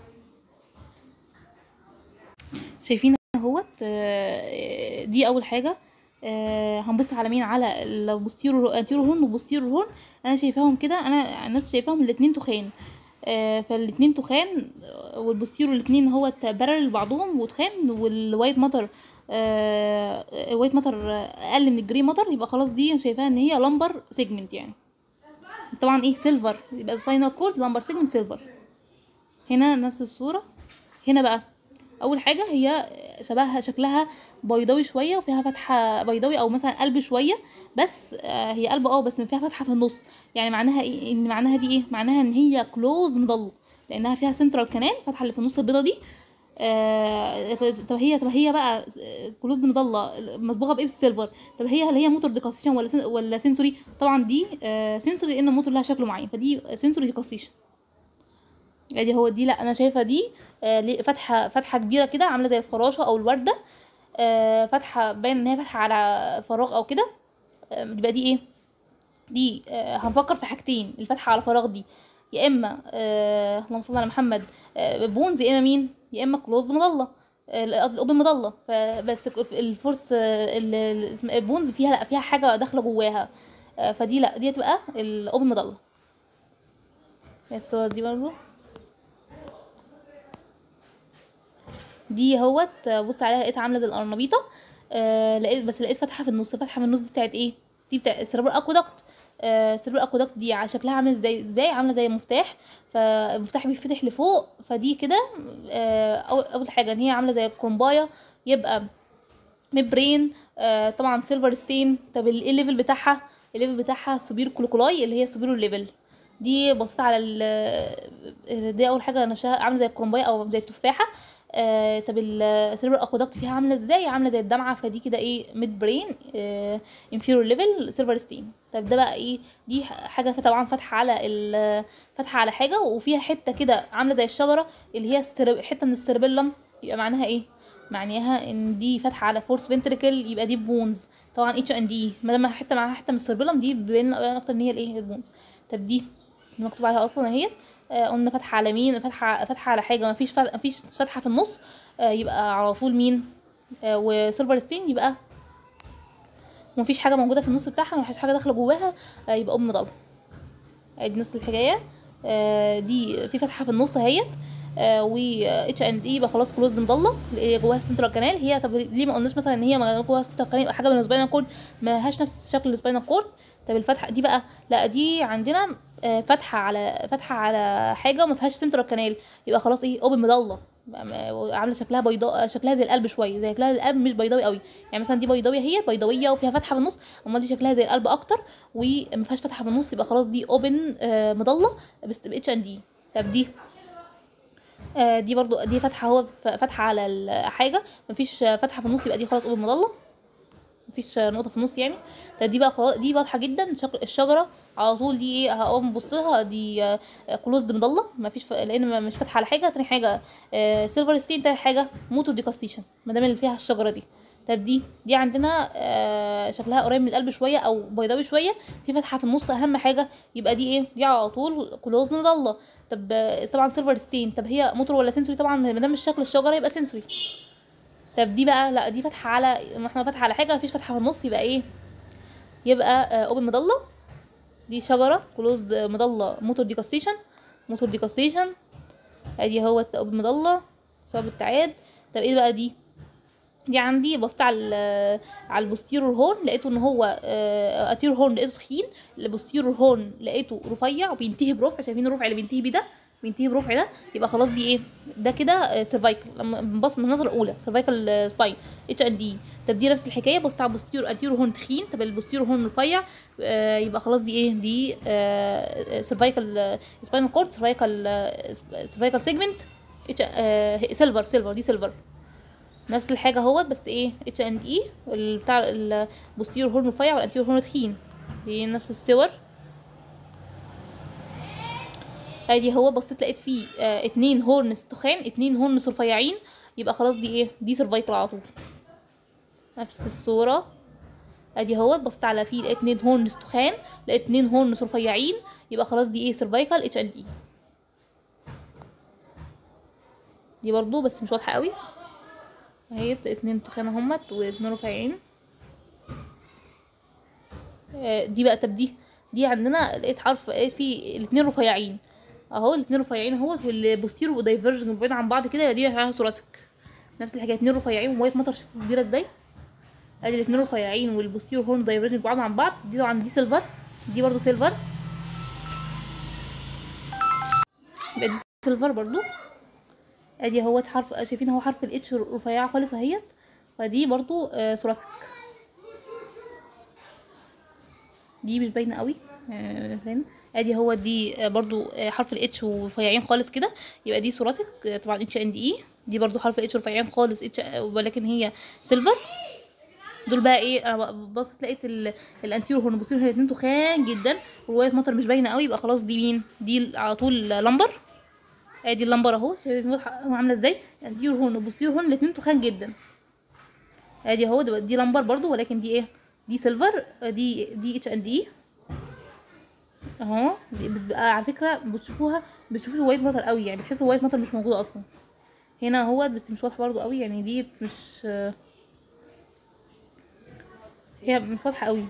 شايفين اهوت آه، دي اول حاجه آه، هنبص على مين على البوستيرو انتيرو هورن وبوستيرو هورن انا شايفاهم كده انا عن نفسي شايفاهم الاتنين تخان آه، فالاتنين تخان آه، والبوستيرو الاتنين هو بارل لبعضهم وتخان والوايت ماتر آه، وايت ماتر اقل من الجري ماتر يبقى خلاص دي انا شايفاها ان هي لمبر سيجمنت يعني طبعا ايه سيلفر يبقى سباينال كورد لمبر سيجمنت سيلفر هنا نفس الصورة هنا بقى اول حاجة هي شبهها شكلها بيضاوي شوية وفيها فتحة بيضاوي او مثلا قلب شوية بس آه، هي قلب اه بس فيها فتحة في النص يعني معناها ايه ان معناها دي ايه معناها ان هي كلوز مضلة لانها فيها سنترال كانال الفتحة اللي في النص البيضة دي آه طب هي طب هي بقى كلوز مضله مصبوغه بايه بالسيلفر طب هي هل هي موتور ديكاستيشن ولا سن ولا سنسوري طبعا دي آه سنسوري لان الموتور لها شكل معين فدي سنسوري ديكاستيشن ادي هو دي لا انا شايفه دي آه ليه- فتحه فتحه كبيره كده عامله زي الفراشه او الورده آه فتحه باين ان هي فتحه على فراغ او كده آه تبقى دي ايه دي آه هنفكر في حاجتين الفتحه على فراغ دي يا اما آه اللهم صل على محمد آه بونز يا اما مين يا اما كلوزد مضله آه، الاوبن مضله فبس الفورس آه، ال- ال- اسم- البونز فيها لا فيها حاجه داخله جواها آه، فدي لا دي تبقى الاوبن مضله الصور دي برضه دي اهوت بص عليها لقيتها عامله زي القرنبيطه آه لقيت بس لقيت فتحه في النص فتحه في النص دي بتاعت ايه دي بتاع السيربرال اكودكت آه السيربرال اكودكت دي ع- شكلها عامل ازاي ازاي عامله زي مفتاح فالمفتاح بيتفتح لفوق فدي كده آه اول أول حاجه ان هي عامله زي الكومبايه يبقى ميبرين آه طبعا سيلفر ستين طب ال- ايه الليفل بتاعها الليفل بتاعها سوبير كلوكولاي اللي هي سوبيرو ليفل دي بصيت على ال دي اول حاجه نفسها عامله زي الكرومبايه او زي التفاحه آه طب السيربر اكودكت فيها عامله ازاي عامله زي الدمعه فدي كده ايه ميد برين آه انفيرور ليفل سيلفر ستين طب ده بقى ايه دي حاجه طبعا فاتحه على ال- فاتحه على حاجه وفيها حته كده عامله زي الشجره اللي هي الستر- حته من السيربيلم يبقى معناها ايه معناها ان دي فاتحه على فورس فنتريكل يبقى دي بونز طبعا اتش ان دي ما دام حته معاها حته من السيربيلم دي بين اكتر ان هي الايه البونز طب دي مكتوب عليها اصلا اهي آه، قلنا فاتحه على مين فاتحه فاتحه على حاجه ما فيش ما فيش فتحه في النص آه، يبقى على طول مين آه، وسيلفر ستين يبقى ما فيش حاجه موجوده في النص بتاعها ما فيش حاجه داخله جواها آه، يبقى ام ضلمه ادي نفس الحكايه آه، دي في فتحه في النص اهيت و اتش اند اي يبقى خلاص كلوزد مضله اللي جواها السنترال كانال هي طب ليه ما قلناش مثلا ان هي ما جواها السنترال كانال يبقى حاجه من السباينال كورد ما لهاش نفس شكل السباينال كورد طب الفتحه دي بقى لا دي عندنا آه، فتحه على فتحه على حاجه وما فيهاش سنترال كانال يبقى خلاص ايه اوبن مضله بقى- عامله شكلها بيضاء شكلها زي القلب شويه زي شكلها زي القلب مش بيضاوي قوي يعني مثلا دي بيضاويه هي بيضاويه وفيها فتحه في النص امال دي شكلها زي القلب اكتر وما فيهاش فتحه في النص يبقى خلاص دي اوبن مضله بس اتش ان دي طب دي آه، دي برضو دي فتحه هو ف- فتحه على الحاجه مفيش فتحه في النص يبقى دي خلاص اوبن مضله مفيش نقطه في النص يعني طب دي بقى خلاص دي واضحه جدا شك- الشجره على طول دي ايه هقوم ببص لها دي كلوزد مضله مفيش ف... لان ما- مش فاتحه على حاجه تاني حاجه سيلفر ستين تالت حاجه موتور ديكاستيشن ما دام اللي فيها الشجره دي طب دي دي عندنا آه، شكلها قريب من القلب شويه او بيضاوي شويه في فتحه في النص اهم حاجه يبقى دي ايه دي على طول كلوز مضله طب آه، طبعا سيلفر ستين طب هي موتور ولا سنسوري طبعا ما دام مش شكل الشجره يبقى سنسوري طب دي بقى لا دي فاتحه على ما احنا فاتحه على حاجه مفيش فتحه في النص يبقى ايه يبقى اوبن مضله دي شجره كلوزد مضله موتور ديكاستيشن موتور ديكاستيشن ادي هو اوبن مضله سبب التعاد طب ايه بقى دي دي عندي بصيت على ال- على البوستيرور هورن لقيته ان هو اتير هورن لقيته تخين البوستيرور هورن لقيته رفيع وبينتهي برفع شايفين الرفع اللي بينتهي بيه ده بينتهي برفع ده يبقى خلاص دي ايه ده كده سيرفايكل لما بنبص من النظره الاولى سيرفايكل سباين اتش ان دي طب دي نفس الحكايه بصيت على البوستيرور اتيرو هورن تخين طب البوستيرور هورن رفيع آه، يبقى خلاص دي ايه دي سيرفايكل سباينال كورد سيرفايكل سيرفايكل سيجمنت اتش سيلفر سيلفر دي سيلفر نفس الحاجه اهوت بس ايه اتش اند اي بتاع البوستيرور هورن رفيع والانتيرور هورن تخين دي نفس الصور ادي هو بصيت لقيت فيه آه اتنين هورنز تخان اتنين هورنز رفيعين يبقى خلاص دي ايه دي سيرفايكل على طول نفس الصوره ادي اهوت بصيت على فيه لقيت اتنين هورنز تخان لقيت اتنين هورنز رفيعين يبقى خلاص دي ايه سيرفايكل اتش اند اي دي برضو بس مش واضحه قوي اهي اتنين تخانة همت واتنين رفيعين آه، دي بقى طب دي دي عندنا لقيت حرف لقيت في الاتنين رفيعين اهو الاتنين رفيعين اهوت والبوستيرو ودايفرجن بعيد عن بعض كده دي فيها ثوراسيك نفس الحكايه اتنين رفيعين وميه مطر شوفوا كبيره ازاي ادي الاتنين رفيعين والبوستيرو هورن دايفرجن بعاد عن بعض دي طبعا دي سيلفر دي برضو سيلفر يبقى دي سيلفر برضو ادي اهوت حرف شايفين اهو حرف الاتش رفيعه خالص اهيت فدي برضو آه ثوراسيك دي مش باينه قوي آه، فين ادي هو دي آه، برضو آه، حرف الاتش ورفيعين خالص كده يبقى دي ثوراسيك آه، طبعا اتش اند اي دي برضو حرف الاتش رفيعين خالص اتش ولكن هي سيلفر دول بقى ايه انا بصيت لقيت ال- الانتيرو هورن بوستيرو هي الاتنين تخان جدا وروايه مطر مش باينه قوي يبقى خلاص دي مين دي على طول لمبر ادي اللمبر اهو شايفين واضحة- عامله ازاي انتيرو هورن وبوستيرو هورن الاتنين تخان جدا ادي اهو ده- دي لمبر برضو ولكن دي ايه دي سيلفر دي دي اتش اند اي اهو دي بتبقى على فكره بتشوفوها بتشوفوش وايت مطر قوي يعني بتحسوا وايت مطر مش موجوده اصلا هنا اهو بس مش واضحه برضو قوي يعني دي مش هي مش واضحه قوي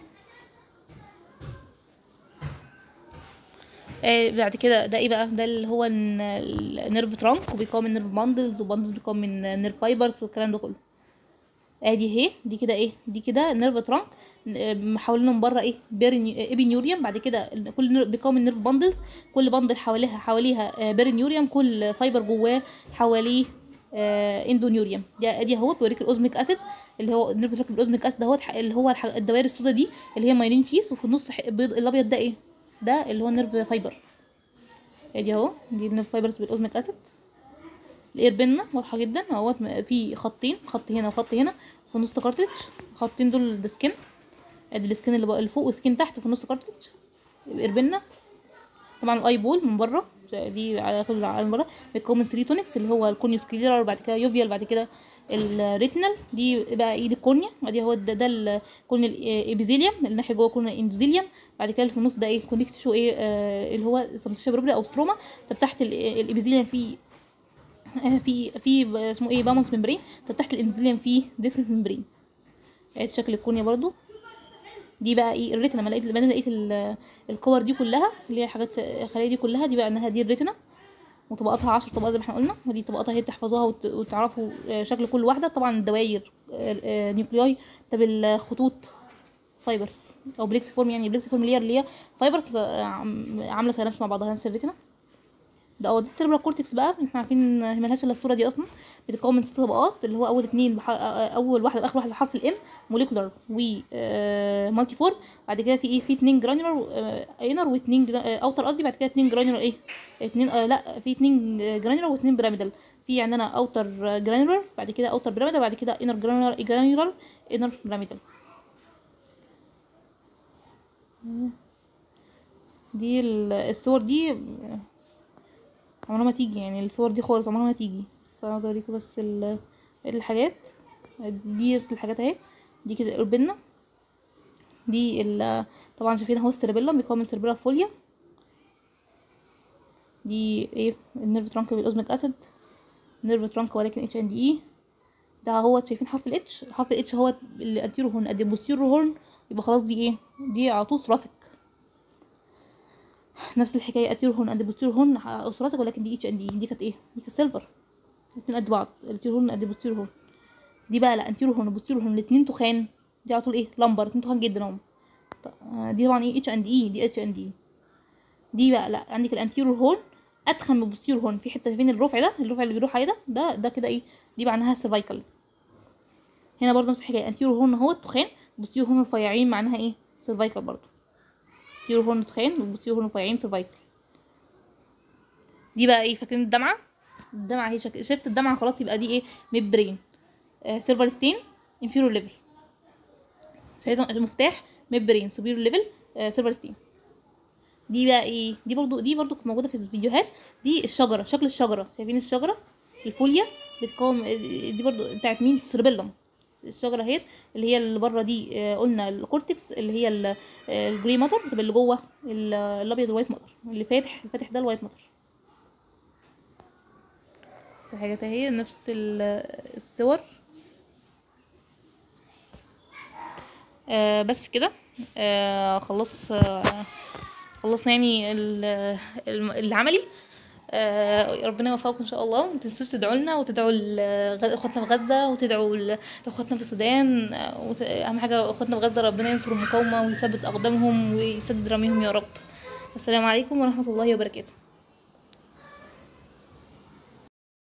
آه بعد كده ده ايه بقى ده اللي هو النيرف ترانك وبيكون من نيرف باندلز وباندلز بيكون من نيرف فايبرز والكلام ده كله ادي اهي دي كده ايه دي كده نيرف ترانك محاولينهم بره ايه بيري ابينيوريوم بعد كده كل نير- بيكون من نيرف باندلز كل باندل حواليها حواليها بيرينيوريوم كل فايبر جواه حواليه آه اندونيوريوم دي ادي اهو بوريك الاوزميك اسيد اللي هو نيرف ترانك الاوزميك اسيد اهوت اللي هو الح- الدوائر السوداء دي اللي هي مايلين شيس وفي النص ح- بيض الابيض ده ايه ده اللي هو نيرف فايبر ادي اهو دي النيرف فايبرز بالاوزميك اسيد الاير بينا واضحه جدا اهوت م- في خطين خط هنا وخط هنا في النص كارتج الخطين دول ده سكين ادي السكين اللي بقى اللي فوق وسكين تحت وفي النص كارتج اير بينا طبعا الاي بول من بره دي على كل على من بره بيتكون من 3 تونكس اللي هو الكونيوس كليرر بعد كده يوفيال بعد كده الريتينال دي بقى ايد الكورنيا ادي هو ده, ده الكورنيا الابيزيليوم اللي ناحيه جوه كورنيا الابيزيليوم بعد كده اللي في النص ده ايه كونكت شو ايه آه اللي هو سمسيشيا بروبري او ستروما طب تحت ال- الابيزيليوم في آه، في في ب- اسمه ايه بامونس ممبرين طب تحت الابيزيليوم في ديسمس ممبرين ادي شكل الكورنيا برضو دي بقى ايه الريتنا لما لقيت لما أنا لقيت ال- الكور دي كلها اللي هي حاجات الخلايا دي كلها دي بقى انها دي الريتنا وطبقاتها عشر طبقات زي ما احنا قلنا ودي طبقاتها هي تحفظوها وت- وتعرفوا آه، شكل كل واحده طبعا الدوائر آه، آه، نيوكلياي طب الخطوط فايبرز او بليكس فورم يعني بليكس فورم اللي هي اللي هي فايبرز آه، عم- عامله زي نفس مع بعضها نفس الريتنا ده اه دي السيربرال كورتكس بقى احنا عارفين هي ملهاش الا الصوره دي اصلا بتتكون من ست طبقات اللي هو اول اتنين بح... اول واحده باخر واحده بحرف الام موليكولار و مالتي فور بعد كده في ايه في اتنين جرانيولار انر واتنين جرا- آه، اوتر قصدي بعد كده اتنين جرانيولار ايه اتنين آه لا في اتنين جرانيولار واتنين بيراميدال في عندنا اوتر جرانيولار بعد كده اوتر بيراميدال بعد كده انر جرانيولار جرانيولار انر بيراميدال دي ال- الصور دي عمرها ما تيجي يعني الصور دي خالص عمرها ما تيجي بس انا عاوزه اوريكم بس ال- الحاجات دي الحاجات اهي دي كده البنة دي ال طبعا شايفين اهو السيربيلا بيكون من سيربيلا فوليا دي ايه النيرف ترانك بالاوزميك اسيد نيرف ترانك ولكن اتش ان دي اي ده هو شايفين حرف الاتش حرف الاتش هو الانتيرو هورن قد البوستيرو هورن يبقى خلاص دي ايه دي على طول ثراسك نفس الحكايه انتيرو هورن قد بوستيرو هورن ثراسك ولكن دي اتش ان دي دي كانت ايه دي كانت سيلفر الاتنين قد بعض الانتيرو هورن قد البوستيرو هورن دي بقى لا انتيرو هورن وبوستيرو هورن الاتنين تخان دي على طول ايه لمبر اتنين تخان جدا هم دي طبعا ايه اتش ان دي دي اتش ان دي دي بقى لا عندك الانتيرو هورن اتخن من البوستيرو هورن في حته فين الرفع ده الرفع اللي بيروح عليه ده ده ده كده ايه دي معناها سيرفايكال هنا برضه نفس الحكايه انتيرو هورن اهو التخان بوستيرو هورن رفيعين معناها ايه سيرفايكال برضه انتيرو هورن تخان وبوستيرو هورن رفيعين سيرفايكال دي بقى ايه فاكرين الدمعه الدمعه هي شك... شفت الدمعه خلاص يبقى دي ايه ميد برين آه سيلفر ستين انفيرور ليفل شايفين المفتاح ميد برين سوبيرور ليفل آه سيلفر ستين دي بقى ايه دي برضو دي برضو كانت موجوده في الفيديوهات دي الشجره شكل الشجره شايفين الشجره الفوليا بتقاوم دي برضو بتاعت مين سيربيلم الشجره اهي اللي هي اللي بره دي آه، قلنا الكورتكس اللي هي ال- آه، الجري ماتر طب اللي جوه ال- الابيض الوايت ماتر اللي فاتح الفاتح ده الوايت ماتر في حاجات اهي نفس ال- الصور آه بس كده آه خلص آه خلصنا يعني ال- الم- العملي آه ربنا يوفقكم ان شاء الله ما تنسوش تدعوا لنا وتدعوا ل- غ- اخواتنا في غزه وتدعوا ل- لاخواتنا في السودان آه، وت- اهم حاجه اخواتنا في غزه ربنا ينصر المقاومه ويثبت اقدامهم ويسدد رميهم يا رب السلام عليكم ورحمه الله وبركاته